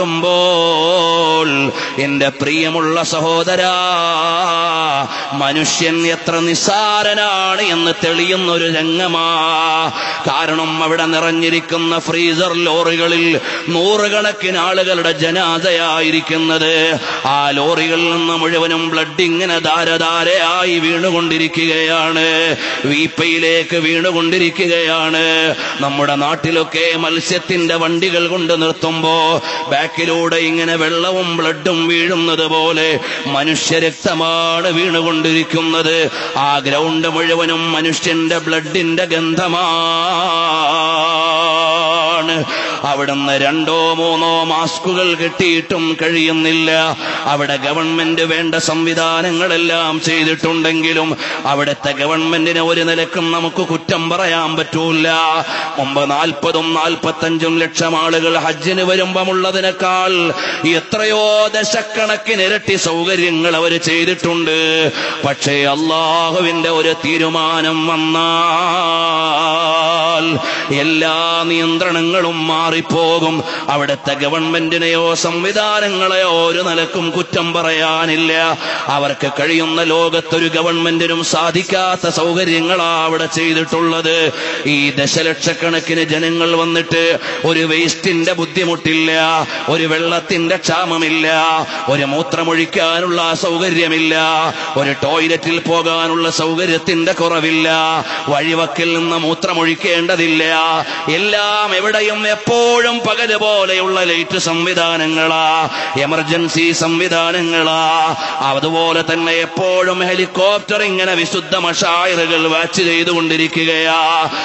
എന്റെ പ്രിയമുള്ള സഹോദരാ മനുഷ്യൻ എത്ര നിസ്സാരനാണ് എന്ന് തെളിയുന്ന ഒരു രംഗമാ കാരണം അവിടെ നിറഞ്ഞിരിക്കുന്ന ഫ്രീസർ ലോറികളിൽ നൂറുകണക്കിന് ആളുകളുടെ ജനാതയായിരിക്കുന്നത് ആ ലോറികളിൽ നിന്ന് മുഴുവനും ബ്ലഡ് ഇങ്ങനെ ധാരധാരയായി വീണുകൊണ്ടിരിക്കുകയാണ് വീപ്പയിലേക്ക് വീണുകൊണ്ടിരിക്കുകയാണ് നമ്മുടെ നാട്ടിലൊക്കെ മത്സ്യത്തിന്റെ വണ്ടികൾ കൊണ്ട് നിർത്തുമ്പോ ബാക്കിലൂടെ ഇങ്ങനെ വെള്ളവും ബ്ലഡും വീഴുന്നത് പോലെ മനുഷ്യരക്തമാണ് വീണുകൊണ്ടിരിക്കുന്നത് ആ ഗ്രൗണ്ട് മുഴുവനും മനുഷ്യന്റെ ബ്ലഡിന്റെ ഗന്ധമാണ് അവിടുന്ന് രണ്ടോ മൂന്നോ മാസ്കുകൾ കെട്ടിയിട്ടും കഴിയുന്നില്ല അവിടെ ഗവൺമെന്റ് വേണ്ട സംവിധാനങ്ങളെല്ലാം ചെയ്തിട്ടുണ്ടെങ്കിലും അവിടുത്തെ ഗവൺമെന്റിനെ ഒരു നിലക്കും നമുക്ക് കുറ്റം പറയാൻ പറ്റൂല മുമ്പ് നാൽപ്പതും നാൽപ്പത്തഞ്ചും ലക്ഷം ആളുകൾ ഹജ്ജിന് വരുമ്പമുള്ളതിനേക്കാൾ എത്രയോ ദശക്കണക്കിന് ഇരട്ടി സൗകര്യങ്ങൾ അവർ ചെയ്തിട്ടുണ്ട് പക്ഷേ അള്ളാഹുവിന്റെ ഒരു തീരുമാനം വന്നാൽ എല്ലാ നിയന്ത്രണങ്ങളും മാറിപ്പോകും അവിടുത്തെ ഗവൺമെന്റിനെയോ സംവിധാനങ്ങളെയോ ഒരു നിലക്കും കുറ്റം പറയാനില്ല അവർക്ക് കഴിയുന്ന ലോകത്തൊരു ഗവൺമെന്റിനും സാധിക്കാത്ത സൗകര്യങ്ങളാ അവിടെ ചെയ്തിട്ടുള്ളത് ഈ ദശലക്ഷക്കണക്കിന് ജനങ്ങൾ വന്നിട്ട് ഒരു വേസ്റ്റിന്റെ ബുദ്ധിമുട്ടില്ല ഒരു വെള്ളത്തിന്റെ ക്ഷാമമില്ല ഒരു മൂത്രമൊഴിക്കാനുള്ള സൗകര്യമില്ല ഒരു ടോയ്ലറ്റിൽ പോകാനുള്ള സൗകര്യത്തിന്റെ കുറവില്ല വഴിവക്കിൽ നിന്ന് മൂത്രമൊഴിക്കേണ്ടതില്ല എല്ലാം എവിടെയും രാത്രിയും എപ്പോഴും പകല് പോലെയുള്ള ലൈറ്റ് സംവിധാനങ്ങളാ എമർജൻസി സംവിധാനങ്ങളാ അതുപോലെ തന്നെ എപ്പോഴും ഹെലികോപ്റ്റർ ഇങ്ങനെ വിശുദ്ധ മഷായറുകൾ വാച്ച് ചെയ്തുകൊണ്ടിരിക്കുകയാ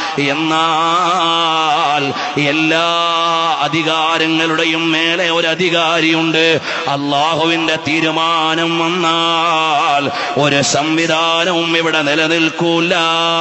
എന്നാൽ എല്ലാ അധികാരങ്ങളുടെയും മേലെ ഒരു അധികാരിയുണ്ട് അള്ളാഹുവിന്റെ തീരുമാനം വന്നാൽ ഒരു സംവിധാനവും ഇവിടെ നിലനിൽക്കൂല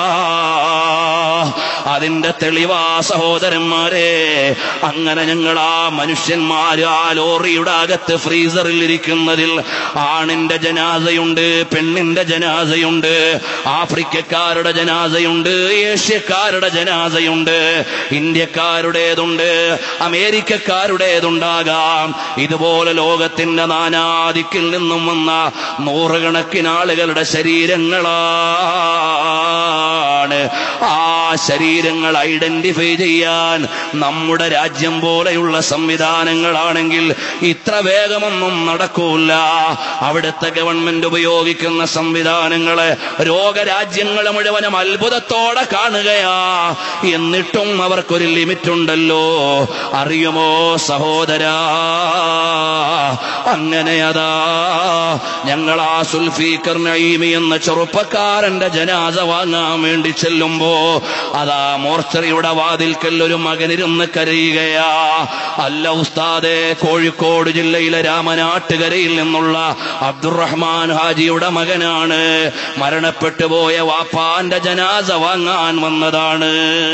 അതിന്റെ തെളിവാ സഹോദരന്മാരെ അങ്ങനെ ഞങ്ങൾ ആ മനുഷ്യന്മാര് ആ ലോറിയുടെ അകത്ത് ഫ്രീസറിൽ ഇരിക്കുന്നതിൽ ആണിന്റെ ജനാസയുണ്ട് പെണ്ണിന്റെ ജനാസയുണ്ട് ആഫ്രിക്കക്കാരുടെ ജനാസയുണ്ട് ഏഷ്യക്കാരുടെ ജനാസയുണ്ട് ഇന്ത്യക്കാരുടേതുണ്ട് അമേരിക്കക്കാരുടേതുണ്ടാകാം ഇതുപോലെ ലോകത്തിന്റെ നാനാദിക്കിൽ നിന്നും വന്ന നൂറുകണക്കിന് ആളുകളുടെ ശരീരങ്ങളാണ് ആ ശരീരങ്ങൾ ഐഡന്റിഫൈ ചെയ്യാൻ നമ്മുടെ രാജ്യം പോലെയുള്ള സംവിധാനങ്ങളാണെങ്കിൽ ഇത്ര വേഗമൊന്നും നടക്കൂല അവിടുത്തെ ഗവൺമെന്റ് ഉപയോഗിക്കുന്ന സംവിധാനങ്ങളെ രോഗരാജ്യങ്ങൾ മുഴുവനും അത്ഭുതത്തോടെ കാണുകയാ എന്നിട്ടും അവർക്കൊരു ലിമിറ്റ് ഉണ്ടല്ലോ അറിയുമോ സഹോദരാ അങ്ങനെ അതാ ഞങ്ങൾ ആ സുൽഫീഖർ നഈമി എന്ന ചെറുപ്പക്കാരന്റെ ജനാസ വാങ്ങാൻ വേണ്ടി ചെല്ലുമ്പോ അതാ മോർച്ചറിയുടെ വാതിൽക്കൽ ഒരു മകനിരുന്ന് കരയുകയാ അല്ല ഉസ്താദെ കോഴിക്കോട് ജില്ലയിലെ രാമനാട്ടുകരയിൽ നിന്നുള്ള അബ്ദുറഹ്മാൻ ഹാജിയുടെ മകനാണ് മരണപ്പെട്ടു പോയ വാപ്പാന്റെ ജനാസ വാങ്ങാൻ വന്നതാണ്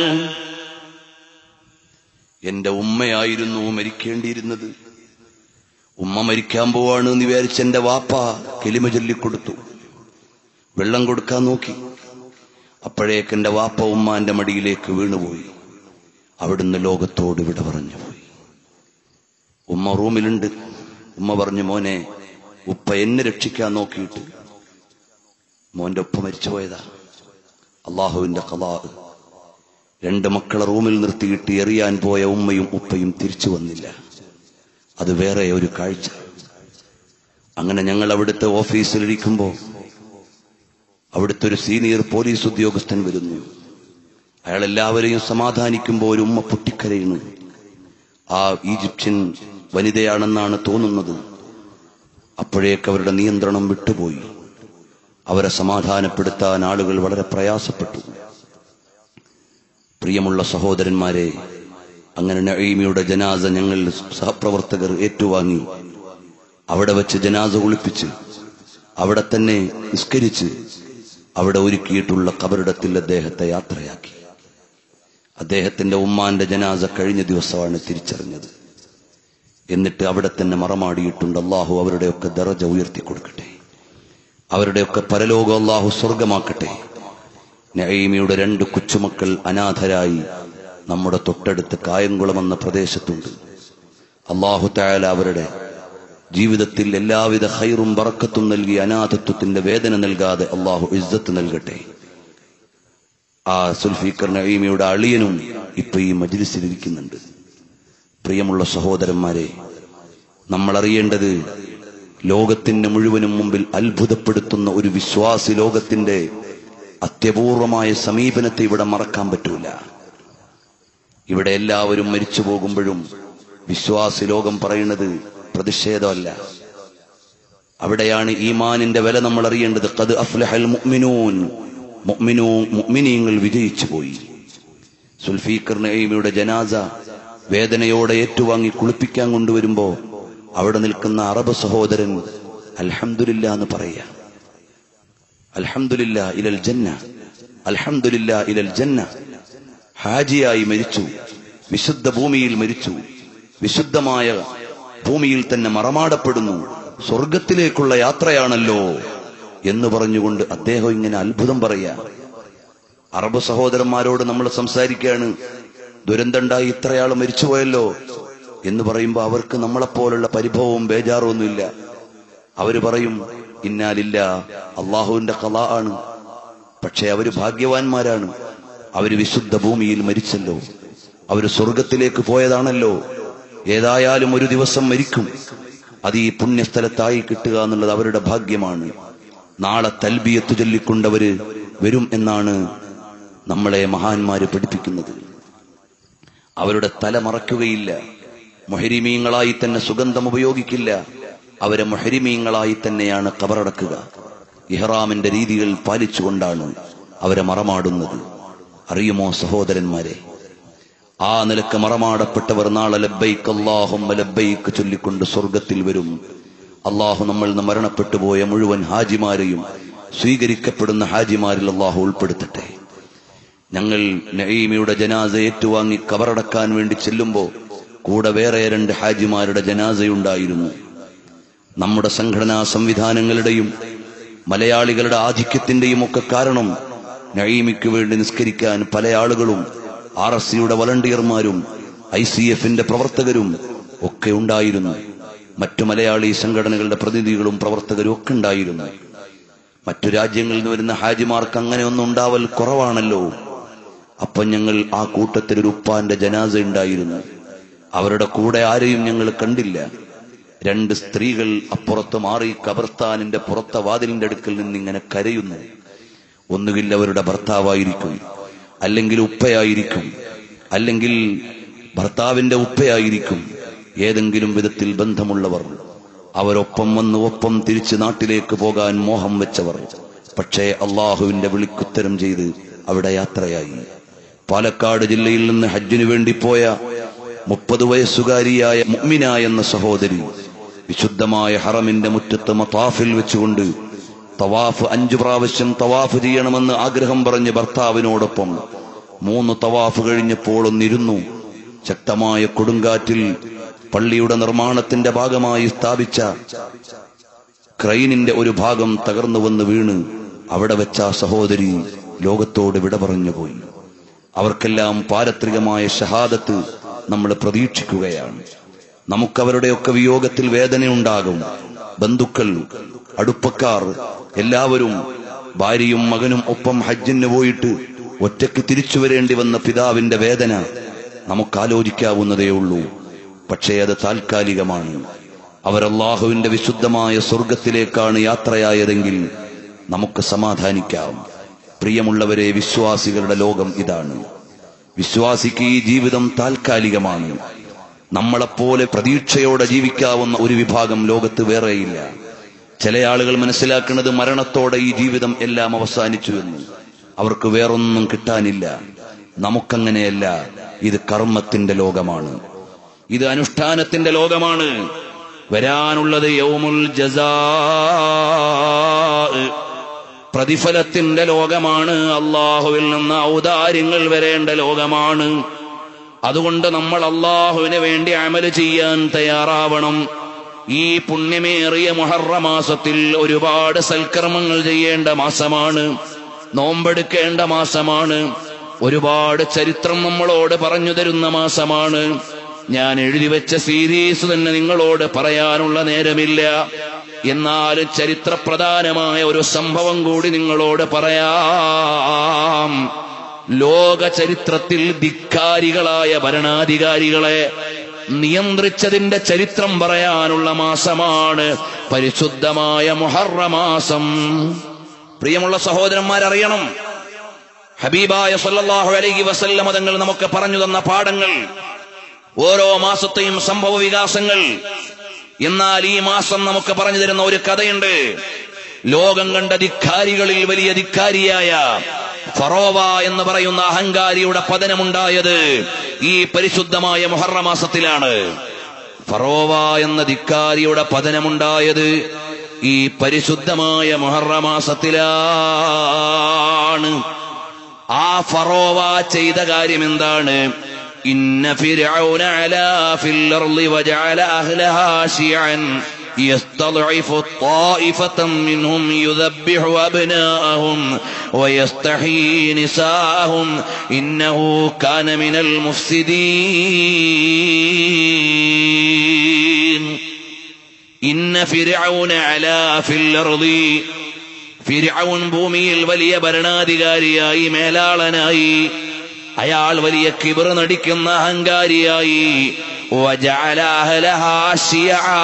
എന്റെ ഉമ്മയായിരുന്നു മരിക്കേണ്ടിയിരുന്നത് ഉമ്മ മരിക്കാൻ പോവാണ് എന്ന് വിചാരിച്ച് എന്റെ വാപ്പ കെലിമ ചൊല്ലിക്കൊടുത്തു വെള്ളം കൊടുക്കാൻ നോക്കി അപ്പോഴേക്ക് എന്റെ വാപ്പ ഉമ്മാന്റെ മടിയിലേക്ക് വീണുപോയി അവിടുന്ന് ലോകത്തോട് വിട പറഞ്ഞു പോയി ഉമ്മ റൂമിലുണ്ട് ഉമ്മ പറഞ്ഞു മോനെ ഉപ്പ എന്നെ രക്ഷിക്കാൻ നോക്കിയിട്ട് മോന്റെ ഉപ്പ മരിച്ചുപോയതാ അള്ളാഹുവിന്റെ കലാ രണ്ട് മക്കളെ റൂമിൽ നിർത്തിയിട്ട് എറിയാൻ പോയ ഉമ്മയും ഉപ്പയും തിരിച്ചു വന്നില്ല അത് വേറെ ഒരു കാഴ്ച അങ്ങനെ ഞങ്ങൾ അവിടുത്തെ ഓഫീസിലിരിക്കുമ്പോൾ അവിടുത്തെ ഒരു സീനിയർ പോലീസ് ഉദ്യോഗസ്ഥൻ വരുന്നു അയാൾ എല്ലാവരെയും സമാധാനിക്കുമ്പോൾ ഒരു ഉമ്മ പൊട്ടിക്കരയുന്നു ആ ഈജിപ്ഷ്യൻ വനിതയാണെന്നാണ് തോന്നുന്നത് അപ്പോഴേക്ക് അവരുടെ നിയന്ത്രണം വിട്ടുപോയി അവരെ സമാധാനപ്പെടുത്താൻ ആളുകൾ വളരെ പ്രയാസപ്പെട്ടു പ്രിയമുള്ള സഹോദരന്മാരെ അങ്ങനെ നഈമിയുടെ ജനാസ ഞങ്ങൾ സഹപ്രവർത്തകർ ഏറ്റുവാങ്ങി അവിടെ വെച്ച് ജനാസ ഒളിപ്പിച്ച് അവിടെ തന്നെ നിസ്കരിച്ച് അവിടെ ഒരുക്കിയിട്ടുള്ള കബറിടത്തിൽ അദ്ദേഹത്തെ യാത്രയാക്കി അദ്ദേഹത്തിന്റെ ഉമ്മാന്റെ ജനാസ കഴിഞ്ഞ ദിവസമാണ് തിരിച്ചറിഞ്ഞത് എന്നിട്ട് അവിടെ തന്നെ മറമാടിയിട്ടുണ്ട് അള്ളാഹു അവരുടെയൊക്കെ ദറജ ഉയർത്തി കൊടുക്കട്ടെ അവരുടെയൊക്കെ പരലോകം അള്ളാഹു സ്വർഗമാക്കട്ടെ നഈമിയുടെ രണ്ട് കൊച്ചുമക്കൾ അനാഥരായി നമ്മുടെ തൊട്ടടുത്ത് കായംകുളം എന്ന പ്രദേശത്തുണ്ട് അള്ളാഹു തായാല അവരുടെ ജീവിതത്തിൽ എല്ലാവിധ ഹൈറും ബറക്കത്തും നൽകി അനാഥത്വത്തിന്റെ വേദന നൽകാതെ അള്ളാഹു ഇസ്സത്ത് നൽകട്ടെ ആ സുൽഫീഖർ നഈമിയുടെ അളിയനും ഇപ്പൊ ഈ മജ്ലിസിലിരിക്കുന്നുണ്ട് പ്രിയമുള്ള സഹോദരന്മാരെ നമ്മൾ അറിയേണ്ടത് ലോകത്തിന്റെ മുഴുവനും മുമ്പിൽ അത്ഭുതപ്പെടുത്തുന്ന ഒരു വിശ്വാസി ലോകത്തിന്റെ അത്യപൂർവമായ സമീപനത്തെ ഇവിടെ മറക്കാൻ പറ്റൂല ഇവിടെ എല്ലാവരും മരിച്ചു പോകുമ്പോഴും വിശ്വാസി ലോകം പറയുന്നത് പ്രതിഷേധമല്ല അവിടെയാണ് ഈമാനിന്റെ വില നമ്മൾ അറിയേണ്ടത് കത് അഫ്ലഹൽ മുഅ്മിനൂൻ മുഅ്മിനൂ മുഅ്മിനീങ്ങൾ വിജയിച്ചു പോയി സുൽഫീഖർ നഈമിയുടെ ജനാസ വേദനയോടെ ഏറ്റുവാങ്ങി കുളിപ്പിക്കാൻ കൊണ്ടുവരുമ്പോ അവിടെ നിൽക്കുന്ന അറബ് സഹോദരൻ അൽഹംദുലില്ല എന്ന് പറയാ അൽഹംദുലില്ല ഇലൽ ജന്ന അൽഹംദുലില്ല ഇലൽ ജന്ന ഹാജിയായി മരിച്ചു വിശുദ്ധ ഭൂമിയിൽ മരിച്ചു വിശുദ്ധമായ ഭൂമിയിൽ തന്നെ മറമാടപ്പെടുന്നു സ്വർഗത്തിലേക്കുള്ള യാത്രയാണല്ലോ എന്ന് പറഞ്ഞുകൊണ്ട് അദ്ദേഹം ഇങ്ങനെ അത്ഭുതം പറയാ അറബ് സഹോദരന്മാരോട് നമ്മൾ സംസാരിക്കുകയാണ് ദുരന്തമുണ്ടായി ഇത്രയാൾ മരിച്ചുപോയല്ലോ എന്ന് പറയുമ്പോൾ അവർക്ക് നമ്മളെപ്പോലുള്ള പരിഭവവും ബേജാറും ഒന്നുമില്ല അവര് പറയും ഇന്നാലില്ല അള്ളാഹുവിന്റെ കല ആണ് പക്ഷെ അവര് ഭാഗ്യവാന്മാരാണ് അവര് വിശുദ്ധ ഭൂമിയിൽ മരിച്ചല്ലോ അവര് സ്വർഗത്തിലേക്ക് പോയതാണല്ലോ ഏതായാലും ഒരു ദിവസം മരിക്കും അത് ഈ പുണ്യസ്ഥലത്തായി കിട്ടുക എന്നുള്ളത് അവരുടെ ഭാഗ്യമാണ് നാളെ തൽബിയത്ത് ചൊല്ലിക്കൊണ്ടവര് വരും എന്നാണ് നമ്മളെ മഹാന്മാര് പഠിപ്പിക്കുന്നത് അവരുടെ തല മറയ്ക്കുകയില്ല മുഹരിമീങ്ങളായി തന്നെ സുഗന്ധം ഉപയോഗിക്കില്ല അവരെ മുഹരിമീങ്ങളായി തന്നെയാണ് കബറടക്കുക ഇഹ്റാമിന്റെ രീതികൾ പാലിച്ചുകൊണ്ടാണ് അവരെ മറമാടുന്നത് അറിയുമോ സഹോദരന്മാരെ ആ നിലക്ക് മറമാടപ്പെട്ടവർ നാളെ ലബ്ബൈക്ക് അല്ലാഹും ലബ്ബൈക്ക് ചൊല്ലിക്കൊണ്ട് സ്വർഗത്തിൽ വരും അള്ളാഹു നമ്മൾ നിന്ന് മരണപ്പെട്ടു പോയ മുഴുവൻ ഹാജിമാരെയും സ്വീകരിക്കപ്പെടുന്ന ഹാജിമാരിൽ അള്ളാഹു ഉൾപ്പെടുത്തട്ടെ ഞങ്ങൾ നഈമിയുടെ ജനാസ ഏറ്റുവാങ്ങി കബറടക്കാൻ വേണ്ടി ചെല്ലുമ്പോൾ കൂടെ വേറെ രണ്ട് ഹാജിമാരുടെ ജനാസയുണ്ടായിരുന്നു നമ്മുടെ സംഘടനാ സംവിധാനങ്ങളുടെയും മലയാളികളുടെ ആധിക്യത്തിന്റെയും ഒക്കെ കാരണം നഈമിക്ക് വേണ്ടി നിസ്കരിക്കാൻ പല ആളുകളും ആർ എസ് സിയുടെ വളണ്ടിയർമാരും ഐ സി എഫിന്റെ പ്രവർത്തകരും ഒക്കെ ഉണ്ടായിരുന്നു മറ്റു മലയാളി സംഘടനകളുടെ പ്രതിനിധികളും പ്രവർത്തകരും ഒക്കെ ഉണ്ടായിരുന്നു മറ്റു രാജ്യങ്ങളിൽ നിന്ന് വരുന്ന ഹാജിമാർക്ക് അങ്ങനെ ഒന്നും ഉണ്ടാവൽ കുറവാണല്ലോ അപ്പൊ ഞങ്ങൾ ആ കൂട്ടത്തിൽ ഒരു ഉപ്പാന്റെ ജനാസ ഉണ്ടായിരുന്നു അവരുടെ കൂടെ ആരെയും ഞങ്ങൾ കണ്ടില്ല രണ്ട് സ്ത്രീകൾ അപ്പുറത്ത് മാറി കബർസ്ഥാനിന്റെ പുറത്തെ വാതിലിന്റെ അടുക്കൽ നിന്ന് ഇങ്ങനെ കരയുന്നു ഒന്നുകിൽ അവരുടെ ഭർത്താവായിരിക്കും അല്ലെങ്കിൽ ഉപ്പയായിരിക്കും അല്ലെങ്കിൽ ഭർത്താവിന്റെ ഉപ്പയായിരിക്കും ഏതെങ്കിലും വിധത്തിൽ ബന്ധമുള്ളവർ അവരൊപ്പം വന്ന് ഒപ്പം തിരിച്ച് നാട്ടിലേക്ക് പോകാൻ മോഹം വെച്ചവർ പക്ഷേ അള്ളാഹുവിന്റെ വിളിക്കുത്തരം ചെയ്ത് അവിടെ യാത്രയായി പാലക്കാട് ജില്ലയിൽ നിന്ന് ഹജ്ജിനു വേണ്ടി പോയ മുപ്പത് വയസ്സുകാരിയായ മുഅ്മിന എന്ന സഹോദരി വിശുദ്ധമായ ഹറമിന്റെ മുറ്റത്ത് മതാഫിൽ വെച്ചുകൊണ്ട് തവാഫ് അഞ്ചു പ്രാവശ്യം തവാഫ് ചെയ്യണമെന്ന് ആഗ്രഹം പറഞ്ഞ് ഭർത്താവിനോടൊപ്പം മൂന്ന് തവാഫ് കഴിഞ്ഞപ്പോൾ ഒന്നിരുന്നു ശക്തമായ കൊടുങ്കാറ്റിൽ പള്ളിയുടെ നിർമ്മാണത്തിന്റെ ഭാഗമായി സ്ഥാപിച്ച ക്രൈനിന്റെ ഒരു ഭാഗം തകർന്നു വന്ന് വീണ് അവിടെ വെച്ച ആ സഹോദരി ലോകത്തോട് വിട പറഞ്ഞുപോയി അവർക്കെല്ലാം പാരത്രികമായ ഷഹാദത്ത് നമ്മൾ പ്രതീക്ഷിക്കുകയാണ് നമുക്കവരുടെയൊക്കെ വിയോഗത്തിൽ വേദനയുണ്ടാകും ബന്ധുക്കൾ അടുപ്പക്കാർ എല്ലാവരും ഭാര്യയും മകനും ഒപ്പം ഹജ്ജിന് പോയിട്ട് ഒറ്റയ്ക്ക് തിരിച്ചു വരേണ്ടി വന്ന പിതാവിന്റെ വേദന നമുക്കാലോചിക്കാവുന്നതേ ഉള്ളൂ പക്ഷേ അത് താൽക്കാലികമാണ് അവരല്ലാഹുവിന്റെ വിശുദ്ധമായ സ്വർഗത്തിലേക്കാണ് യാത്രയായതെങ്കിൽ നമുക്ക് സമാധാനിക്കാം പ്രിയമുള്ളവരെ വിശ്വാസികളുടെ ലോകം ഇതാണ് വിശ്വാസിക്ക് ഈ ജീവിതം താൽക്കാലികമാണ് നമ്മളെപ്പോലെ പ്രതീക്ഷയോടെ ജീവിക്കാവുന്ന ഒരു വിഭാഗം ലോകത്ത് വേറെയില്ല ചില ആളുകൾ മനസ്സിലാക്കുന്നത് മരണത്തോടെ ഈ ജീവിതം എല്ലാം അവസാനിച്ചു എന്ന് അവർക്ക് വേറൊന്നും കിട്ടാനില്ല നമുക്കങ്ങനെയല്ല ഇത് കർമ്മത്തിന്റെ ലോകമാണ് ഇത് അനുഷ്ഠാനത്തിന്റെ ലോകമാണ് വരാനുള്ളത് യൗമുൽ ജസാ പ്രതിഫലത്തിന്റെ ലോകമാണ് അള്ളാഹുവിൽ നിന്ന് ഔദാര്യങ്ങൾ വരേണ്ട ലോകമാണ് അതുകൊണ്ട് നമ്മൾ അള്ളാഹുവിന് വേണ്ടി അമല് ചെയ്യാൻ തയ്യാറാവണം ഈ പുണ്യമേറിയ മുഹറ മാസത്തിൽ ഒരുപാട് സൽക്കർമ്മങ്ങൾ ചെയ്യേണ്ട മാസമാണ് നോമ്പെടുക്കേണ്ട മാസമാണ് ഒരുപാട് ചരിത്രം നമ്മളോട് പറഞ്ഞു തരുന്ന മാസമാണ് ഞാൻ എഴുതി വെച്ച സീരീസ് തന്നെ നിങ്ങളോട് പറയാനുള്ള നേരമില്ല എന്നാലും ചരിത്രപ്രധാനമായ ഒരു സംഭവം കൂടി നിങ്ങളോട് പറയാം ലോക ചരിത്രത്തിൽ ധിക്കാരികളായ ഭരണാധികാരികളെ നിയന്ത്രിച്ചതിന്റെ ചരിത്രം പറയാനുള്ള മാസമാണ് പരിശുദ്ധമായ മുഹറമാസം പ്രിയമുള്ള സഹോദരന്മാരറിയണം ഹബീബായ സല്ലല്ലാഹു അലൈഹി വസല്ലമ തങ്ങൾ നമുക്ക് പറഞ്ഞു തന്ന പാഠങ്ങൾ ഓരോ മാസത്തെയും സംഭവ വികാസങ്ങൾ എന്നാൽ ഈ മാസം നമുക്ക് പറഞ്ഞു തരുന്ന ഒരു കഥയുണ്ട് ലോകം കണ്ട ധിക്കാരികളിൽ വലിയ ധിക്കാരിയായ ഫറോവ എന്ന് പറയുന്ന അഹങ്കാരിയുടെ പതനമുണ്ടായത് ഈ പരിശുദ്ധമായ മുഹറ മാസത്തിലാണ് ഫറോവ എന്ന ധിക്കാരിയുടെ പതനമുണ്ടായത് ഈ പരിശുദ്ധമായ മുഹറ മാസത്തിലാണ് ആ ഫറോവ ചെയ്ത കാര്യം എന്താണ് ഇന്ന ഫിർഔന അലാ ഫിൽ അർളി വജഅല അഹ്ലഹാ ശിയഅൻ يستضعف طائفة منهم يذبح أبناءهم ويستحيي نساءهم إنه كان من المفسدين ഇന്ന ഫിർഔന അലാ ഫിൽ അർളി ഫിർഔൻ ഭൂമിയിൽ വലിയ ഭരണാധികാരിയായി മേലാളനായി അയാൾ വലിയ കിബർ നടിക്കുന്ന അഹങ്കാരിയായി വജഅല അഹ്ലഹാ ശിയആ.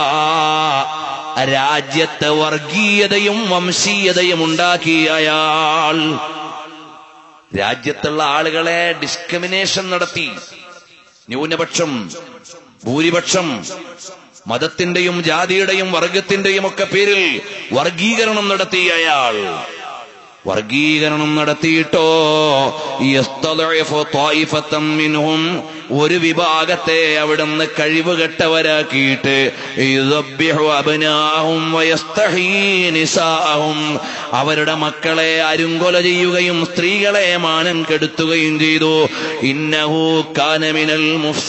രാജ്യത്ത് വർഗീയതയും വംശീയതയും ഉണ്ടാക്കി അയാൾ രാജ്യത്തുള്ള ആളുകളെ ഡിസ്ക്രിമിനേഷൻ നടത്തി ന്യൂനപക്ഷം ഭൂരിപക്ഷം മതത്തിന്റെയും ജാതിയുടെയും വർഗത്തിന്റെയും ഒക്കെ പേരിൽ വർഗീകരണം നടത്തിയ അയാൾ വർഗീകരണം നടത്തിയിട്ടോ യസ്തദഇഫു ത്വായിഫത്തം മിൻഹും ഒരു വിഭാഗത്തെ അവിടുന്ന് കഴിവുകെട്ടവരാക്കിയിട്ട് യുദബ്ബിഹു അബ്നാഹും വയസ്തഹീ നിസാഅഹും അവരുടെ മക്കളെ അരുങ്കൊല ചെയ്യുകയും സ്ത്രീകളെ മാനം കെടുത്തുകയും ചെയ്തു ഇന്നഹു കാന മിനൽ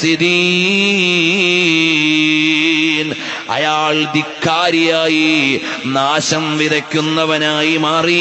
മുഫ്സിദീൻ അയാൾ ധിക്കാരിയായി നാശം വിതയ്ക്കുന്നവനായി മാറി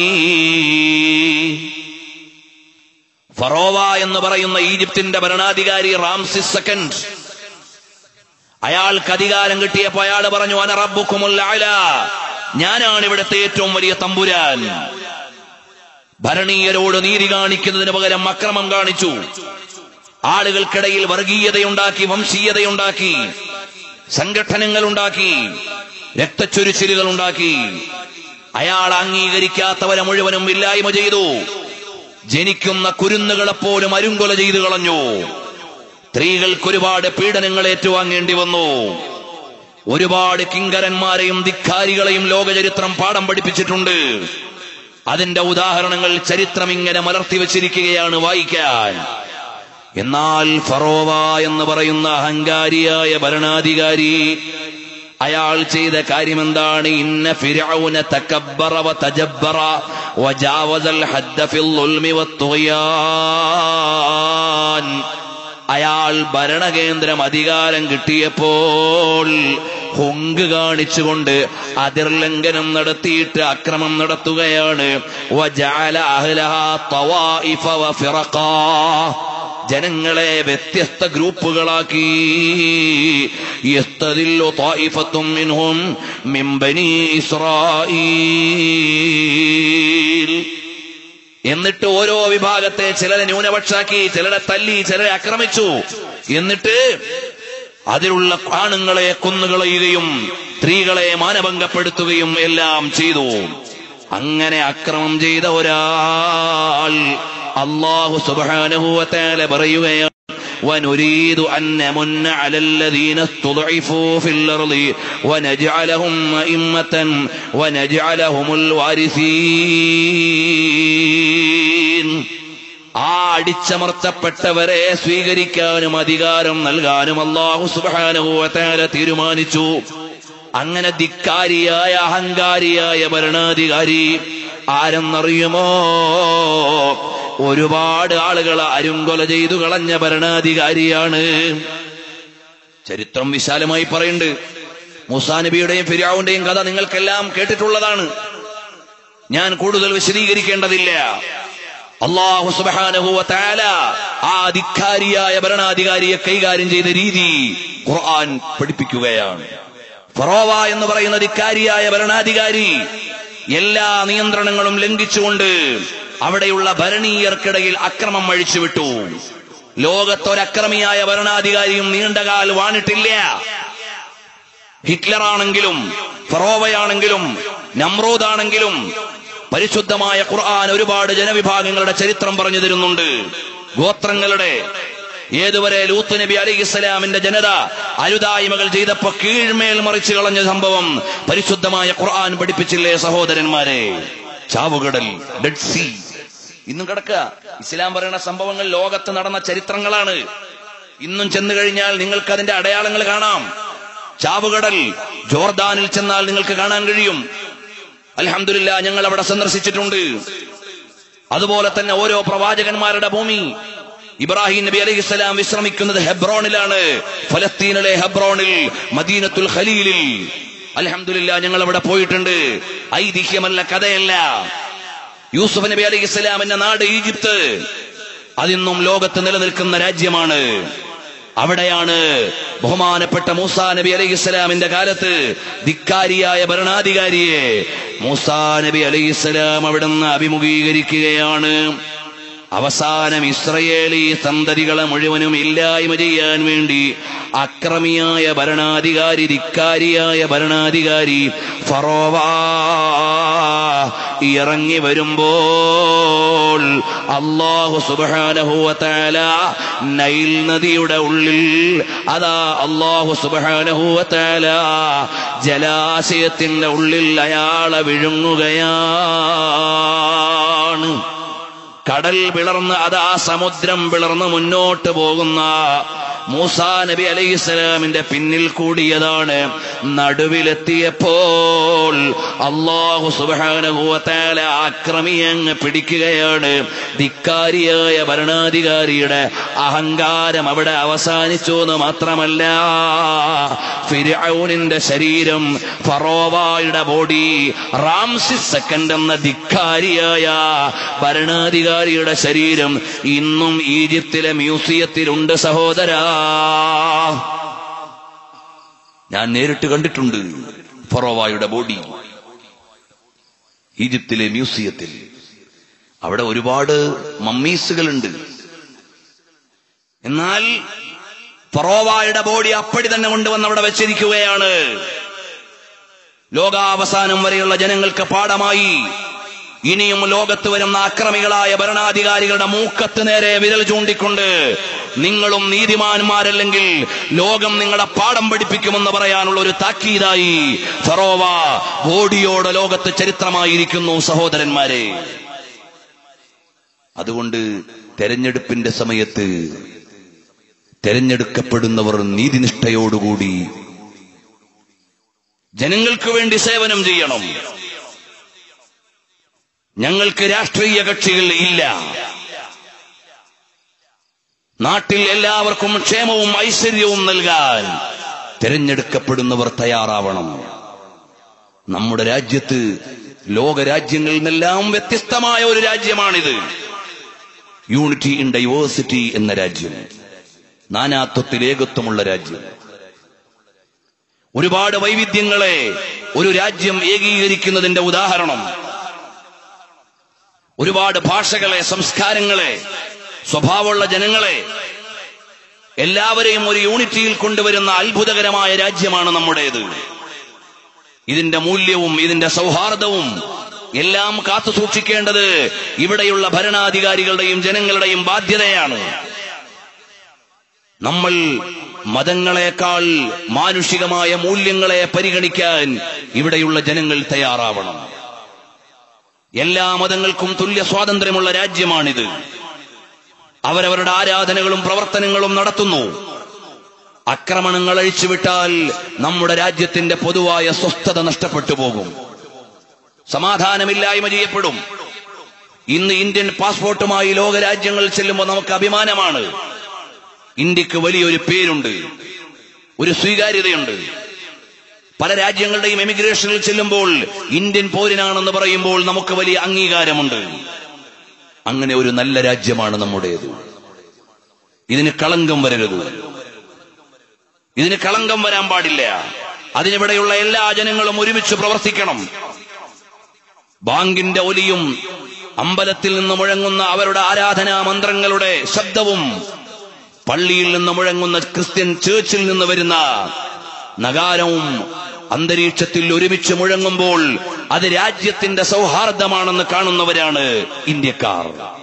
ഫറോവ എന്ന് പറയുന്ന ഈജിപ്തിന്റെ ഭരണാധികാരി റാംസിസ് സെക്കൻഡ് അയാൾക്ക് അധികാരം കിട്ടിയപ്പോ അയാൾ പറഞ്ഞു അനറബുക്കുമുള്ള ഞാനാണ് ഇവിടുത്തെ ഏറ്റവും വലിയ തമ്പുരാൻ ഭരണീയരോട് നീതി കാണിക്കുന്നതിന് പകരം അക്രമം കാണിച്ചു ആളുകൾക്കിടയിൽ വർഗീയതയുണ്ടാക്കി വംശീയതയുണ്ടാക്കി സംഘടനകൾ ഉണ്ടാക്കി രക്തച്ചൊരിച്ചിലുകൾ ഉണ്ടാക്കി അയാൾ അംഗീകരിക്കാത്തവരെ മുഴുവനും ഇല്ലായ്മ ചെയ്തു ജനിക്കുന്ന കുരുന്നുകളെപ്പോലും അരുങ്കൊല ചെയ്തു കളഞ്ഞു സ്ത്രീകൾക്ക് ഒരുപാട് പീഡനങ്ങൾ ഏറ്റുവാങ്ങേണ്ടി വന്നു ഒരുപാട് കിങ്കരന്മാരെയും ധിക്കാരികളെയും ലോകചരിത്രം പാഠം പഠിപ്പിച്ചിട്ടുണ്ട് അതിന്റെ ഉദാഹരണങ്ങൾ ചരിത്രം ഇങ്ങനെ മലർത്തി വച്ചിരിക്കുകയാണ് വായിക്കാൻ എന്നാൽ ഫറോവ എന്ന് പറയുന്ന അഹങ്കാരിയായ ഭരണാധികാരി അയാൾ ചെയ്ത കാര്യം എന്താണ് ഇന്ന ഫിരൗന തകബ്ബറ വ തജബ്ബറ വജാവസൽ ഹദ്ദ ഫിൽ ഉൽമി വത്തുഗ്യാൻ അയാൾ ഭരണകേന്ദ്രം അധികാരം കിട്ടിയപ്പോൾ ഹുങ്ക് കാണിച്ചുകൊണ്ട് അതിർലംഘനം നടത്തിയിട്ട് അക്രമം നടത്തുകയാണ് വജഅല അഹ്ലഹാ തവായിഫ വഫിറഖാ ജനങ്ങളെ വ്യത്യസ്ത ഗ്രൂപ്പുകളാക്കി യസ്തദില്ലു ത്വായിഫത്തും മിൻഹും മിൻ ബനി ഇസ്രായീൽ എന്നിട്ട് ഓരോ വിഭാഗത്തെ ചിലരെ ന്യൂനപക്ഷാക്കി ചിലരെ തല്ലി ചിലരെ ആക്രമിച്ചു എന്നിട്ട് അതിലുള്ള ആണുങ്ങളെ കൊന്നുകളയുകയും സ്ത്രീകളെ മാനഭംഗപ്പെടുത്തുകയും എല്ലാം ചെയ്തു അങ്ങനെ അക്രമം ചെയ്ത ഒരാൾ അള്ളാഹു സുബാനുഭൂവത്താല പറയുകയാണ് ونريد أن نمن على الذين استضعفوا في الأرض ونجعلهم أئمة ونجعلهم الوارثين ആ അടിച്ചമർത്തപ്പെട്ടവരെ സ്വീകരിക്കാനും അധികാരം നൽകാനും അള്ളാഹു സുബാനുഭവത്താല തീരുമാനിച്ചു അങ്ങനെ ധിക്കാരിയായ അഹങ്കാരിയായ ഭരണാധികാരി ആരെന്നറിയുമോ ഒരുപാട് ആളുകൾ അരുങ്കൊല ചെയ്തു കളഞ്ഞ ഭരണാധികാരിയാണ് ചരിത്രം വിശാലമായി പറയുന്നുണ്ട് മൂസാ നബിയുടെയും ഫിരാവുന്റെയും കഥ നിങ്ങൾക്കെല്ലാം കേട്ടിട്ടുള്ളതാണ് ഞാൻ കൂടുതൽ വിശദീകരിക്കേണ്ടതില്ല അള്ളാഹു സുബാനഹുവ താല ആ ധിക്കാരിയായ ഭരണാധികാരിയെ കൈകാര്യം ചെയ്ത രീതി ഖുർആൻ പഠിപ്പിക്കുകയാണ് ഫറോവ എന്ന് പറയുന്ന ധിക്കാരിയായ ഭരണാധികാരി എല്ലാ നിയന്ത്രണങ്ങളും ലംഘിച്ചുകൊണ്ട് അവിടെയുള്ള ഭരണീയർക്കിടയിൽ അക്രമം അഴിച്ചുവിട്ടു ലോകത്തൊരക്രമിയായ ഭരണാധികാരിയും നീണ്ടകാൽ വാണിട്ടില്ല ഹിറ്റ്ലറാണെങ്കിലും ഫറോവയാണെങ്കിലും നമ്രോദാണെങ്കിലും പരിശുദ്ധമായ ഖുർആൻ ഒരുപാട് ജനവിഭാഗങ്ങളുടെ ചരിത്രം പറഞ്ഞു തരുന്നുണ്ട് ഗോത്രങ്ങളുടെ ഏതുവരെ ലൂത്ത് നബി അലൈഹി ഇസ്ലാമിന്റെ ജനത അരുതായ്മകൾ ചെയ്തപ്പോ കീഴ്മേൽ മറിച്ചു കളഞ്ഞ സംഭവം പരിശുദ്ധമായ ഖുർആൻ പഠിപ്പിച്ചില്ലേ സഹോദരന്മാരെ ചാവുകടൽ ഡെഡ് സീ ഇന്നും കിടക്കുക ഇസ്ലാം പറയുന്ന സംഭവങ്ങൾ ലോകത്ത് നടന്ന ചരിത്രങ്ങളാണ് ഇന്നും ചെന്നു കഴിഞ്ഞാൽ നിങ്ങൾക്ക് അതിന്റെ അടയാളങ്ങൾ കാണാം ചാവുകടൽ ജോർദാനിൽ ചെന്നാൽ നിങ്ങൾക്ക് കാണാൻ കഴിയും അലഹമില്ല ഞങ്ങൾ അവിടെ സന്ദർശിച്ചിട്ടുണ്ട് അതുപോലെ തന്നെ ഓരോ പ്രവാചകന്മാരുടെ ഭൂമി ഇബ്രാഹിം നബി അലൈഹി സ്വലാം വിശ്രമിക്കുന്നത് ഹെബ്രോണിലാണ് ഫലസ്തീനിലെ ഹെബ്രോണിൽ മദീനത്തുൽ ഖലീലിൽ അലഹമില്ല ഞങ്ങൾ അവിടെ പോയിട്ടുണ്ട് ഐതിഹ്യമല്ല കഥയല്ല യൂസുഫ് നബി അലൈഹി സ്വലാമിന്റെ നാട് ഈജിപ്ത് അതിന്നും ലോകത്ത് നിലനിൽക്കുന്ന രാജ്യമാണ് അവിടെയാണ് ബഹുമാനപ്പെട്ട മൂസാ നബി അലൈഹി സ്വലാമിന്റെ കാലത്ത് ധിക്കാരിയായ ഭരണാധികാരിയെ മൂസാ നബി അലൈഹി സ്വലാം അവിടുന്ന് അഭിമുഖീകരിക്കുകയാണ് അവസാനം ഇസ്രയേലി സന്തതികളെ മുഴുവനും ഇല്ലായ്മ ചെയ്യാൻ വേണ്ടി അക്രമിയായ ഭരണാധികാരി ധിക്കാരിയായ ഭരണാധികാരി ഫറോവ ഇറങ്ങി വരുമ്പോൾ അള്ളാഹു സുബാനഹുവല നൈൽ നദിയുടെ ഉള്ളിൽ അതാ അള്ളാഹു സുബാനഹുവല ജലാശയത്തിന്റെ ഉള്ളിൽ അയാളെ വിഴുങ്ങുകയാണ് കടൽ പിളർന്ന് അതാ സമുദ്രം പിളർന്ന് മുന്നോട്ട് പോകുന്ന മൂസാ നബി അലൈഹിസ്സലാമിന്റെ പിന്നിൽ കൂടിയതാണ് നടുവിലെത്തിയപ്പോൾ അള്ളാഹു സുബാനുഭവത്താല ആക്രമിയങ്ങ് പിടിക്കുകയാണ് ധിക്കാരിയായ ഭരണാധികാരിയുടെ അഹങ്കാരം അവിടെ അവസാനിച്ചു എന്ന് മാത്രമല്ല ഫിരൌനിന്റെ ശരീരം ഫറോവായുടെ ബോഡി റാംസിസ് സെക്കൻഡ് എന്ന ധിക്കാരിയായ ഭരണാധികാരിയുടെ ശരീരം ഇന്നും ഈജിപ്തിലെ മ്യൂസിയത്തിലുണ്ട് സഹോദരാ ഞാൻ നേരിട്ട് കണ്ടിട്ടുണ്ട് ഫറോവായുടെ ബോഡി ഈജിപ്തിലെ മ്യൂസിയത്തിൽ അവിടെ ഒരുപാട് മമ്മീസുകളുണ്ട് എന്നാൽ ഫറോവായുടെ ബോഡി അപ്പടി തന്നെ കൊണ്ടുവന്ന് അവിടെ വെച്ചിരിക്കുകയാണ് ലോകാവസാനം വരെയുള്ള ജനങ്ങൾക്ക് പാഠമായി ഇനിയും ലോകത്ത് വരുന്ന അക്രമികളായ ഭരണാധികാരികളുടെ മൂക്കത്ത് നേരെ വിരൽ ചൂണ്ടിക്കൊണ്ട് നിങ്ങളും നീതിമാന്മാരല്ലെങ്കിൽ ലോകം നിങ്ങളുടെ പാഠം പഠിപ്പിക്കുമെന്ന് പറയാനുള്ള ഒരു താക്കീതായി ഫറോവ ബോഡിയോട് ലോകത്ത് ചരിത്രമായിരിക്കുന്നു സഹോദരന്മാരെ അതുകൊണ്ട് തെരഞ്ഞെടുപ്പിന്റെ സമയത്ത് തെരഞ്ഞെടുക്കപ്പെടുന്നവർ നീതിനിഷ്ഠയോടുകൂടി ജനങ്ങൾക്ക് വേണ്ടി സേവനം ചെയ്യണം ഞങ്ങൾക്ക് രാഷ്ട്രീയ കക്ഷികൾ ഇല്ല നാട്ടിൽ എല്ലാവർക്കും ക്ഷേമവും ഐശ്വര്യവും നൽകാൻ തിരഞ്ഞെടുക്കപ്പെടുന്നവർ തയ്യാറാവണം നമ്മുടെ രാജ്യത്ത് ലോക രാജ്യങ്ങളിൽ നിന്നെല്ലാം വ്യത്യസ്തമായ ഒരു രാജ്യമാണിത് യൂണിറ്റി ഇൻ ഡൈവേഴ്സിറ്റി എന്ന രാജ്യം നാനാത്വത്തിൽ ഏകത്വമുള്ള രാജ്യം ഒരുപാട് വൈവിധ്യങ്ങളെ ഒരു രാജ്യം ഏകീകരിക്കുന്നതിന്റെ ഉദാഹരണം ഒരുപാട് ഭാഷകളെ സംസ്കാരങ്ങളെ സ്വഭാവമുള്ള ജനങ്ങളെ എല്ലാവരെയും ഒരു യൂണിറ്റിയിൽ കൊണ്ടുവരുന്ന അത്ഭുതകരമായ രാജ്യമാണ് നമ്മുടേത് ഇതിന്റെ മൂല്യവും ഇതിന്റെ സൗഹാർദ്ദവും എല്ലാം കാത്തു സൂക്ഷിക്കേണ്ടത് ഇവിടെയുള്ള ഭരണാധികാരികളുടെയും ജനങ്ങളുടെയും ബാധ്യതയാണ് നമ്മൾ മതങ്ങളെക്കാൾ മാനുഷികമായ മൂല്യങ്ങളെ പരിഗണിക്കാൻ ഇവിടെയുള്ള ജനങ്ങൾ തയ്യാറാവണം എല്ലാ മതങ്ങൾക്കും തുല്യ സ്വാതന്ത്ര്യമുള്ള രാജ്യമാണിത് അവരവരുടെ ആരാധനകളും പ്രവർത്തനങ്ങളും നടത്തുന്നു ആക്രമണങ്ങൾ അഴിച്ചുവിട്ടാൽ നമ്മുടെ രാജ്യത്തിന്റെ പൊതുവായ സ്വസ്ഥത നഷ്ടപ്പെട്ടു പോകും സമാധാനമില്ലായ്മ ചെയ്യപ്പെടും ഇന്ന് ഇന്ത്യൻ പാസ്പോർട്ടുമായി ലോകരാജ്യങ്ങൾ ചെല്ലുമ്പോൾ നമുക്ക് അഭിമാനമാണ് ഇന്ത്യക്ക് വലിയൊരു പേരുണ്ട് ഒരു സ്വീകാര്യതയുണ്ട് പല രാജ്യങ്ങളുടെയും എമിഗ്രേഷനിൽ ചെല്ലുമ്പോൾ ഇന്ത്യൻ പൗരനാണെന്ന് പറയുമ്പോൾ നമുക്ക് വലിയ അംഗീകാരമുണ്ട് അങ്ങനെ ഒരു നല്ല രാജ്യമാണ് നമ്മുടേത് ഇതിന് കളങ്കം വരരുത് ഇതിന് കളങ്കം വരാൻ പാടില്ല അതിനിവിടെയുള്ള എല്ലാ ജനങ്ങളും ഒരുമിച്ച് പ്രവർത്തിക്കണം ബാങ്കിന്റെ ഒലിയും അമ്പലത്തിൽ നിന്ന് മുഴങ്ങുന്ന അവരുടെ ആരാധനാ മന്ത്രങ്ങളുടെ ശബ്ദവും പള്ളിയിൽ നിന്ന് മുഴങ്ങുന്ന ക്രിസ്ത്യൻ ചേർച്ചിൽ നിന്ന് വരുന്ന നഗാരവും അന്തരീക്ഷത്തിൽ ഒരുമിച്ച് മുഴങ്ങുമ്പോൾ അത് രാജ്യത്തിന്റെ സൗഹാർദ്ദമാണെന്ന് കാണുന്നവരാണ് ഇന്ത്യക്കാർ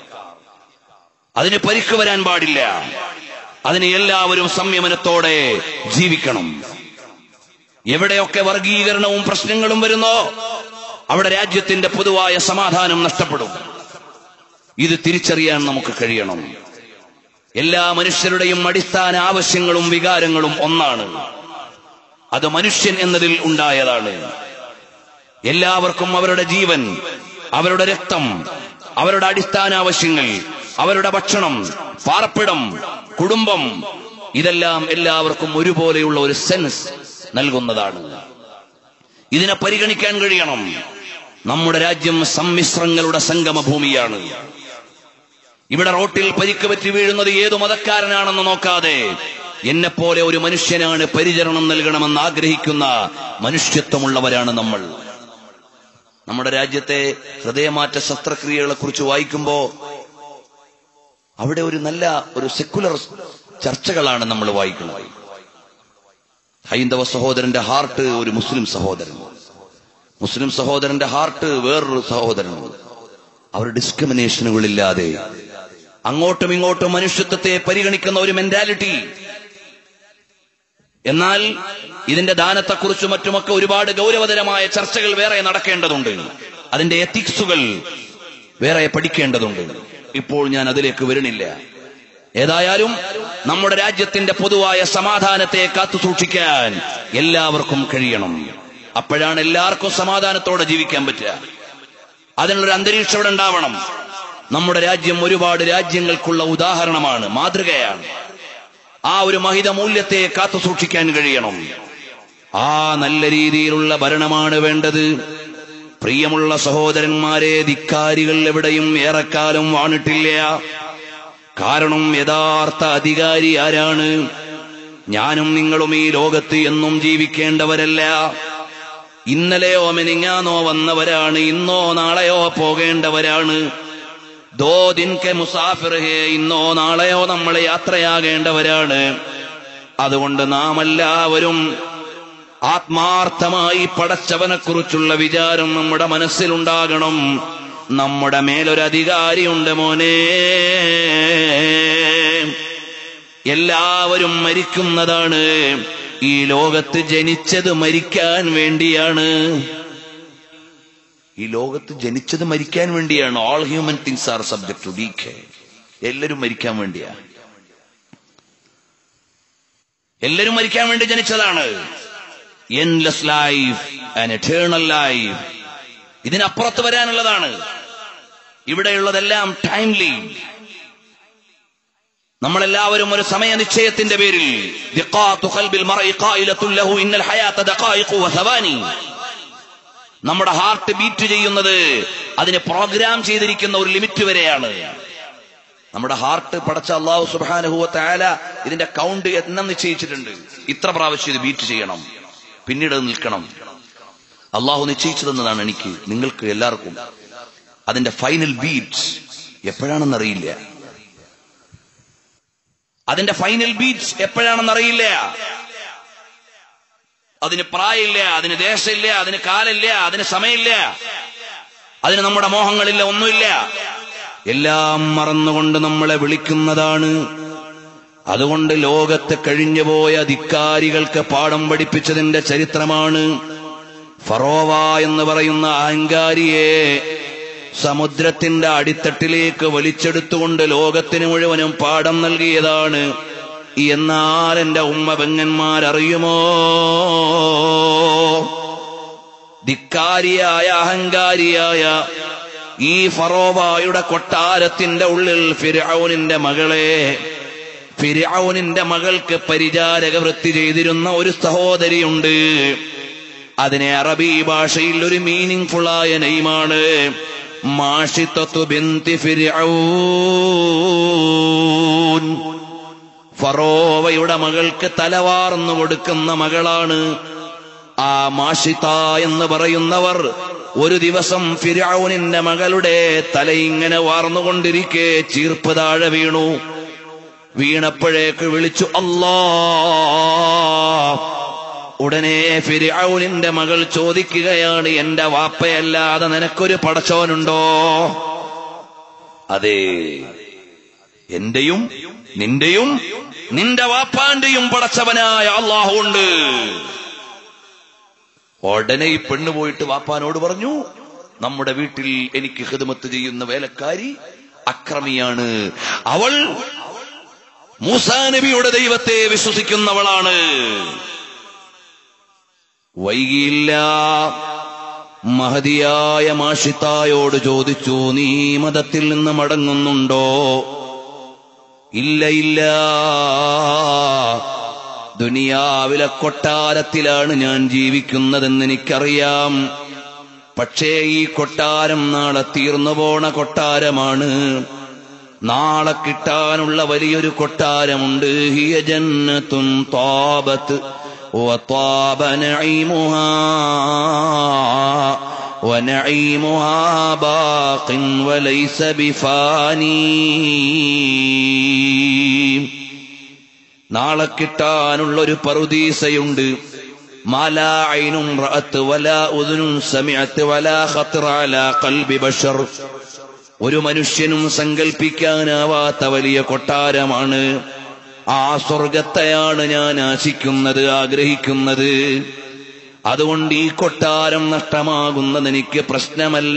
അതിന് പരിക്ക് വരാൻ പാടില്ല അതിന് എല്ലാവരും സംയമനത്തോടെ ജീവിക്കണം എവിടെയൊക്കെ വർഗീകരണവും പ്രശ്നങ്ങളും വരുന്നോ അവിടെ രാജ്യത്തിന്റെ പൊതുവായ സമാധാനം നഷ്ടപ്പെടും ഇത് തിരിച്ചറിയാൻ നമുക്ക് കഴിയണം എല്ലാ മനുഷ്യരുടെയും അടിസ്ഥാന ആവശ്യങ്ങളും വികാരങ്ങളും ഒന്നാണ് അത് മനുഷ്യൻ എന്നതിൽ ഉണ്ടായതാണ് എല്ലാവർക്കും അവരുടെ ജീവൻ അവരുടെ രക്തം അവരുടെ അടിസ്ഥാന ആവശ്യങ്ങൾ അവരുടെ ഭക്ഷണം പാർപ്പിടം കുടുംബം ഇതെല്ലാം എല്ലാവർക്കും ഒരുപോലെയുള്ള ഒരു സെൻസ് നൽകുന്നതാണ് ഇതിനെ പരിഗണിക്കാൻ കഴിയണം നമ്മുടെ രാജ്യം സമ്മിശ്രങ്ങളുടെ സംഗമഭൂമിയാണ് ഇവിടെ റോട്ടിൽ പരിക്ക് പറ്റി വീഴുന്നത് ഏതു മതക്കാരനാണെന്ന് നോക്കാതെ എന്നെപ്പോലെ ഒരു മനുഷ്യനാണ് പരിചരണം നൽകണമെന്ന് ആഗ്രഹിക്കുന്ന മനുഷ്യത്വമുള്ളവരാണ് നമ്മൾ നമ്മുടെ രാജ്യത്തെ ഹൃദയമാറ്റ ശസ്ത്രക്രിയകളെ കുറിച്ച് വായിക്കുമ്പോ അവിടെ ഒരു നല്ല ഒരു സെക്കുലർ ചർച്ചകളാണ് നമ്മൾ വായിക്കുന്നത് ഹൈന്ദവ സഹോദരന്റെ ഹാർട്ട് ഒരു മുസ്ലിം സഹോദരൻ മുസ്ലിം സഹോദരന്റെ ഹാർട്ട് വേറൊരു സഹോദരനുണ്ട് അവർ ഡിസ്ക്രിമിനേഷനുകളില്ലാതെ അങ്ങോട്ടും ഇങ്ങോട്ടും മനുഷ്യത്വത്തെ പരിഗണിക്കുന്ന ഒരു മെന്റാലിറ്റി എന്നാൽ ഇതിന്റെ ദാനത്തെക്കുറിച്ചും മറ്റുമൊക്കെ ഒരുപാട് ഗൗരവതരമായ ചർച്ചകൾ വേറെ നടക്കേണ്ടതുണ്ട് അതിന്റെ എത്തിക്സുകൾ വേറെ പഠിക്കേണ്ടതുണ്ട് ഇപ്പോൾ ഞാൻ അതിലേക്ക് വരുന്നില്ല ഏതായാലും നമ്മുടെ രാജ്യത്തിന്റെ പൊതുവായ സമാധാനത്തെ കാത്തു സൂക്ഷിക്കാൻ എല്ലാവർക്കും കഴിയണം അപ്പോഴാണ് എല്ലാവർക്കും സമാധാനത്തോടെ ജീവിക്കാൻ പറ്റുക അതിനുള്ളൊരു അന്തരീക്ഷം ഇവിടെ ഉണ്ടാവണം നമ്മുടെ രാജ്യം ഒരുപാട് രാജ്യങ്ങൾക്കുള്ള ഉദാഹരണമാണ് മാതൃകയാണ് ആ ഒരു മഹിത മൂല്യത്തെ കാത്തു സൂക്ഷിക്കാൻ കഴിയണം ആ നല്ല രീതിയിലുള്ള ഭരണമാണ് വേണ്ടത് പ്രിയമുള്ള സഹോദരന്മാരെ ധിക്കാരികൾ എവിടെയും ഏറെക്കാലം വാണിട്ടില്ല കാരണം യഥാർത്ഥ അധികാരി ആരാണ് ഞാനും നിങ്ങളും ഈ ലോകത്ത് എന്നും ജീവിക്കേണ്ടവരല്ല ഇന്നലെയോ മെനിങ്ങാനോ വന്നവരാണ് ഇന്നോ നാളെയോ പോകേണ്ടവരാണ് ദോ ദിൻകെ മുസാഫിർ ഹേ ഇന്നോ നാളെയോ നമ്മൾ യാത്രയാകേണ്ടവരാണ് അതുകൊണ്ട് നാം എല്ലാവരും ആത്മാർത്ഥമായി പടച്ചവനെ കുറിച്ചുള്ള വിചാരം നമ്മുടെ മനസ്സിലുണ്ടാകണം നമ്മുടെ മേലൊരു അധികാരിയുണ്ട് മോനെ എല്ലാവരും മരിക്കുന്നതാണ് ഈ ലോകത്ത് ജനിച്ചത് മരിക്കാൻ വേണ്ടിയാണ് ഈ ലോകത്ത് ജനിച്ചത് മരിക്കാൻ വേണ്ടിയാണ് all human things are subject to decay എല്ലാവരും മരിക്കാൻ വേണ്ടിയാ എല്ലാവരും മരിക്കാൻ വേണ്ടി ജനിച്ചതാണ് endless life and eternal life ഇതിനപ്പുറത്ത് വരാനുള്ളതാണ് ഇവിടെയുള്ളതെല്ലാം ടൈംലി നമ്മളെല്ലാവരും ഒരു സമയ നിശ്ചയത്തിന്റെ പേരിൽ ദിഖാത്തു ഖൽബിൽ മർഇ ഖായിലത്തുൻ ലഹു ഇന്നൽ ഹയാത ദഖായിഖു വസവാനി നമ്മുടെ ഹാർട്ട് ബീറ്റ് ചെയ്യുന്നത് അതിനെ പ്രോഗ്രാം ചെയ്തിരിക്കുന്ന ഒരു ലിമിറ്റ് വരെയാണ് നമ്മുടെ ഹാർട്ട് പടച്ച അള്ളാഹു സുബാനഹുവ താല ഇതിന്റെ കൗണ്ട് എണ്ണം നിശ്ചയിച്ചിട്ടുണ്ട് ഇത്ര പ്രാവശ്യം ഇത് ബീറ്റ് ചെയ്യണം പിന്നീട് അത് നിൽക്കണം അള്ളാഹു നിശ്ചയിച്ചു തന്നതാണ് എനിക്ക് നിങ്ങൾക്ക് എല്ലാവർക്കും അതിന്റെ ഫൈനൽ ബീറ്റ് എപ്പോഴാണെന്നറിയില്ല അതിന്റെ ഫൈനൽ ബീറ്റ് എപ്പോഴാണെന്നറിയില്ല അതിന് പ്രായമില്ല അതിന് ദേശമില്ല അതിന് കാലില്ല അതിന് സമയമില്ല അതിന് നമ്മുടെ മോഹങ്ങളില്ല ഒന്നുമില്ല എല്ലാം മറന്നുകൊണ്ട് നമ്മളെ വിളിക്കുന്നതാണ് അതുകൊണ്ട് ലോകത്ത് കഴിഞ്ഞുപോയ ധിക്കാരികൾക്ക് പാഠം പഠിപ്പിച്ചതിന്റെ ചരിത്രമാണ് ഫറോവ എന്ന് പറയുന്ന അഹങ്കാരിയെ സമുദ്രത്തിന്റെ അടിത്തട്ടിലേക്ക് വലിച്ചെടുത്തുകൊണ്ട് ലോകത്തിന് മുഴുവനും പാഠം നൽകിയതാണ് എന്നാൽ എന്റെ ഉമ്മ പെങ്ങന്മാരറിയുമോ ധിക്കാരിയായ അഹങ്കാരിയായ ഈ ഫറോബായുടെ കൊട്ടാരത്തിന്റെ ഉള്ളിൽ ഫിരൌനിന്റെ മകളെ ഫിരൌനിന്റെ മകൾക്ക് പരിചാരക വൃത്തി ചെയ്തിരുന്ന ഒരു സഹോദരിയുണ്ട് അതിനെ അറബി ഭാഷയിൽ ഒരു മീനിങ് ഫുള്ളായ നെയ്മാണ് മാഷിത്തു ബിന്തി ഫിരൌൻ ഫറോവയുടെ മകൾക്ക് തലവാർന്നു കൊടുക്കുന്ന മകളാണ് ആ മാഷിത എന്ന് പറയുന്നവർ ഒരു ദിവസം ഫിരൌനിന്റെ മകളുടെ തല ഇങ്ങനെ വാർന്നുകൊണ്ടിരിക്കെ ചീർപ്പ് താഴെ വീണു വീണപ്പോഴേക്ക് വിളിച്ചു അല്ലാ ഉടനെ ഫിരൌനിന്റെ മകൾ ചോദിക്കുകയാണ് എന്റെ വാപ്പയല്ലാതെ നിനക്കൊരു പടച്ചോനുണ്ടോ അതെ എന്റെയും നിന്റെയും നിന്റെ വാപ്പാന്റെയും പടച്ചവനായ അള്ളാഹു ഉണ്ട് ഉടനെ ഈ പെണ്ണ് പോയിട്ട് വാപ്പാനോട് പറഞ്ഞു നമ്മുടെ വീട്ടിൽ എനിക്ക് ഹിദമത്ത് ചെയ്യുന്ന വേലക്കാരി അക്രമിയാണ് അവൾ മൂസാ നബിയുടെ ദൈവത്തെ വിശ്വസിക്കുന്നവളാണ് വൈകിയില്ല മഹതിയായ മാഷിത്തായോട് ചോദിച്ചു നീ മതത്തിൽ നിന്ന് മടങ്ങുന്നുണ്ടോ ഇല്ല ഇല്ല ദുനിയാവിലെ കൊട്ടാരത്തിലാണ് ഞാൻ ജീവിക്കുന്നതെന്ന് എനിക്കറിയാം പക്ഷേ ഈ കൊട്ടാരം നാളെ തീർന്നു പോണ കൊട്ടാരമാണ് നാളെ കിട്ടാനുള്ള വലിയൊരു കൊട്ടാരമുണ്ട് ഹിയ ജന്നത്തുൻ താബത്ത് وطاب نعيمها ونعيمها باق وليس بفاني നാളെ കിട്ടാനുള്ളൊരു പറുദീസയുണ്ട് മാലാ ഐനും റഅത്ത് വലാ ഉദുനും സമിഅത്ത് വലാ ഖത്റ അലാ ഖൽബി ബഷർ ഒരു മനുഷ്യനും സങ്കൽപ്പിക്കാനാവാത്ത വലിയ കൊട്ടാരമാണ് ആ സ്വർഗത്തെയാണ് ഞാൻ ആശിക്കുന്നത് ആഗ്രഹിക്കുന്നത് അതുകൊണ്ട് ഈ കൊട്ടാരം നഷ്ടമാകുന്നത് എനിക്ക് പ്രശ്നമല്ല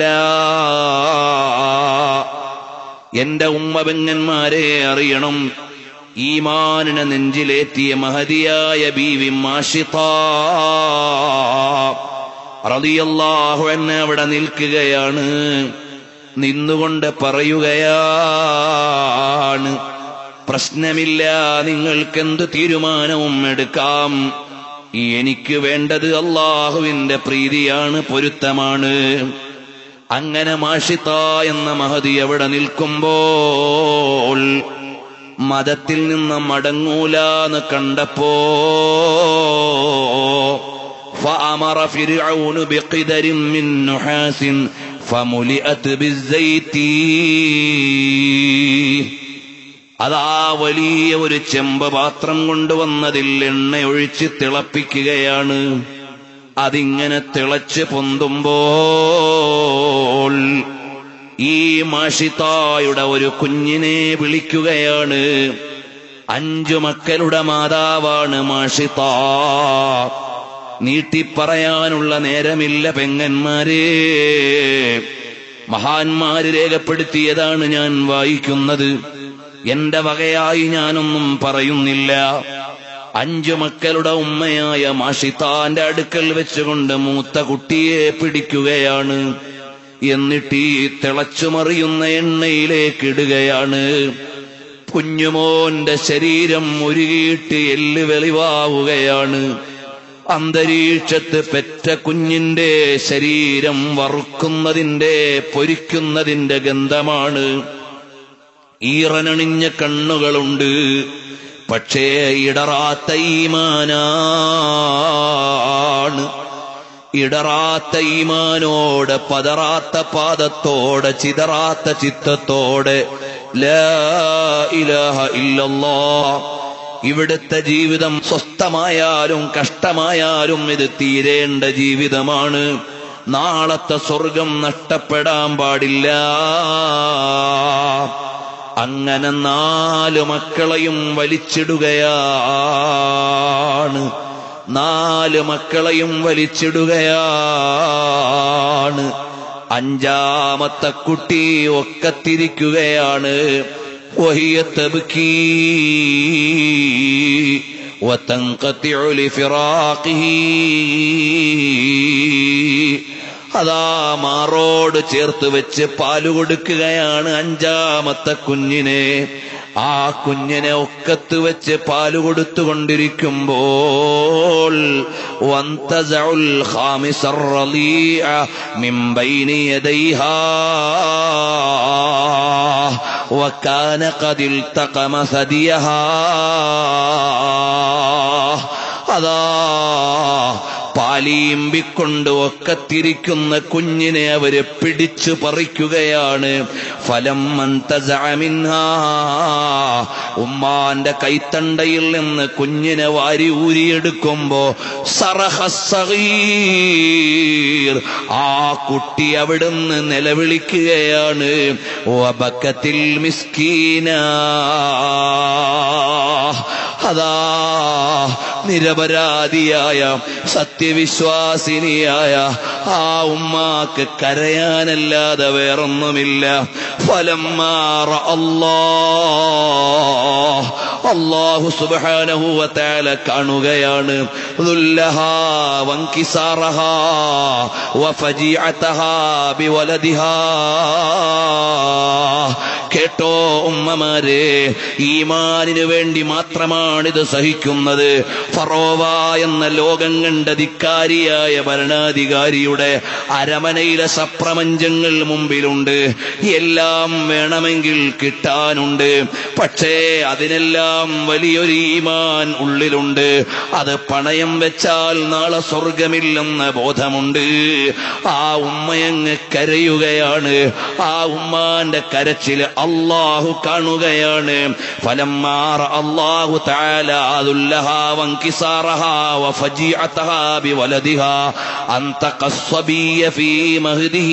എന്റെ ഉമ്മ പെങ്ങന്മാരെ അറിയണം ഈമാനിനെ നെഞ്ചിലേറ്റിയ മഹതിയായ ബീവി മാഷിത റളിയല്ലാഹു അൻഹ അവിടെ നിൽക്കുകയാണ് നിന്നുകൊണ്ട് പറയുകയാണ് പ്രശ്നമില്ല നിങ്ങൾക്കെന്ത് തീരുമാനവും എടുക്കാം എനിക്ക് വേണ്ടത് അള്ളാഹുവിന്റെ പ്രീതിയാണ് പൊരുത്തമാണ് അങ്ങനെ മാഷിത്ത എന്ന മഹതി അവിടെ നിൽക്കുമ്പോൾ മതത്തിൽ നിന്ന് മടങ്ങൂലാന്ന് കണ്ടപ്പോ فأمر فرعون بقدر من نحاس فملئت بالزيت അതാ വലിയ ഒരു ചെമ്പ് പാത്രം കൊണ്ടുവന്നതിൽ എണ്ണ ഒഴിച്ച് തിളപ്പിക്കുകയാണ് അതിങ്ങനെ തിളച്ച് പൊന്തുമ്പോൾ ഈ മാഷിത്തായുടെ ഒരു കുഞ്ഞിനെ വിളിക്കുകയാണ് അഞ്ചു മക്കളുടെ മാതാവാണ് മാഷിത്ത നീട്ടിപ്പറയാനുള്ള നേരമില്ല പെങ്ങന്മാരെ മഹാന്മാര് രേഖപ്പെടുത്തിയതാണ് ഞാൻ വായിക്കുന്നത് എന്റെ വകയായി ഞാനൊന്നും പറയുന്നില്ല അഞ്ചു മക്കളുടെ ഉമ്മയായ മാഷിത്താന്റെ അടുക്കൽ വെച്ചുകൊണ്ട് മൂത്ത കുട്ടിയെ പിടിക്കുകയാണ് എന്നിട്ട് ഈ തിളച്ചുമറിയുന്ന എണ്ണയിലേക്ക് ഇടുകയാണ് കുഞ്ഞുമോന്റെ ശരീരം ഉരുകിയിട്ട് എല്ല് വെളിവാവുകയാണ് അന്തരീക്ഷത്ത് പെറ്റ കുഞ്ഞിന്റെ ശരീരം വറുക്കുന്നതിന്റെ പൊരിക്കുന്നതിന്റെ ഗന്ധമാണ് ഈറനണിഞ്ഞ കണ്ണുകളുണ്ട് പക്ഷേ ഇടറാത്ത ഈമാനാണ് ഇടറാത്ത ഈമാനോട് പതറാത്ത പാദത്തോടെ ചിതറാത്ത ചിത്തത്തോടെ ലാ ഇലാഹ ഇല്ലല്ലാ ഇവിടുത്തെ ജീവിതം സ്വസ്ഥമായാലും കഷ്ടമായാലും ഇത് തീരേണ്ട ജീവിതമാണ് നാളത്തെ സ്വർഗം നഷ്ടപ്പെടാൻ പാടില്ല അങ്ങനെ നാല് മക്കളെയും വലിച്ചിടുകയാണ് നാല് മക്കളെയും വലിച്ചിടുകയാണ് അഞ്ചാമത്തെ കുട്ടി ഒക്കത്തിരിക്കുകയാണ് وهي تبكي وتنقطع لفراقه അതാ മാറോട് ചേർത്ത് വെച്ച് പാല് കൊടുക്കുകയാണ് അഞ്ചാമത്തെ കുഞ്ഞിനെ ആ കുഞ്ഞിനെ ഒക്കത്ത് വെച്ച് പാല് കൊടുത്തുകൊണ്ടിരിക്കുമ്പോൾ വന്തസഉൽ ഖാമിസർ റളീഅ മിൻ ബൈനി യദൈഹാ وكان قد التقم ثديها അതാ പാലിയമ്പിക്കൊണ്ട് ഒക്കത്തിരിക്കുന്ന കുഞ്ഞിനെ അവര് പിടിച്ചു പറിക്കുകയാണ് ഫലം മന്തജഅമിൻഹ ഉമ്മാന്റെ കൈത്തണ്ടയിൽ നിന്ന് കുഞ്ഞിനെ വാരി ഊരിയെടുക്കുമ്പോ സറഹസീർ ആ കുട്ടി അവിടുന്ന് നിലവിളിക്കുകയാണ് വബക്കത്തിൽ മിസ്കീന അതാ നിരപരാധിയായ സത്യവിശ്വാസിനിയായ ആ ഉമ്മാക്ക് കരയാനല്ലാതെ വേറൊന്നുമില്ല ഫലം മാറ അല്ലാ അള്ളാഹു സുബാനഹുവത്താല കാണുകയാണ് ദുല്ലഹാ വൻകിസാറഹാ വഫജിഅതഹാ ബിവലദിഹാ കേട്ടോ ഉമ്മമാരെ ഈമാനിനു വേണ്ടി മാത്രമാണിത് സഹിക്കുന്നത് ഫറോവ എന്ന ലോകം കണ്ട ധിക്കാരിയായ ഭരണാധികാരിയുടെ അരമനയിലെ സപ്രപഞ്ചങ്ങൾ മുമ്പിലുണ്ട് എല്ലാം വേണമെങ്കിൽ കിട്ടാനുണ്ട് പക്ഷേ അതിനെല്ലാം വലിയൊരു ഈമാൻ ഉള്ളിലുണ്ട് അത് പണയം വെച്ചാൽ നാളെ സ്വർഗമില്ലെന്ന ബോധമുണ്ട് ആ ഉമ്മയങ്ങ് കരയുകയാണ് ആ ഉമ്മാന്റെ കരച്ചിൽ അള്ളാഹു കാണുകയാണ് ഫലമ്മാറ അള്ളാഹു തആല അതുല്ലഹാ വൻകിസാറഹാ വഫജീഅതഹാ ബിവലദിഹാ അന്തഖ الصبي في مهده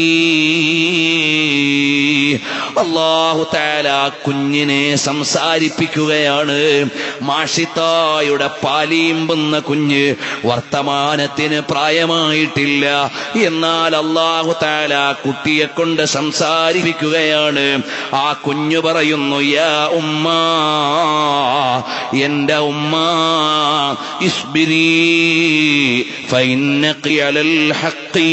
അള്ളാഹു താല കുഞ്ഞിനെ സംസാരിപ്പിക്കുകയാണ് മാഷിത്തായുടെ പാലീമ്പുന്ന കുഞ്ഞ് വർത്തമാനത്തിന് പ്രായമായിട്ടില്ല എന്നാൽ അള്ളാഹു താല കുട്ടിയെ കൊണ്ട് സംസാരിപ്പിക്കുകയാണ് ആ കുഞ്ഞു പറയുന്നു യാ ഉമ്മ എന്റെ ഉമ്മ ഇസ്ബിരി ഫൈന്നഖി അലൽ ഹഖീ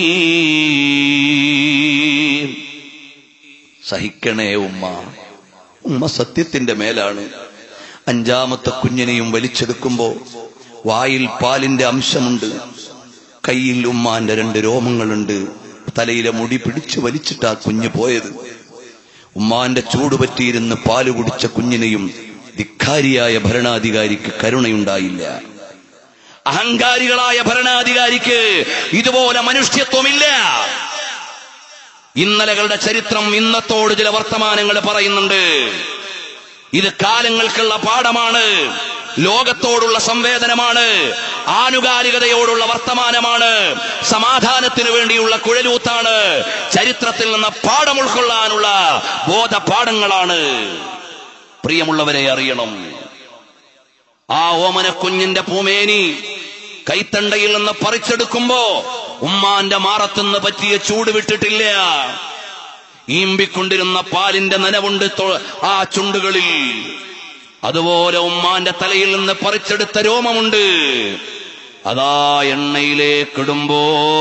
സഹിക്കണേ ഉമ്മ ഉമ്മ സത്യത്തിന്റെ മേലാണ് അഞ്ചാമത്തെ കുഞ്ഞിനെയും വലിച്ചെടുക്കുമ്പോ വായിൽ പാലിന്റെ അംശമുണ്ട് കയ്യിൽ ഉമ്മാന്റെ രണ്ട് രോമങ്ങളുണ്ട് തലയിലെ മുടി പിടിച്ചു വലിച്ചിട്ടാ കുഞ്ഞ് പോയത് ഉമ്മാന്റെ ചൂട് പറ്റിയിരുന്ന് പാല് കുടിച്ച കുഞ്ഞിനെയും ധിക്കാരിയായ ഭരണാധികാരിക്ക് കരുണയുണ്ടായില്ല അഹങ്കാരികളായ ഭരണാധികാരിക്ക് ഇതുപോലെ മനുഷ്യത്വമില്ല ഇന്നലകളുടെ ചരിത്രം ഇന്നത്തോട് ചില വർത്തമാനങ്ങൾ പറയുന്നുണ്ട് ഇത് കാലങ്ങൾക്കുള്ള പാഠമാണ് ലോകത്തോടുള്ള സംവേദനമാണ് ആനുകാലികതയോടുള്ള വർത്തമാനമാണ് സമാധാനത്തിനു വേണ്ടിയുള്ള കുഴലൂത്താണ് ചരിത്രത്തിൽ നിന്ന് പാഠം ഉൾക്കൊള്ളാനുള്ള ബോധപാഠങ്ങളാണ് പ്രിയമുള്ളവരെ അറിയണം ആ ഓമന കുഞ്ഞിന്റെ പൂമേനി കൈത്തണ്ടയിൽ നിന്ന് പറിച്ചെടുക്കുമ്പോ ഉമ്മാന്റെ മാറത്തുനിന്ന് പറ്റിയ ചൂട് വിട്ടിട്ടില്ല ഈമ്പിക്കൊണ്ടിരുന്ന പാലിന്റെ നനവുണ്ട് തൊ- ആ ചുണ്ടുകളിൽ അതുപോലെ ഉമ്മാന്റെ തലയിൽ നിന്ന് പറിച്ചെടുത്ത രോമമുണ്ട് അതാ എണ്ണയിലേക്കിടുമ്പോ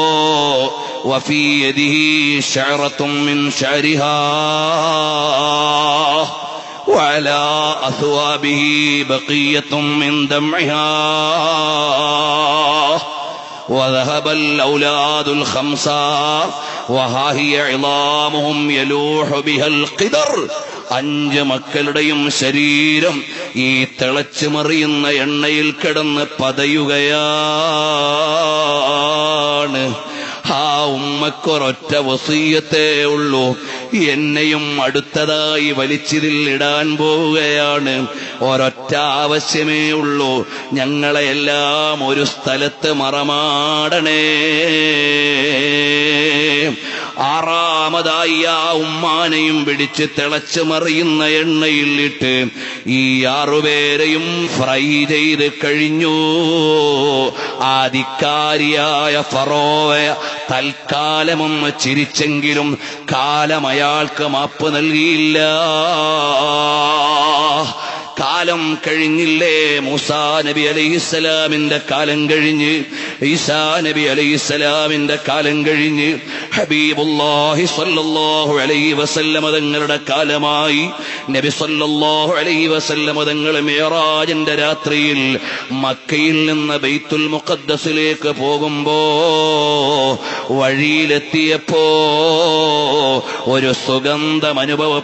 വഫീയദിഹി ശഅറത്തും മിൻ ശഅരിഹാ وعلى أثوابه بقية من دمعها وذهب الأولاد الخمسة وها هي عظامهم يلوح بها القدر അഞ്ച് മക്കളുടെയും ശരീരം ഈ തിളച്ചു മറിയുന്ന എണ്ണയിൽ കിടന്ന് പതയുകയാണ് ആ ഉമ്മക്കൊരൊറ്റ വസീയത്തേ ഉള്ളൂ എന്നെയും അടുത്തതായി വലിച്ചിതിൽ ഇടാൻ പോവുകയാണ് ഒരൊറ്റ ആവശ്യമേ ഉള്ളൂ ഞങ്ങളെ എല്ലാം ഒരു സ്ഥലത്ത് മറമാടണേ ആറാമതായി ആ ഉമ്മാനെയും പിടിച്ച് തിളച്ചു മറിയുന്ന എണ്ണയിൽ ഇട്ട് ഈ ആറുപേരെയും ഫ്രൈ ചെയ്ത് കഴിഞ്ഞു ആധികാരിയായ ഫറോവ തൽക്കാലമൊന്ന് ചിരിച്ചെങ്കിലും കാലം അയാൾക്ക് മാപ്പ് നൽകിയില്ല കാലം കഴിഞ്ഞില്ലേ മൂസാ നബി അലൈഹിസ്സലാമിന്റെ കാലം കഴിഞ്ഞ് ഈസാ നബി അലൈഹിസ്സലാമിന്റെ കാലം കഴിഞ്ഞ് ഹബീബുല്ലാഹി സ്വല്ലല്ലാഹു അലൈഹി വസല്ലമ തങ്ങളുടെ കാലമായി നബി സ്വല്ലല്ലാഹു അലൈഹി വസല്ലമ തങ്ങൾ മിയറാജിന്റെ രാത്രിയിൽ മക്കയിൽ നിന്ന് ബൈത്തുൽ മുഖദ്ദസിലേക്ക് പോകുമ്പോ വഴിയിലെത്തിയപ്പോ ഒരു സുഗന്ധം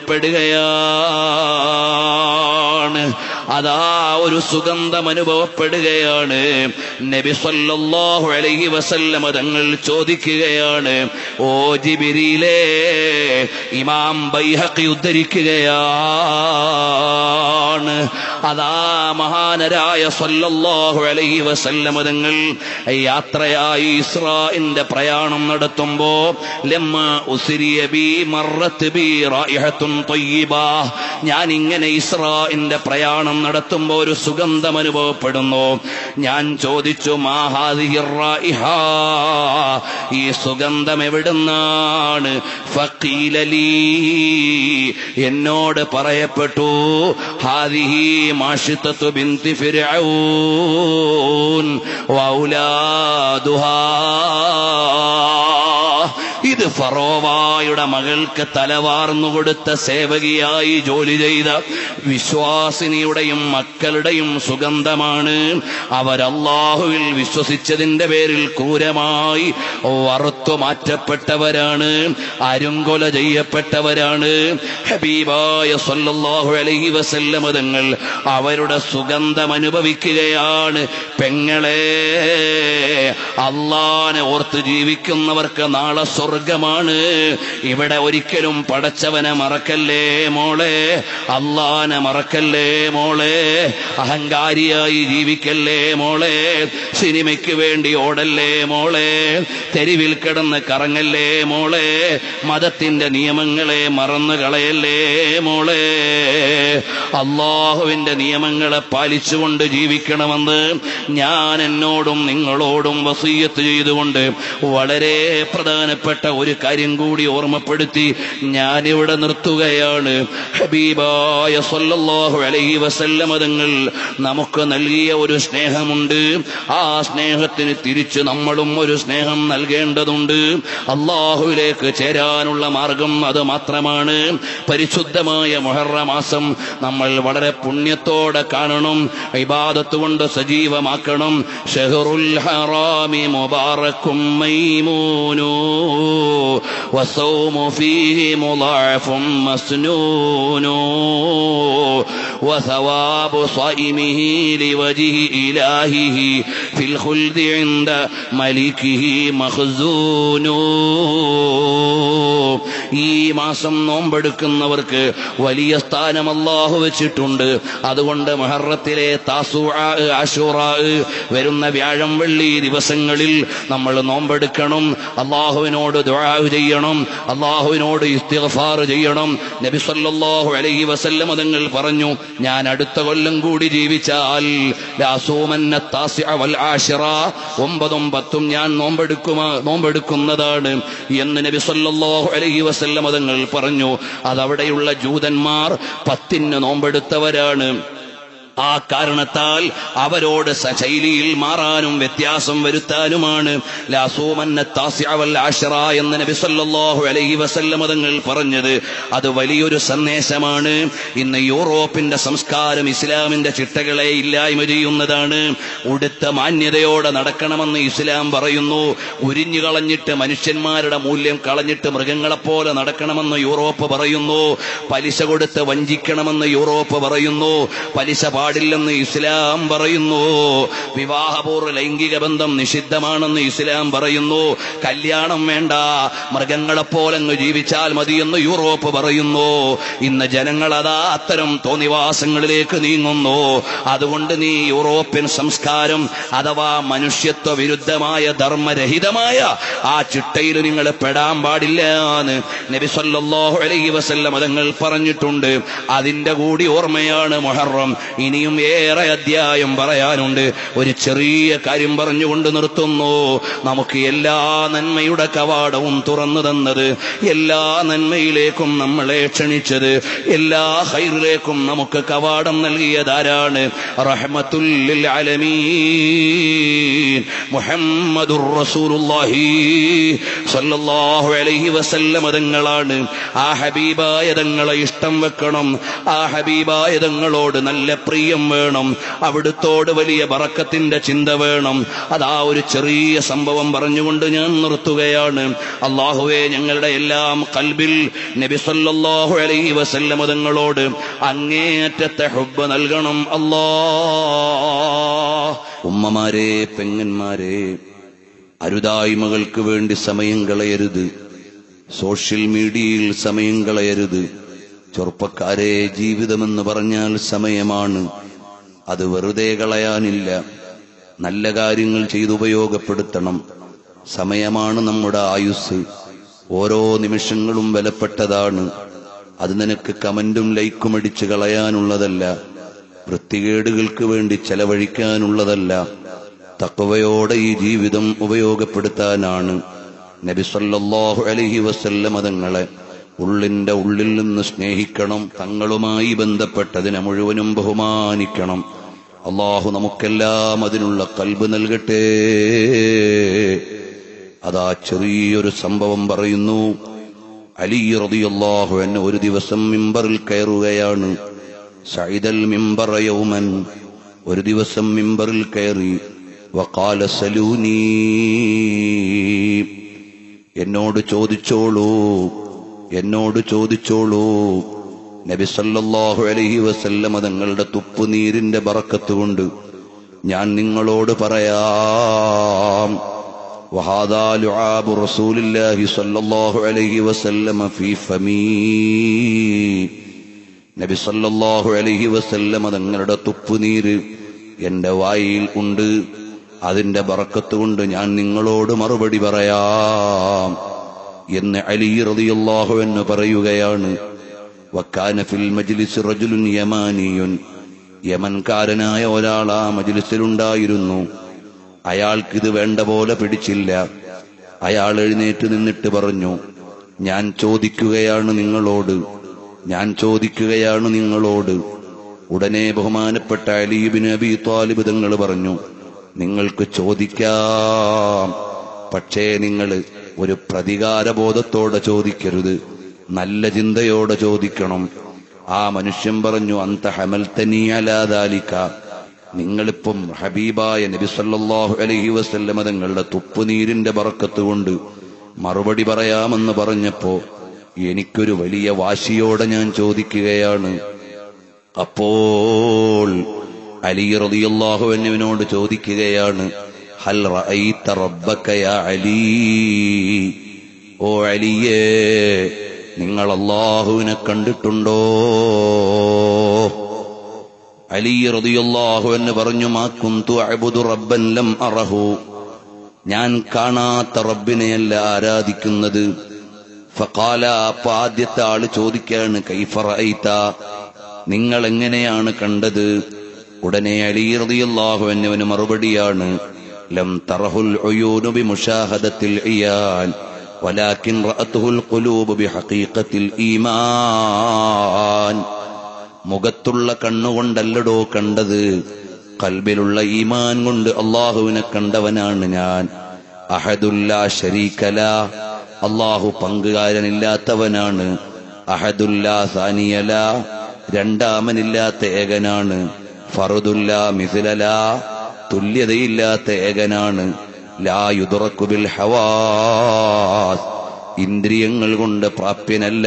അനുഭവപ്പെടുകയാണ് അതാ ഒരു സുഗന്ധം അനുഭവപ്പെടുകയാണ് നബി സല്ലല്ലാഹു അലൈഹി വസല്ലമ തങ്ങൾ ചോദിക്കുകയാണ് ഓ ജിബിരിയിലേ ഇമാം ബൈഹഖി ഉദ്ധരിക്കുകയാണ് അതാ മഹാനരായ സല്ലല്ലാഹു അലൈഹി വസല്ലമ തങ്ങൾ യാത്രയായി ഇസ്രാഇന്റെ പ്രയാണം നടത്തുമ്പോ ലമ്മ ഉസിരിയ ബി മറത്ത് ബി റായിഹത്തുൻ ത്വയ്യിബ ഞാൻ ഇങ്ങനെ ഇസ്രാഇന്റെ പ്രയാണം നടത്തുമ്പോ ഒരു സുഗന്ധം അനുഭവപ്പെടുന്നു ഞാൻ ചോദിച്ചു മാഹാദിഹി റായിഹ ഈ സുഗന്ധം എവിടുന്നാണ് ഫഖീലലീ എന്നോട് പറയപ്പെട്ടു ഹാദിഹി മാഷിത്തത്തു ബിന്തി ഫിർഔൻ വൗലാദുഹാ ഇത് ഫറോവായുടെ മകൾക്ക് തലവാർന്നു കൊടുത്ത സേവകിയായി ജോലി ചെയ്ത വിശ്വാസിനിയുടെയും മക്കളുടെയും സുഗന്ധമാണ് അവരല്ലാഹുവിൽ വിശ്വസിച്ചതിന്റെ പേരിൽ ക്രൂരമായി വറുത്തു മാറ്റപ്പെട്ടവരാണ് അരുങ്കൊല ചെയ്യപ്പെട്ടവരാണ് ഹബീബായ സല്ലല്ലാഹു അലൈഹി വസല്ലമ തങ്ങൾ അവരുടെ സുഗന്ധം അനുഭവിക്കുകയാണ് പെങ്ങളെ അള്ളാനെ ഓർത്ത് ജീവിക്കുന്നവർക്ക് നാളെ സ്വർഗ സ്വർഗമാണ് ഇവിടെ ഒരിക്കലും പടച്ചവനെ മറക്കല്ലേ മോളെ അള്ളാനെ മറക്കല്ലേ മോളെ അഹങ്കാരിയായി ജീവിക്കല്ലേ മോളെ സിനിമയ്ക്ക് വേണ്ടി ഓടല്ലേ മോളെ തെരുവിൽ കിടന്ന് കറങ്ങല്ലേ മോളെ മതത്തിന്റെ നിയമങ്ങളെ മറന്നു കളയല്ലേ മോളെ അള്ളാഹുവിന്റെ നിയമങ്ങളെ പാലിച്ചുകൊണ്ട് ജീവിക്കണമെന്ന് ഞാൻ എന്നോടും നിങ്ങളോടും വസീയത്ത് ചെയ്തുകൊണ്ട് വളരെ പ്രധാനപ്പെട്ട ഒരു കാര്യം കൂടി ഓർമ്മപ്പെടുത്തി ഞാനിവിടെ നിർത്തുകയാണ് ഹബീബായ സല്ലല്ലാഹു അലൈഹി വസല്ലമ തങ്ങൾ നമുക്ക് നൽകിയ ഒരു സ്നേഹമുണ്ട് ആ സ്നേഹത്തിന് തിരിച്ച് നമ്മളും ഒരു സ്നേഹം നൽകേണ്ടതുണ്ട് അള്ളാഹുവിലേക്ക് ചേരാനുള്ള മാർഗം അത് മാത്രമാണ് പരിശുദ്ധമായ മുഹറ മാസം നമ്മൾ വളരെ പുണ്യത്തോടെ കാണണം ഇബാദത്ത് കൊണ്ട് സജീവമാക്കണം ഷഹറുൽ ഹറാമി മുബാറക്കും മൈമൂനു وصوم فيه مضاعف مسنون وثواب صائمه لوجه إلهه في الخلد عند ملكه مخزون ഈ മാസം നോമ്പെടുക്കുന്നവർക്ക് വലിയ സ്ഥാനം അള്ളാഹു വെച്ചിട്ടുണ്ട് അതുകൊണ്ട് മഹറത്തിലെ താസു ആഷൂറാ വരുന്ന വ്യാഴം വെള്ളി ദിവസങ്ങളിൽ നമ്മൾ നോമ്പെടുക്കണം അള്ളാഹുവിനോട് ദുആ ചെയ്യണം അള്ളാഹുവിനോട് ഇസ്തിഗ്ഫാർ ചെയ്യണം നബി സല്ലല്ലാഹു അലൈഹി വസല്ലം തങ്ങൾ പറഞ്ഞു ഞാൻ അടുത്ത കൊല്ലം കൂടി ജീവിച്ചാൽ ലാസൂമന്ന താസിഅ വൽ ആശിറ ഒമ്പതും പത്തും ഞാൻ നോമ്പെടുക്കുമാ നോമ്പെടുക്കുന്നതാണ് എന്ന് നബി സല്ലല്ലാഹു അലൈഹി വസല്ലം തങ്ങൾ പറഞ്ഞു അതവിടെയുള്ള ജൂതന്മാർ പത്തിന് നോമ്പെടുത്തവരാണ് ആ കാരണത്താൽ അവരോട് സശൈലിയിൽ മാറാനും വ്യത്യാസം വരുത്താനുമാണ് ലാസൂമന്ന താസിഅവൽ ആശിറ എന്ന് നബി സല്ലല്ലാഹു അലൈഹി വസല്ലം തങ്ങൾ പറഞ്ഞത് അത് വലിയൊരു സന്ദേശമാണ് ഇന്ന് യൂറോപ്പിന്റെ സംസ്കാരം ഇസ്ലാമിന്റെ ചിട്ടകളെ ഇല്ലായ്മ ചെയ്യുന്നതാണ് ഉടുത്ത മാന്യതയോടെ നടക്കണമെന്ന് ഇസ്ലാം പറയുന്നു ഉരിഞ്ഞു കളഞ്ഞിട്ട് മനുഷ്യന്മാരുടെ മൂല്യം കളഞ്ഞിട്ട് മൃഗങ്ങളെപ്പോലെ നടക്കണമെന്ന് യൂറോപ്പ് പറയുന്നു പലിശ കൊടുത്ത് വഞ്ചിക്കണമെന്ന് യൂറോപ്പ് പറയുന്നു പലിശ പാടില്ലെന്ന് ഇസ്ലാം പറയുന്നു വിവാഹപൂർവ്വ ലൈംഗിക ബന്ധം നിഷിദ്ധമാണെന്ന് ഇസ്ലാം പറയുന്നു കല്യാണം വേണ്ട മൃഗങ്ങളെപ്പോലെ അങ്ങ് ജീവിച്ചാൽ മതിയെന്ന് യൂറോപ്പ് പറയുന്നു ഇന്ന് ജനങ്ങൾ അതാ അത്തരം തോന്നിവാസങ്ങളിലേക്ക് നീങ്ങുന്നു അതുകൊണ്ട് നീ യൂറോപ്യൻ സംസ്കാരം അഥവാ മനുഷ്യത്വ വിരുദ്ധമായ ധർമ്മരഹിതമായ ആ ചിട്ടയിൽ നിങ്ങൾ പെടാൻ പാടില്ല എന്ന് നബി സല്ലല്ലാഹു അലൈഹി വസല്ലം തങ്ങൾ പറഞ്ഞിട്ടുണ്ട് അതിന്റെ കൂടി ഓർമ്മയാണ് മുഹറം ഇനിയും ഏറെ അധ്യായം പറയാനുണ്ട് ഒരു ചെറിയ കാര്യം പറഞ്ഞുകൊണ്ട് നിർത്തുന്നു നമുക്ക് എല്ലാ നന്മയുടെ കവാടവും തുറന്നു തന്നത് എല്ലാ നന്മയിലേക്കും നമ്മളെ ക്ഷണിച്ചത് എല്ലാ ഹൈറിലേക്കും നമുക്ക് കവാടം നൽകിയതാരാണ് റഹ്മത്തുല്ലിൽ ആലമീൻ മുഹമ്മദുർ റസൂലുള്ളാഹി സല്ലല്ലാഹു അലൈഹി വസല്ലം തങ്ങളാണ് ആ ഹബീബായ തങ്ങളെ ഇഷ്ടം വെക്കണം ആ ഹബീബായ തങ്ങളോട് നല്ല പ്രിയം വേണം അവിടുത്തോട് വലിയ ബറക്കത്തിന്റെ ചിന്ത വേണം അതാ ഒരു ചെറിയ സംഭവം പറഞ്ഞുകൊണ്ട് ഞാൻ നിർത്തുകയാണ് അള്ളാഹുവെ ഞങ്ങളുടെ എല്ലാം കൽബിൽ നബി സല്ലല്ലാഹു അലൈഹി വസല്ലം തങ്ങളോട് അങ്ങേയറ്റത്തെ ഹുബ്ബ് നൽകണം അല്ലാ ഉമ്മമാരെ പെങ്ങന്മാരെ അരുതായ്മകൾക്ക് വേണ്ടി സമയം കളയരുത് സോഷ്യൽ മീഡിയയിൽ സമയം കളയരുത് ചെറുപ്പക്കാരെ ജീവിതമെന്ന് പറഞ്ഞാൽ സമയമാണ് അത് വെറുതെ കളയാനില്ല നല്ല കാര്യങ്ങൾ ചെയ്തുപയോഗപ്പെടുത്തണം സമയമാണ് നമ്മുടെ ആയുസ് ഓരോ നിമിഷങ്ങളും വിലപ്പെട്ടതാണ് അത് നിനക്ക് കമന്റും ലൈക്കും അടിച്ച് കളയാനുള്ളതല്ല വൃത്തികേടുകൾക്ക് വേണ്ടി ചെലവഴിക്കാനുള്ളതല്ല തക്കവയോടെ ഈ ജീവിതം ഉപയോഗപ്പെടുത്താനാണ് നബി സല്ലല്ലാഹു അലൈഹി വസല്ലം തങ്ങളെ ഉള്ളിന്റെ ഉള്ളിൽ നിന്ന് സ്നേഹിക്കണം തങ്ങളുമായി ബന്ധപ്പെട്ടതിനെ മുഴുവനും ബഹുമാനിക്കണം അള്ളാഹു നമുക്കെല്ലാം അതിനുള്ള കൽബ് നൽകട്ടെ അതാ ചെറിയൊരു സംഭവം പറയുന്നു അലി റളിയല്ലാഹു അൻഹു ഒരു ദിവസം മിമ്പറിൽ കയറുകയാണ് സൈദൽ മിമ്പറ യൗമൻ ഒരു ദിവസം മിമ്പറിൽ കയറി വക്കാല സലൂനീ എന്നോട് ചോദിച്ചോളൂ എന്നോട് ചോദിച്ചോളൂ നബി സല്ലല്ലാഹു അലൈഹി വസല്ലമ തങ്ങളുടെ തുപ്പുനീരിന്റെ ബറക്കത്ത് കൊണ്ട് ഞാൻ നിങ്ങളോട് പറയാം وهذا لعاب رسول الله صلى الله عليه وسلم في فمي നബി സല്ലല്ലാഹു അലൈഹി വസല്ലമ തങ്ങളുടെ തുപ്പുനീര് എന്റെ വായിൽ ഉണ്ട് അതിന്റെ ബറക്കത്ത് കൊണ്ട് ഞാൻ നിങ്ങളോട് മറുപടി പറയാം എന്ന് അലി റളിയല്ലാഹു എന്ന് പറയുകയാണ് വക്കാന ഫിൽ മജ്ലിസ് റജുലുൻ യമാനിയുൻ യമൻകാരനായ ഒരാൾ ആ മജ്ലിസിലുണ്ടായിരുന്നു അയാൾക്കിത് വേണ്ട പോലെ പിടിച്ചില്ല അയാൾ എഴുന്നേറ്റ് നിന്നിട്ട് പറഞ്ഞു ഞാൻ ചോദിക്കുകയാണ് നിങ്ങളോട് ഞാൻ ചോദിക്കുകയാണ് നിങ്ങളോട് ഉടനെ ബഹുമാനപ്പെട്ട അലീബിന് അബി താലിബ് തങ്ങൾ പറഞ്ഞു നിങ്ങൾക്ക് ചോദിക്കാം പക്ഷേ നിങ്ങൾ ഒരു പ്രതികാരബോധത്തോടെ ചോദിക്കരുത് നല്ല ചിന്തയോടെ ചോദിക്കണം ആ മനുഷ്യൻ പറഞ്ഞു അന്ത ഹമൽത്തനി അലാദാലിക്ക നിങ്ങളിപ്പം ഹബീബായ നബി സല്ലല്ലാഹു അലൈഹി വസല്ലമ തങ്ങളുടെ തുപ്പുനീരിന്റെ ബറക്കത്ത് കൊണ്ട് മറുപടി പറയാമെന്ന് പറഞ്ഞപ്പോ എനിക്കൊരു വലിയ വാശിയോടെ ഞാൻ ചോദിക്കുകയാണ് അപ്പോൾ അലി റളിയല്ലാഹു അൻഹുവിനോട് ചോദിക്കുകയാണ് ഹൽ റഅയ്ത റബ്ബക യാ അലി ഓ അലിയേ നിങ്ങൾ അള്ളാഹുവിനെ കണ്ടിട്ടുണ്ടോ അലി റളിയല്ലാഹു എന്ന് പറഞ്ഞു മാ കുന്തു അഅബുദു റബ്ബൻ ലം അറഹു ഞാൻ കാണാത്ത റബ്ബിനെയല്ല ആരാധിക്കുന്നത് ഫഖാല അപ്പൊ ആദ്യത്തെ ആള് ചോദിക്കാണ് കൈഫ റഅയ്ത നിങ്ങൾ എങ്ങനെയാണ് കണ്ടത് ഉടനെ അലി റളിയല്ലാഹു അൻഹുവിന് മറുപടിയാണ് ലം തറഹുൽ ഉയൂനു ബിമുഷാഹദത്തിൽ ഇയാൻ ولكن رأته القلوب بحقيقة الإيمان മുഖത്തുള്ള കണ്ണുകൊണ്ടല്ലടോ കണ്ടത് കൽബിലുള്ള ഈമാൻ കൊണ്ട് അള്ളാഹുവിനെ കണ്ടവനാണ് ഞാൻ അഹദുല്ല ഷരീക്കല അള്ളാഹു പങ്കുകാരനില്ലാത്തവനാണ് അഹദുല്ല സാനിയല രണ്ടാമനില്ലാത്ത ഏകനാണ് ഫറുദുല്ല മിസിലല തുല്യതയില്ലാത്ത ഏകനാണ് ലാ യുദറക്കുബിൽ ഹവാസ് ഇന്ദ്രിയങ്ങൾ കൊണ്ട് പ്രാപ്യനല്ല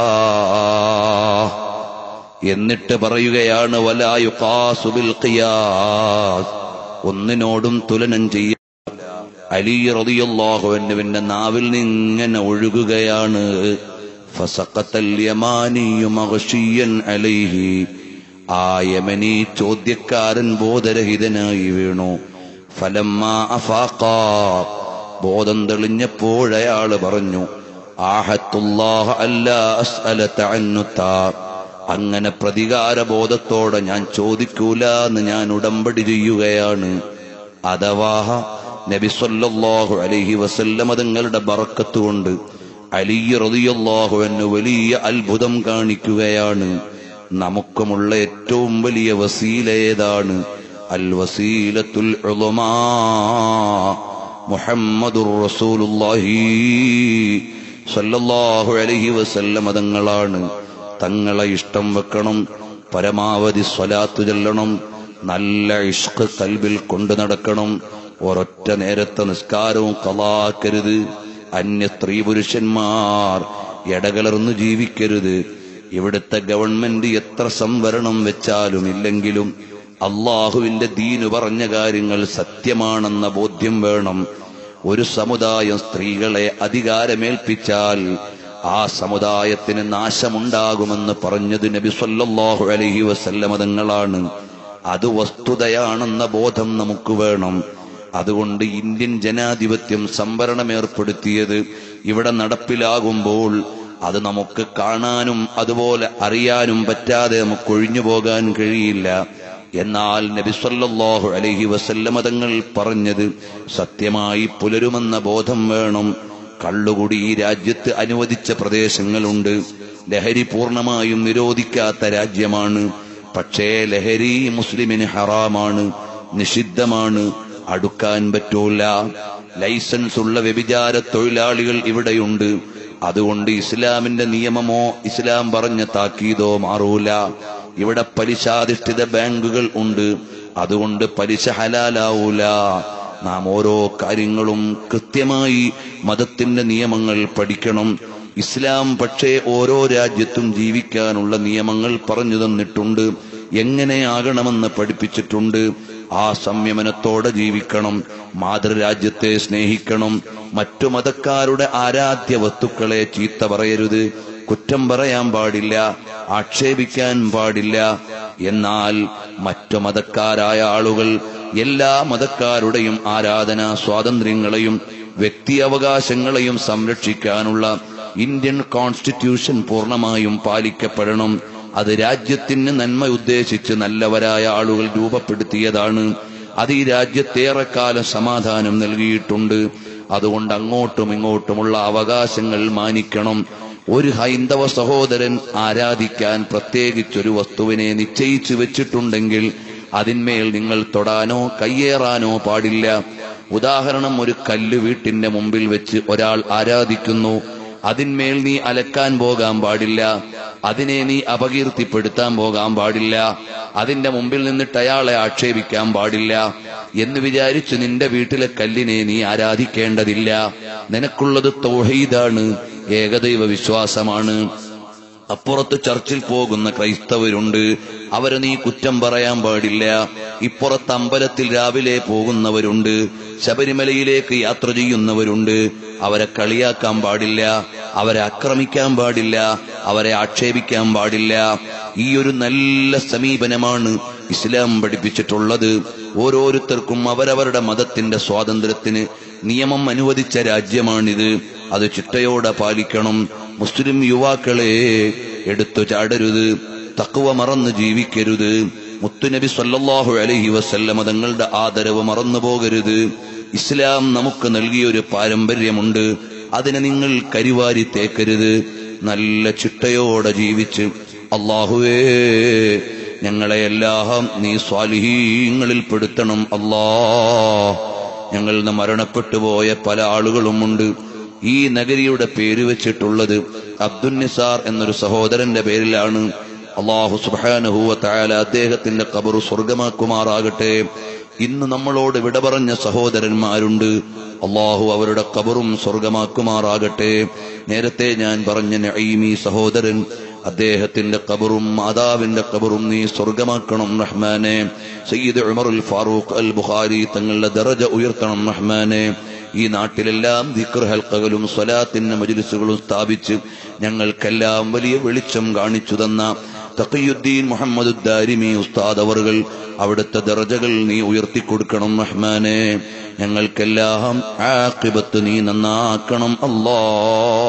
എന്നിട്ട് പറയുകയാണ് വലായുഖാസുബിൽ ഖിയാസ് ഒന്നിനോടും തുലനം ചെയ്യ അലി റളിയല്ലാഹുവിന്റെ നാവിൽ നിന്നിങ്ങനെ ഒഴുകുകയാണ് ഫസഖത്തൽ യമാനിയു മഗ്ഷിയൻ അലൈഹി ആ യമനി ചോദ്യക്കാരൻ ബോധരഹിതനായി വീണു ഫലമ്മ അഫാഖ ബോധം തെളിഞ്ഞപ്പോഴയാള് പറഞ്ഞു ആഹത്തുല്ലാഹ അല്ല അസ്അലത അന്നുത്താ അങ്ങനെ പ്രതികാരബോധത്തോടെ ഞാൻ ചോദിക്കൂല എന്ന് ഞാൻ ഉടമ്പടി ചെയ്യുകയാണ് അഥവാ നബി സല്ലല്ലാഹു അലൈഹി വസല്ലമ തങ്ങളുടെ ബറക്കത്ത് കൊണ്ട് അലി റളിയല്ലാഹു അൻഹു വലിയ അത്ഭുതം കാണിക്കുകയാണ് നമുക്കുമുള്ള ഏറ്റവും വലിയ വസീല ഏതാണ് അൽ വസീലത്തുൽ ഉളമാ മുഹമ്മദുർ റസൂലുള്ളാഹി സല്ലല്ലാഹു അലൈഹി വസല്ലമ തങ്ങളാണ് തങ്ങളെ ഇഷ്ടം വെക്കണം പരമാവധി സ്വലാത്ത് ചെല്ലണം നല്ല ഇഷ്ക് കൽബിൽ കൊണ്ടു നടക്കണം ഒരൊറ്റ നേരത്തെ നിസ്കാരവും കലാക്കരുത് അന്യ സ്ത്രീ പുരുഷന്മാർ ഇടകലർന്നു ജീവിക്കരുത് ഇവിടുത്തെ ഗവൺമെന്റ് എത്ര സംവരണം വെച്ചാലും ഇല്ലെങ്കിലും അള്ളാഹുവിന്റെ ദീനു പറഞ്ഞ കാര്യങ്ങൾ സത്യമാണെന്ന ബോധ്യം വേണം ഒരു സമുദായം സ്ത്രീകളെ അധികാരമേൽപ്പിച്ചാൽ ആ സമുദായത്തിന് നാശമുണ്ടാകുമെന്ന് പറഞ്ഞത് നബി സല്ലല്ലാഹു അലൈഹി വസല്ലമ തങ്ങളാണ് അത് വസ്തുതയാണെന്ന ബോധം നമുക്ക് വേണം അതുകൊണ്ട് ഇന്ത്യൻ ജനാധിപത്യം സംവരണം ഏർപ്പെടുത്തിയത് ഇവിടെ നടപ്പിലാകുമ്പോൾ അത് നമുക്ക് കാണാനും അതുപോലെ അറിയാനും പറ്റാതെ നമുക്ക് ഒഴിഞ്ഞു പോകാൻ കഴിയില്ല എന്നാൽ നബി സല്ലല്ലാഹു അലൈഹി വസല്ലമ തങ്ങൾ പറഞ്ഞത് സത്യമായി പുലരുമെന്ന ബോധം വേണം കള്ളുകുടി ഈ രാജ്യത്ത് അനുവദിച്ച പ്രദേശങ്ങളുണ്ട് ലഹരി പൂർണ്ണമായും നിരോധിക്കാത്ത രാജ്യമാണ് പക്ഷേ ലഹരി മുസ്ലിമിന് ഹറാമാണ് നിഷിദ്ധമാണ് അടുക്കാൻ പറ്റൂല ലൈസൻസ് ഉള്ള വ്യഭിചാര തൊഴിലാളികൾ ഇവിടെയുണ്ട് അതുകൊണ്ട് ഇസ്ലാമിന്റെ നിയമമോ ഇസ്ലാം പറഞ്ഞ താക്കീതോ മാറൂല ഇവിടെ പലിശാധിഷ്ഠിത ബാങ്കുകൾ ഉണ്ട് അതുകൊണ്ട് പലിശ ഹലാലാവൂല നാം ഓരോ കാര്യങ്ങളും കൃത്യമായി മതത്തിന്റെ നിയമങ്ങൾ പഠിക്കണം ഇസ്ലാം പക്ഷേ ഓരോ രാജ്യത്തും ജീവിക്കാനുള്ള നിയമങ്ങൾ പറഞ്ഞു തന്നിട്ടുണ്ട് എങ്ങനെയാകണമെന്ന് പഠിപ്പിച്ചിട്ടുണ്ട് ആ സംയമനത്തോടെ ജീവിക്കണം മാതൃരാജ്യത്തെ സ്നേഹിക്കണം മറ്റു മതക്കാരുടെ ആരാധ്യ വസ്തുക്കളെ ചീത്ത പറയരുത് കുറ്റം പറയാൻ പാടില്ല ആക്ഷേപിക്കാൻ പാടില്ല എന്നാൽ മറ്റു മതക്കാരായ ആളുകൾ എല്ലാ മതക്കാരുടെയും ആരാധനാ സ്വാതന്ത്ര്യങ്ങളെയും വ്യക്തി അവകാശങ്ങളെയും സംരക്ഷിക്കാനുള്ള ഇന്ത്യൻ കോൺസ്റ്റിറ്റ്യൂഷൻ പൂർണ്ണമായും പാലിക്കപ്പെടണം അത് രാജ്യത്തിന് നന്മ ഉദ്ദേശിച്ച് നല്ലവരായ ആളുകൾ രൂപപ്പെടുത്തിയതാണ് അത് ഈ രാജ്യത്തേറെക്കാലം സമാധാനം നൽകിയിട്ടുണ്ട് അതുകൊണ്ട് അങ്ങോട്ടും ഇങ്ങോട്ടുമുള്ള അവകാശങ്ങൾ മാനിക്കണം ഒരു ഹൈന്ദവ സഹോദരൻ ആരാധിക്കാൻ പ്രത്യേകിച്ചൊരു വസ്തുവിനെ നിശ്ചയിച്ചു വെച്ചിട്ടുണ്ടെങ്കിൽ അതിന്മേൽ നിങ്ങൾ തൊടാനോ കയ്യേറാനോ പാടില്ല ഉദാഹരണം ഒരു കല്ല് വീട്ടിന്റെ മുമ്പിൽ വെച്ച് ഒരാൾ ആരാധിക്കുന്നു അതിന്മേൽ നീ അലക്കാൻ പോകാൻ പാടില്ല അതിനെ നീ അപകീർത്തിപ്പെടുത്താൻ പോകാൻ പാടില്ല അതിന്റെ മുമ്പിൽ നിന്നിട്ട് അയാളെ ആക്ഷേപിക്കാൻ പാടില്ല എന്ന് വിചാരിച്ച് നിന്റെ വീട്ടിലെ കല്ലിനെ നീ ആരാധിക്കേണ്ടതില്ല നിനക്കുള്ളത് തൗഹീദാണ് ഏകദൈവ വിശ്വാസമാണ് അപ്പുറത്ത് ചർച്ചിൽ പോകുന്ന ക്രൈസ്തവരുണ്ട് അവരെ നീ കുറ്റം പറയാൻ പാടില്ല ഇപ്പുറത്ത് അമ്പലത്തിൽ രാവിലെ പോകുന്നവരുണ്ട് ശബരിമലയിലേക്ക് യാത്ര ചെയ്യുന്നവരുണ്ട് അവരെ കളിയാക്കാൻ പാടില്ല അവരെ ആക്രമിക്കാൻ പാടില്ല അവരെ ആക്ഷേപിക്കാൻ പാടില്ല ഈ ഒരു നല്ല സമീപനമാണ് ഇസ്ലാം പഠിപ്പിച്ചിട്ടുള്ളത് ഓരോരുത്തർക്കും അവരവരുടെ മതത്തിന്റെ സ്വാതന്ത്ര്യത്തിന് നിയമം അനുവദിച്ച രാജ്യമാണിത് അത് ചിട്ടയോടെ പാലിക്കണം മുസ്ലിം യുവാക്കളെ എടുത്തു ചാടരുത് തക്കുവ മറന്ന് ജീവിക്കരുത് മുത്തുനബി സല്ലല്ലാഹു അലൈഹി വസല്ലമ തങ്ങളുടെ ആദരവ് മറന്നു പോകരുത് ഇസ്ലാം നമുക്ക് നൽകിയൊരു പാരമ്പര്യമുണ്ട് അതിനെ നിങ്ങൾ കരിവാരി തേക്കരുത് നല്ല ചിട്ടയോടെ ജീവിച്ച് അള്ളാഹുവേ ഞങ്ങളെയെല്ലാം നീ സ്വാലിഹീങ്ങളിൽ പെടുത്തണം അല്ലാ ഞങ്ങൾ ഇന്ന് മരണപ്പെട്ടു പോയ പല ആളുകളുമുണ്ട് ഈ നഗരിയുടെ പേര് വെച്ചിട്ടുള്ളത് അബ്ദുൽ നിസാർ എന്നൊരു സഹോദരന്റെ പേരിലാണ് അള്ളാഹു സുബാനഹുവ തായാല അദ്ദേഹത്തിന്റെ കബർ സ്വർഗമാക്കുമാറാകട്ടെ ഇന്ന് നമ്മളോട് വിട പറഞ്ഞ സഹോദരന്മാരുണ്ട് അള്ളാഹു അവരുടെ കബറും സ്വർഗമാക്കുമാറാകട്ടെ നേരത്തെ ഞാൻ പറഞ്ഞ നഈമി സഹോദരൻ അദ്ദേഹത്തിന്റെ കബറും മാതാവിന്റെ കബറും നീ സ്വർഗമാക്കണം റഹ്മാനെ സയ്യിദ് ഉമറുൽ ഫാറൂഖ് അൽ ബുഖാരി തങ്ങളുടെ ദറജ ഉയർത്തണം റഹ്മാനെ ഈ നാട്ടിലെല്ലാം ദിക്ർ ഹൽക്കകളും സ്വലാത്തിന്റെ മജ്ലിസുകളും സ്ഥാപിച്ച് ഞങ്ങൾക്കെല്ലാം വലിയ വെളിച്ചം കാണിച്ചു തന്ന തഖിയുദ്ദീൻ മുഹമ്മദ് ദാരിമി ഉസ്താദ് അവറുകൾ അവിടുത്തെ ദറജകൾ നീ ഉയർത്തിക്കൊടുക്കണം റഹ്മാനെ ഞങ്ങൾക്കെല്ലാം ആഖിബത്ത് നീ നന്നാക്കണം അല്ലാ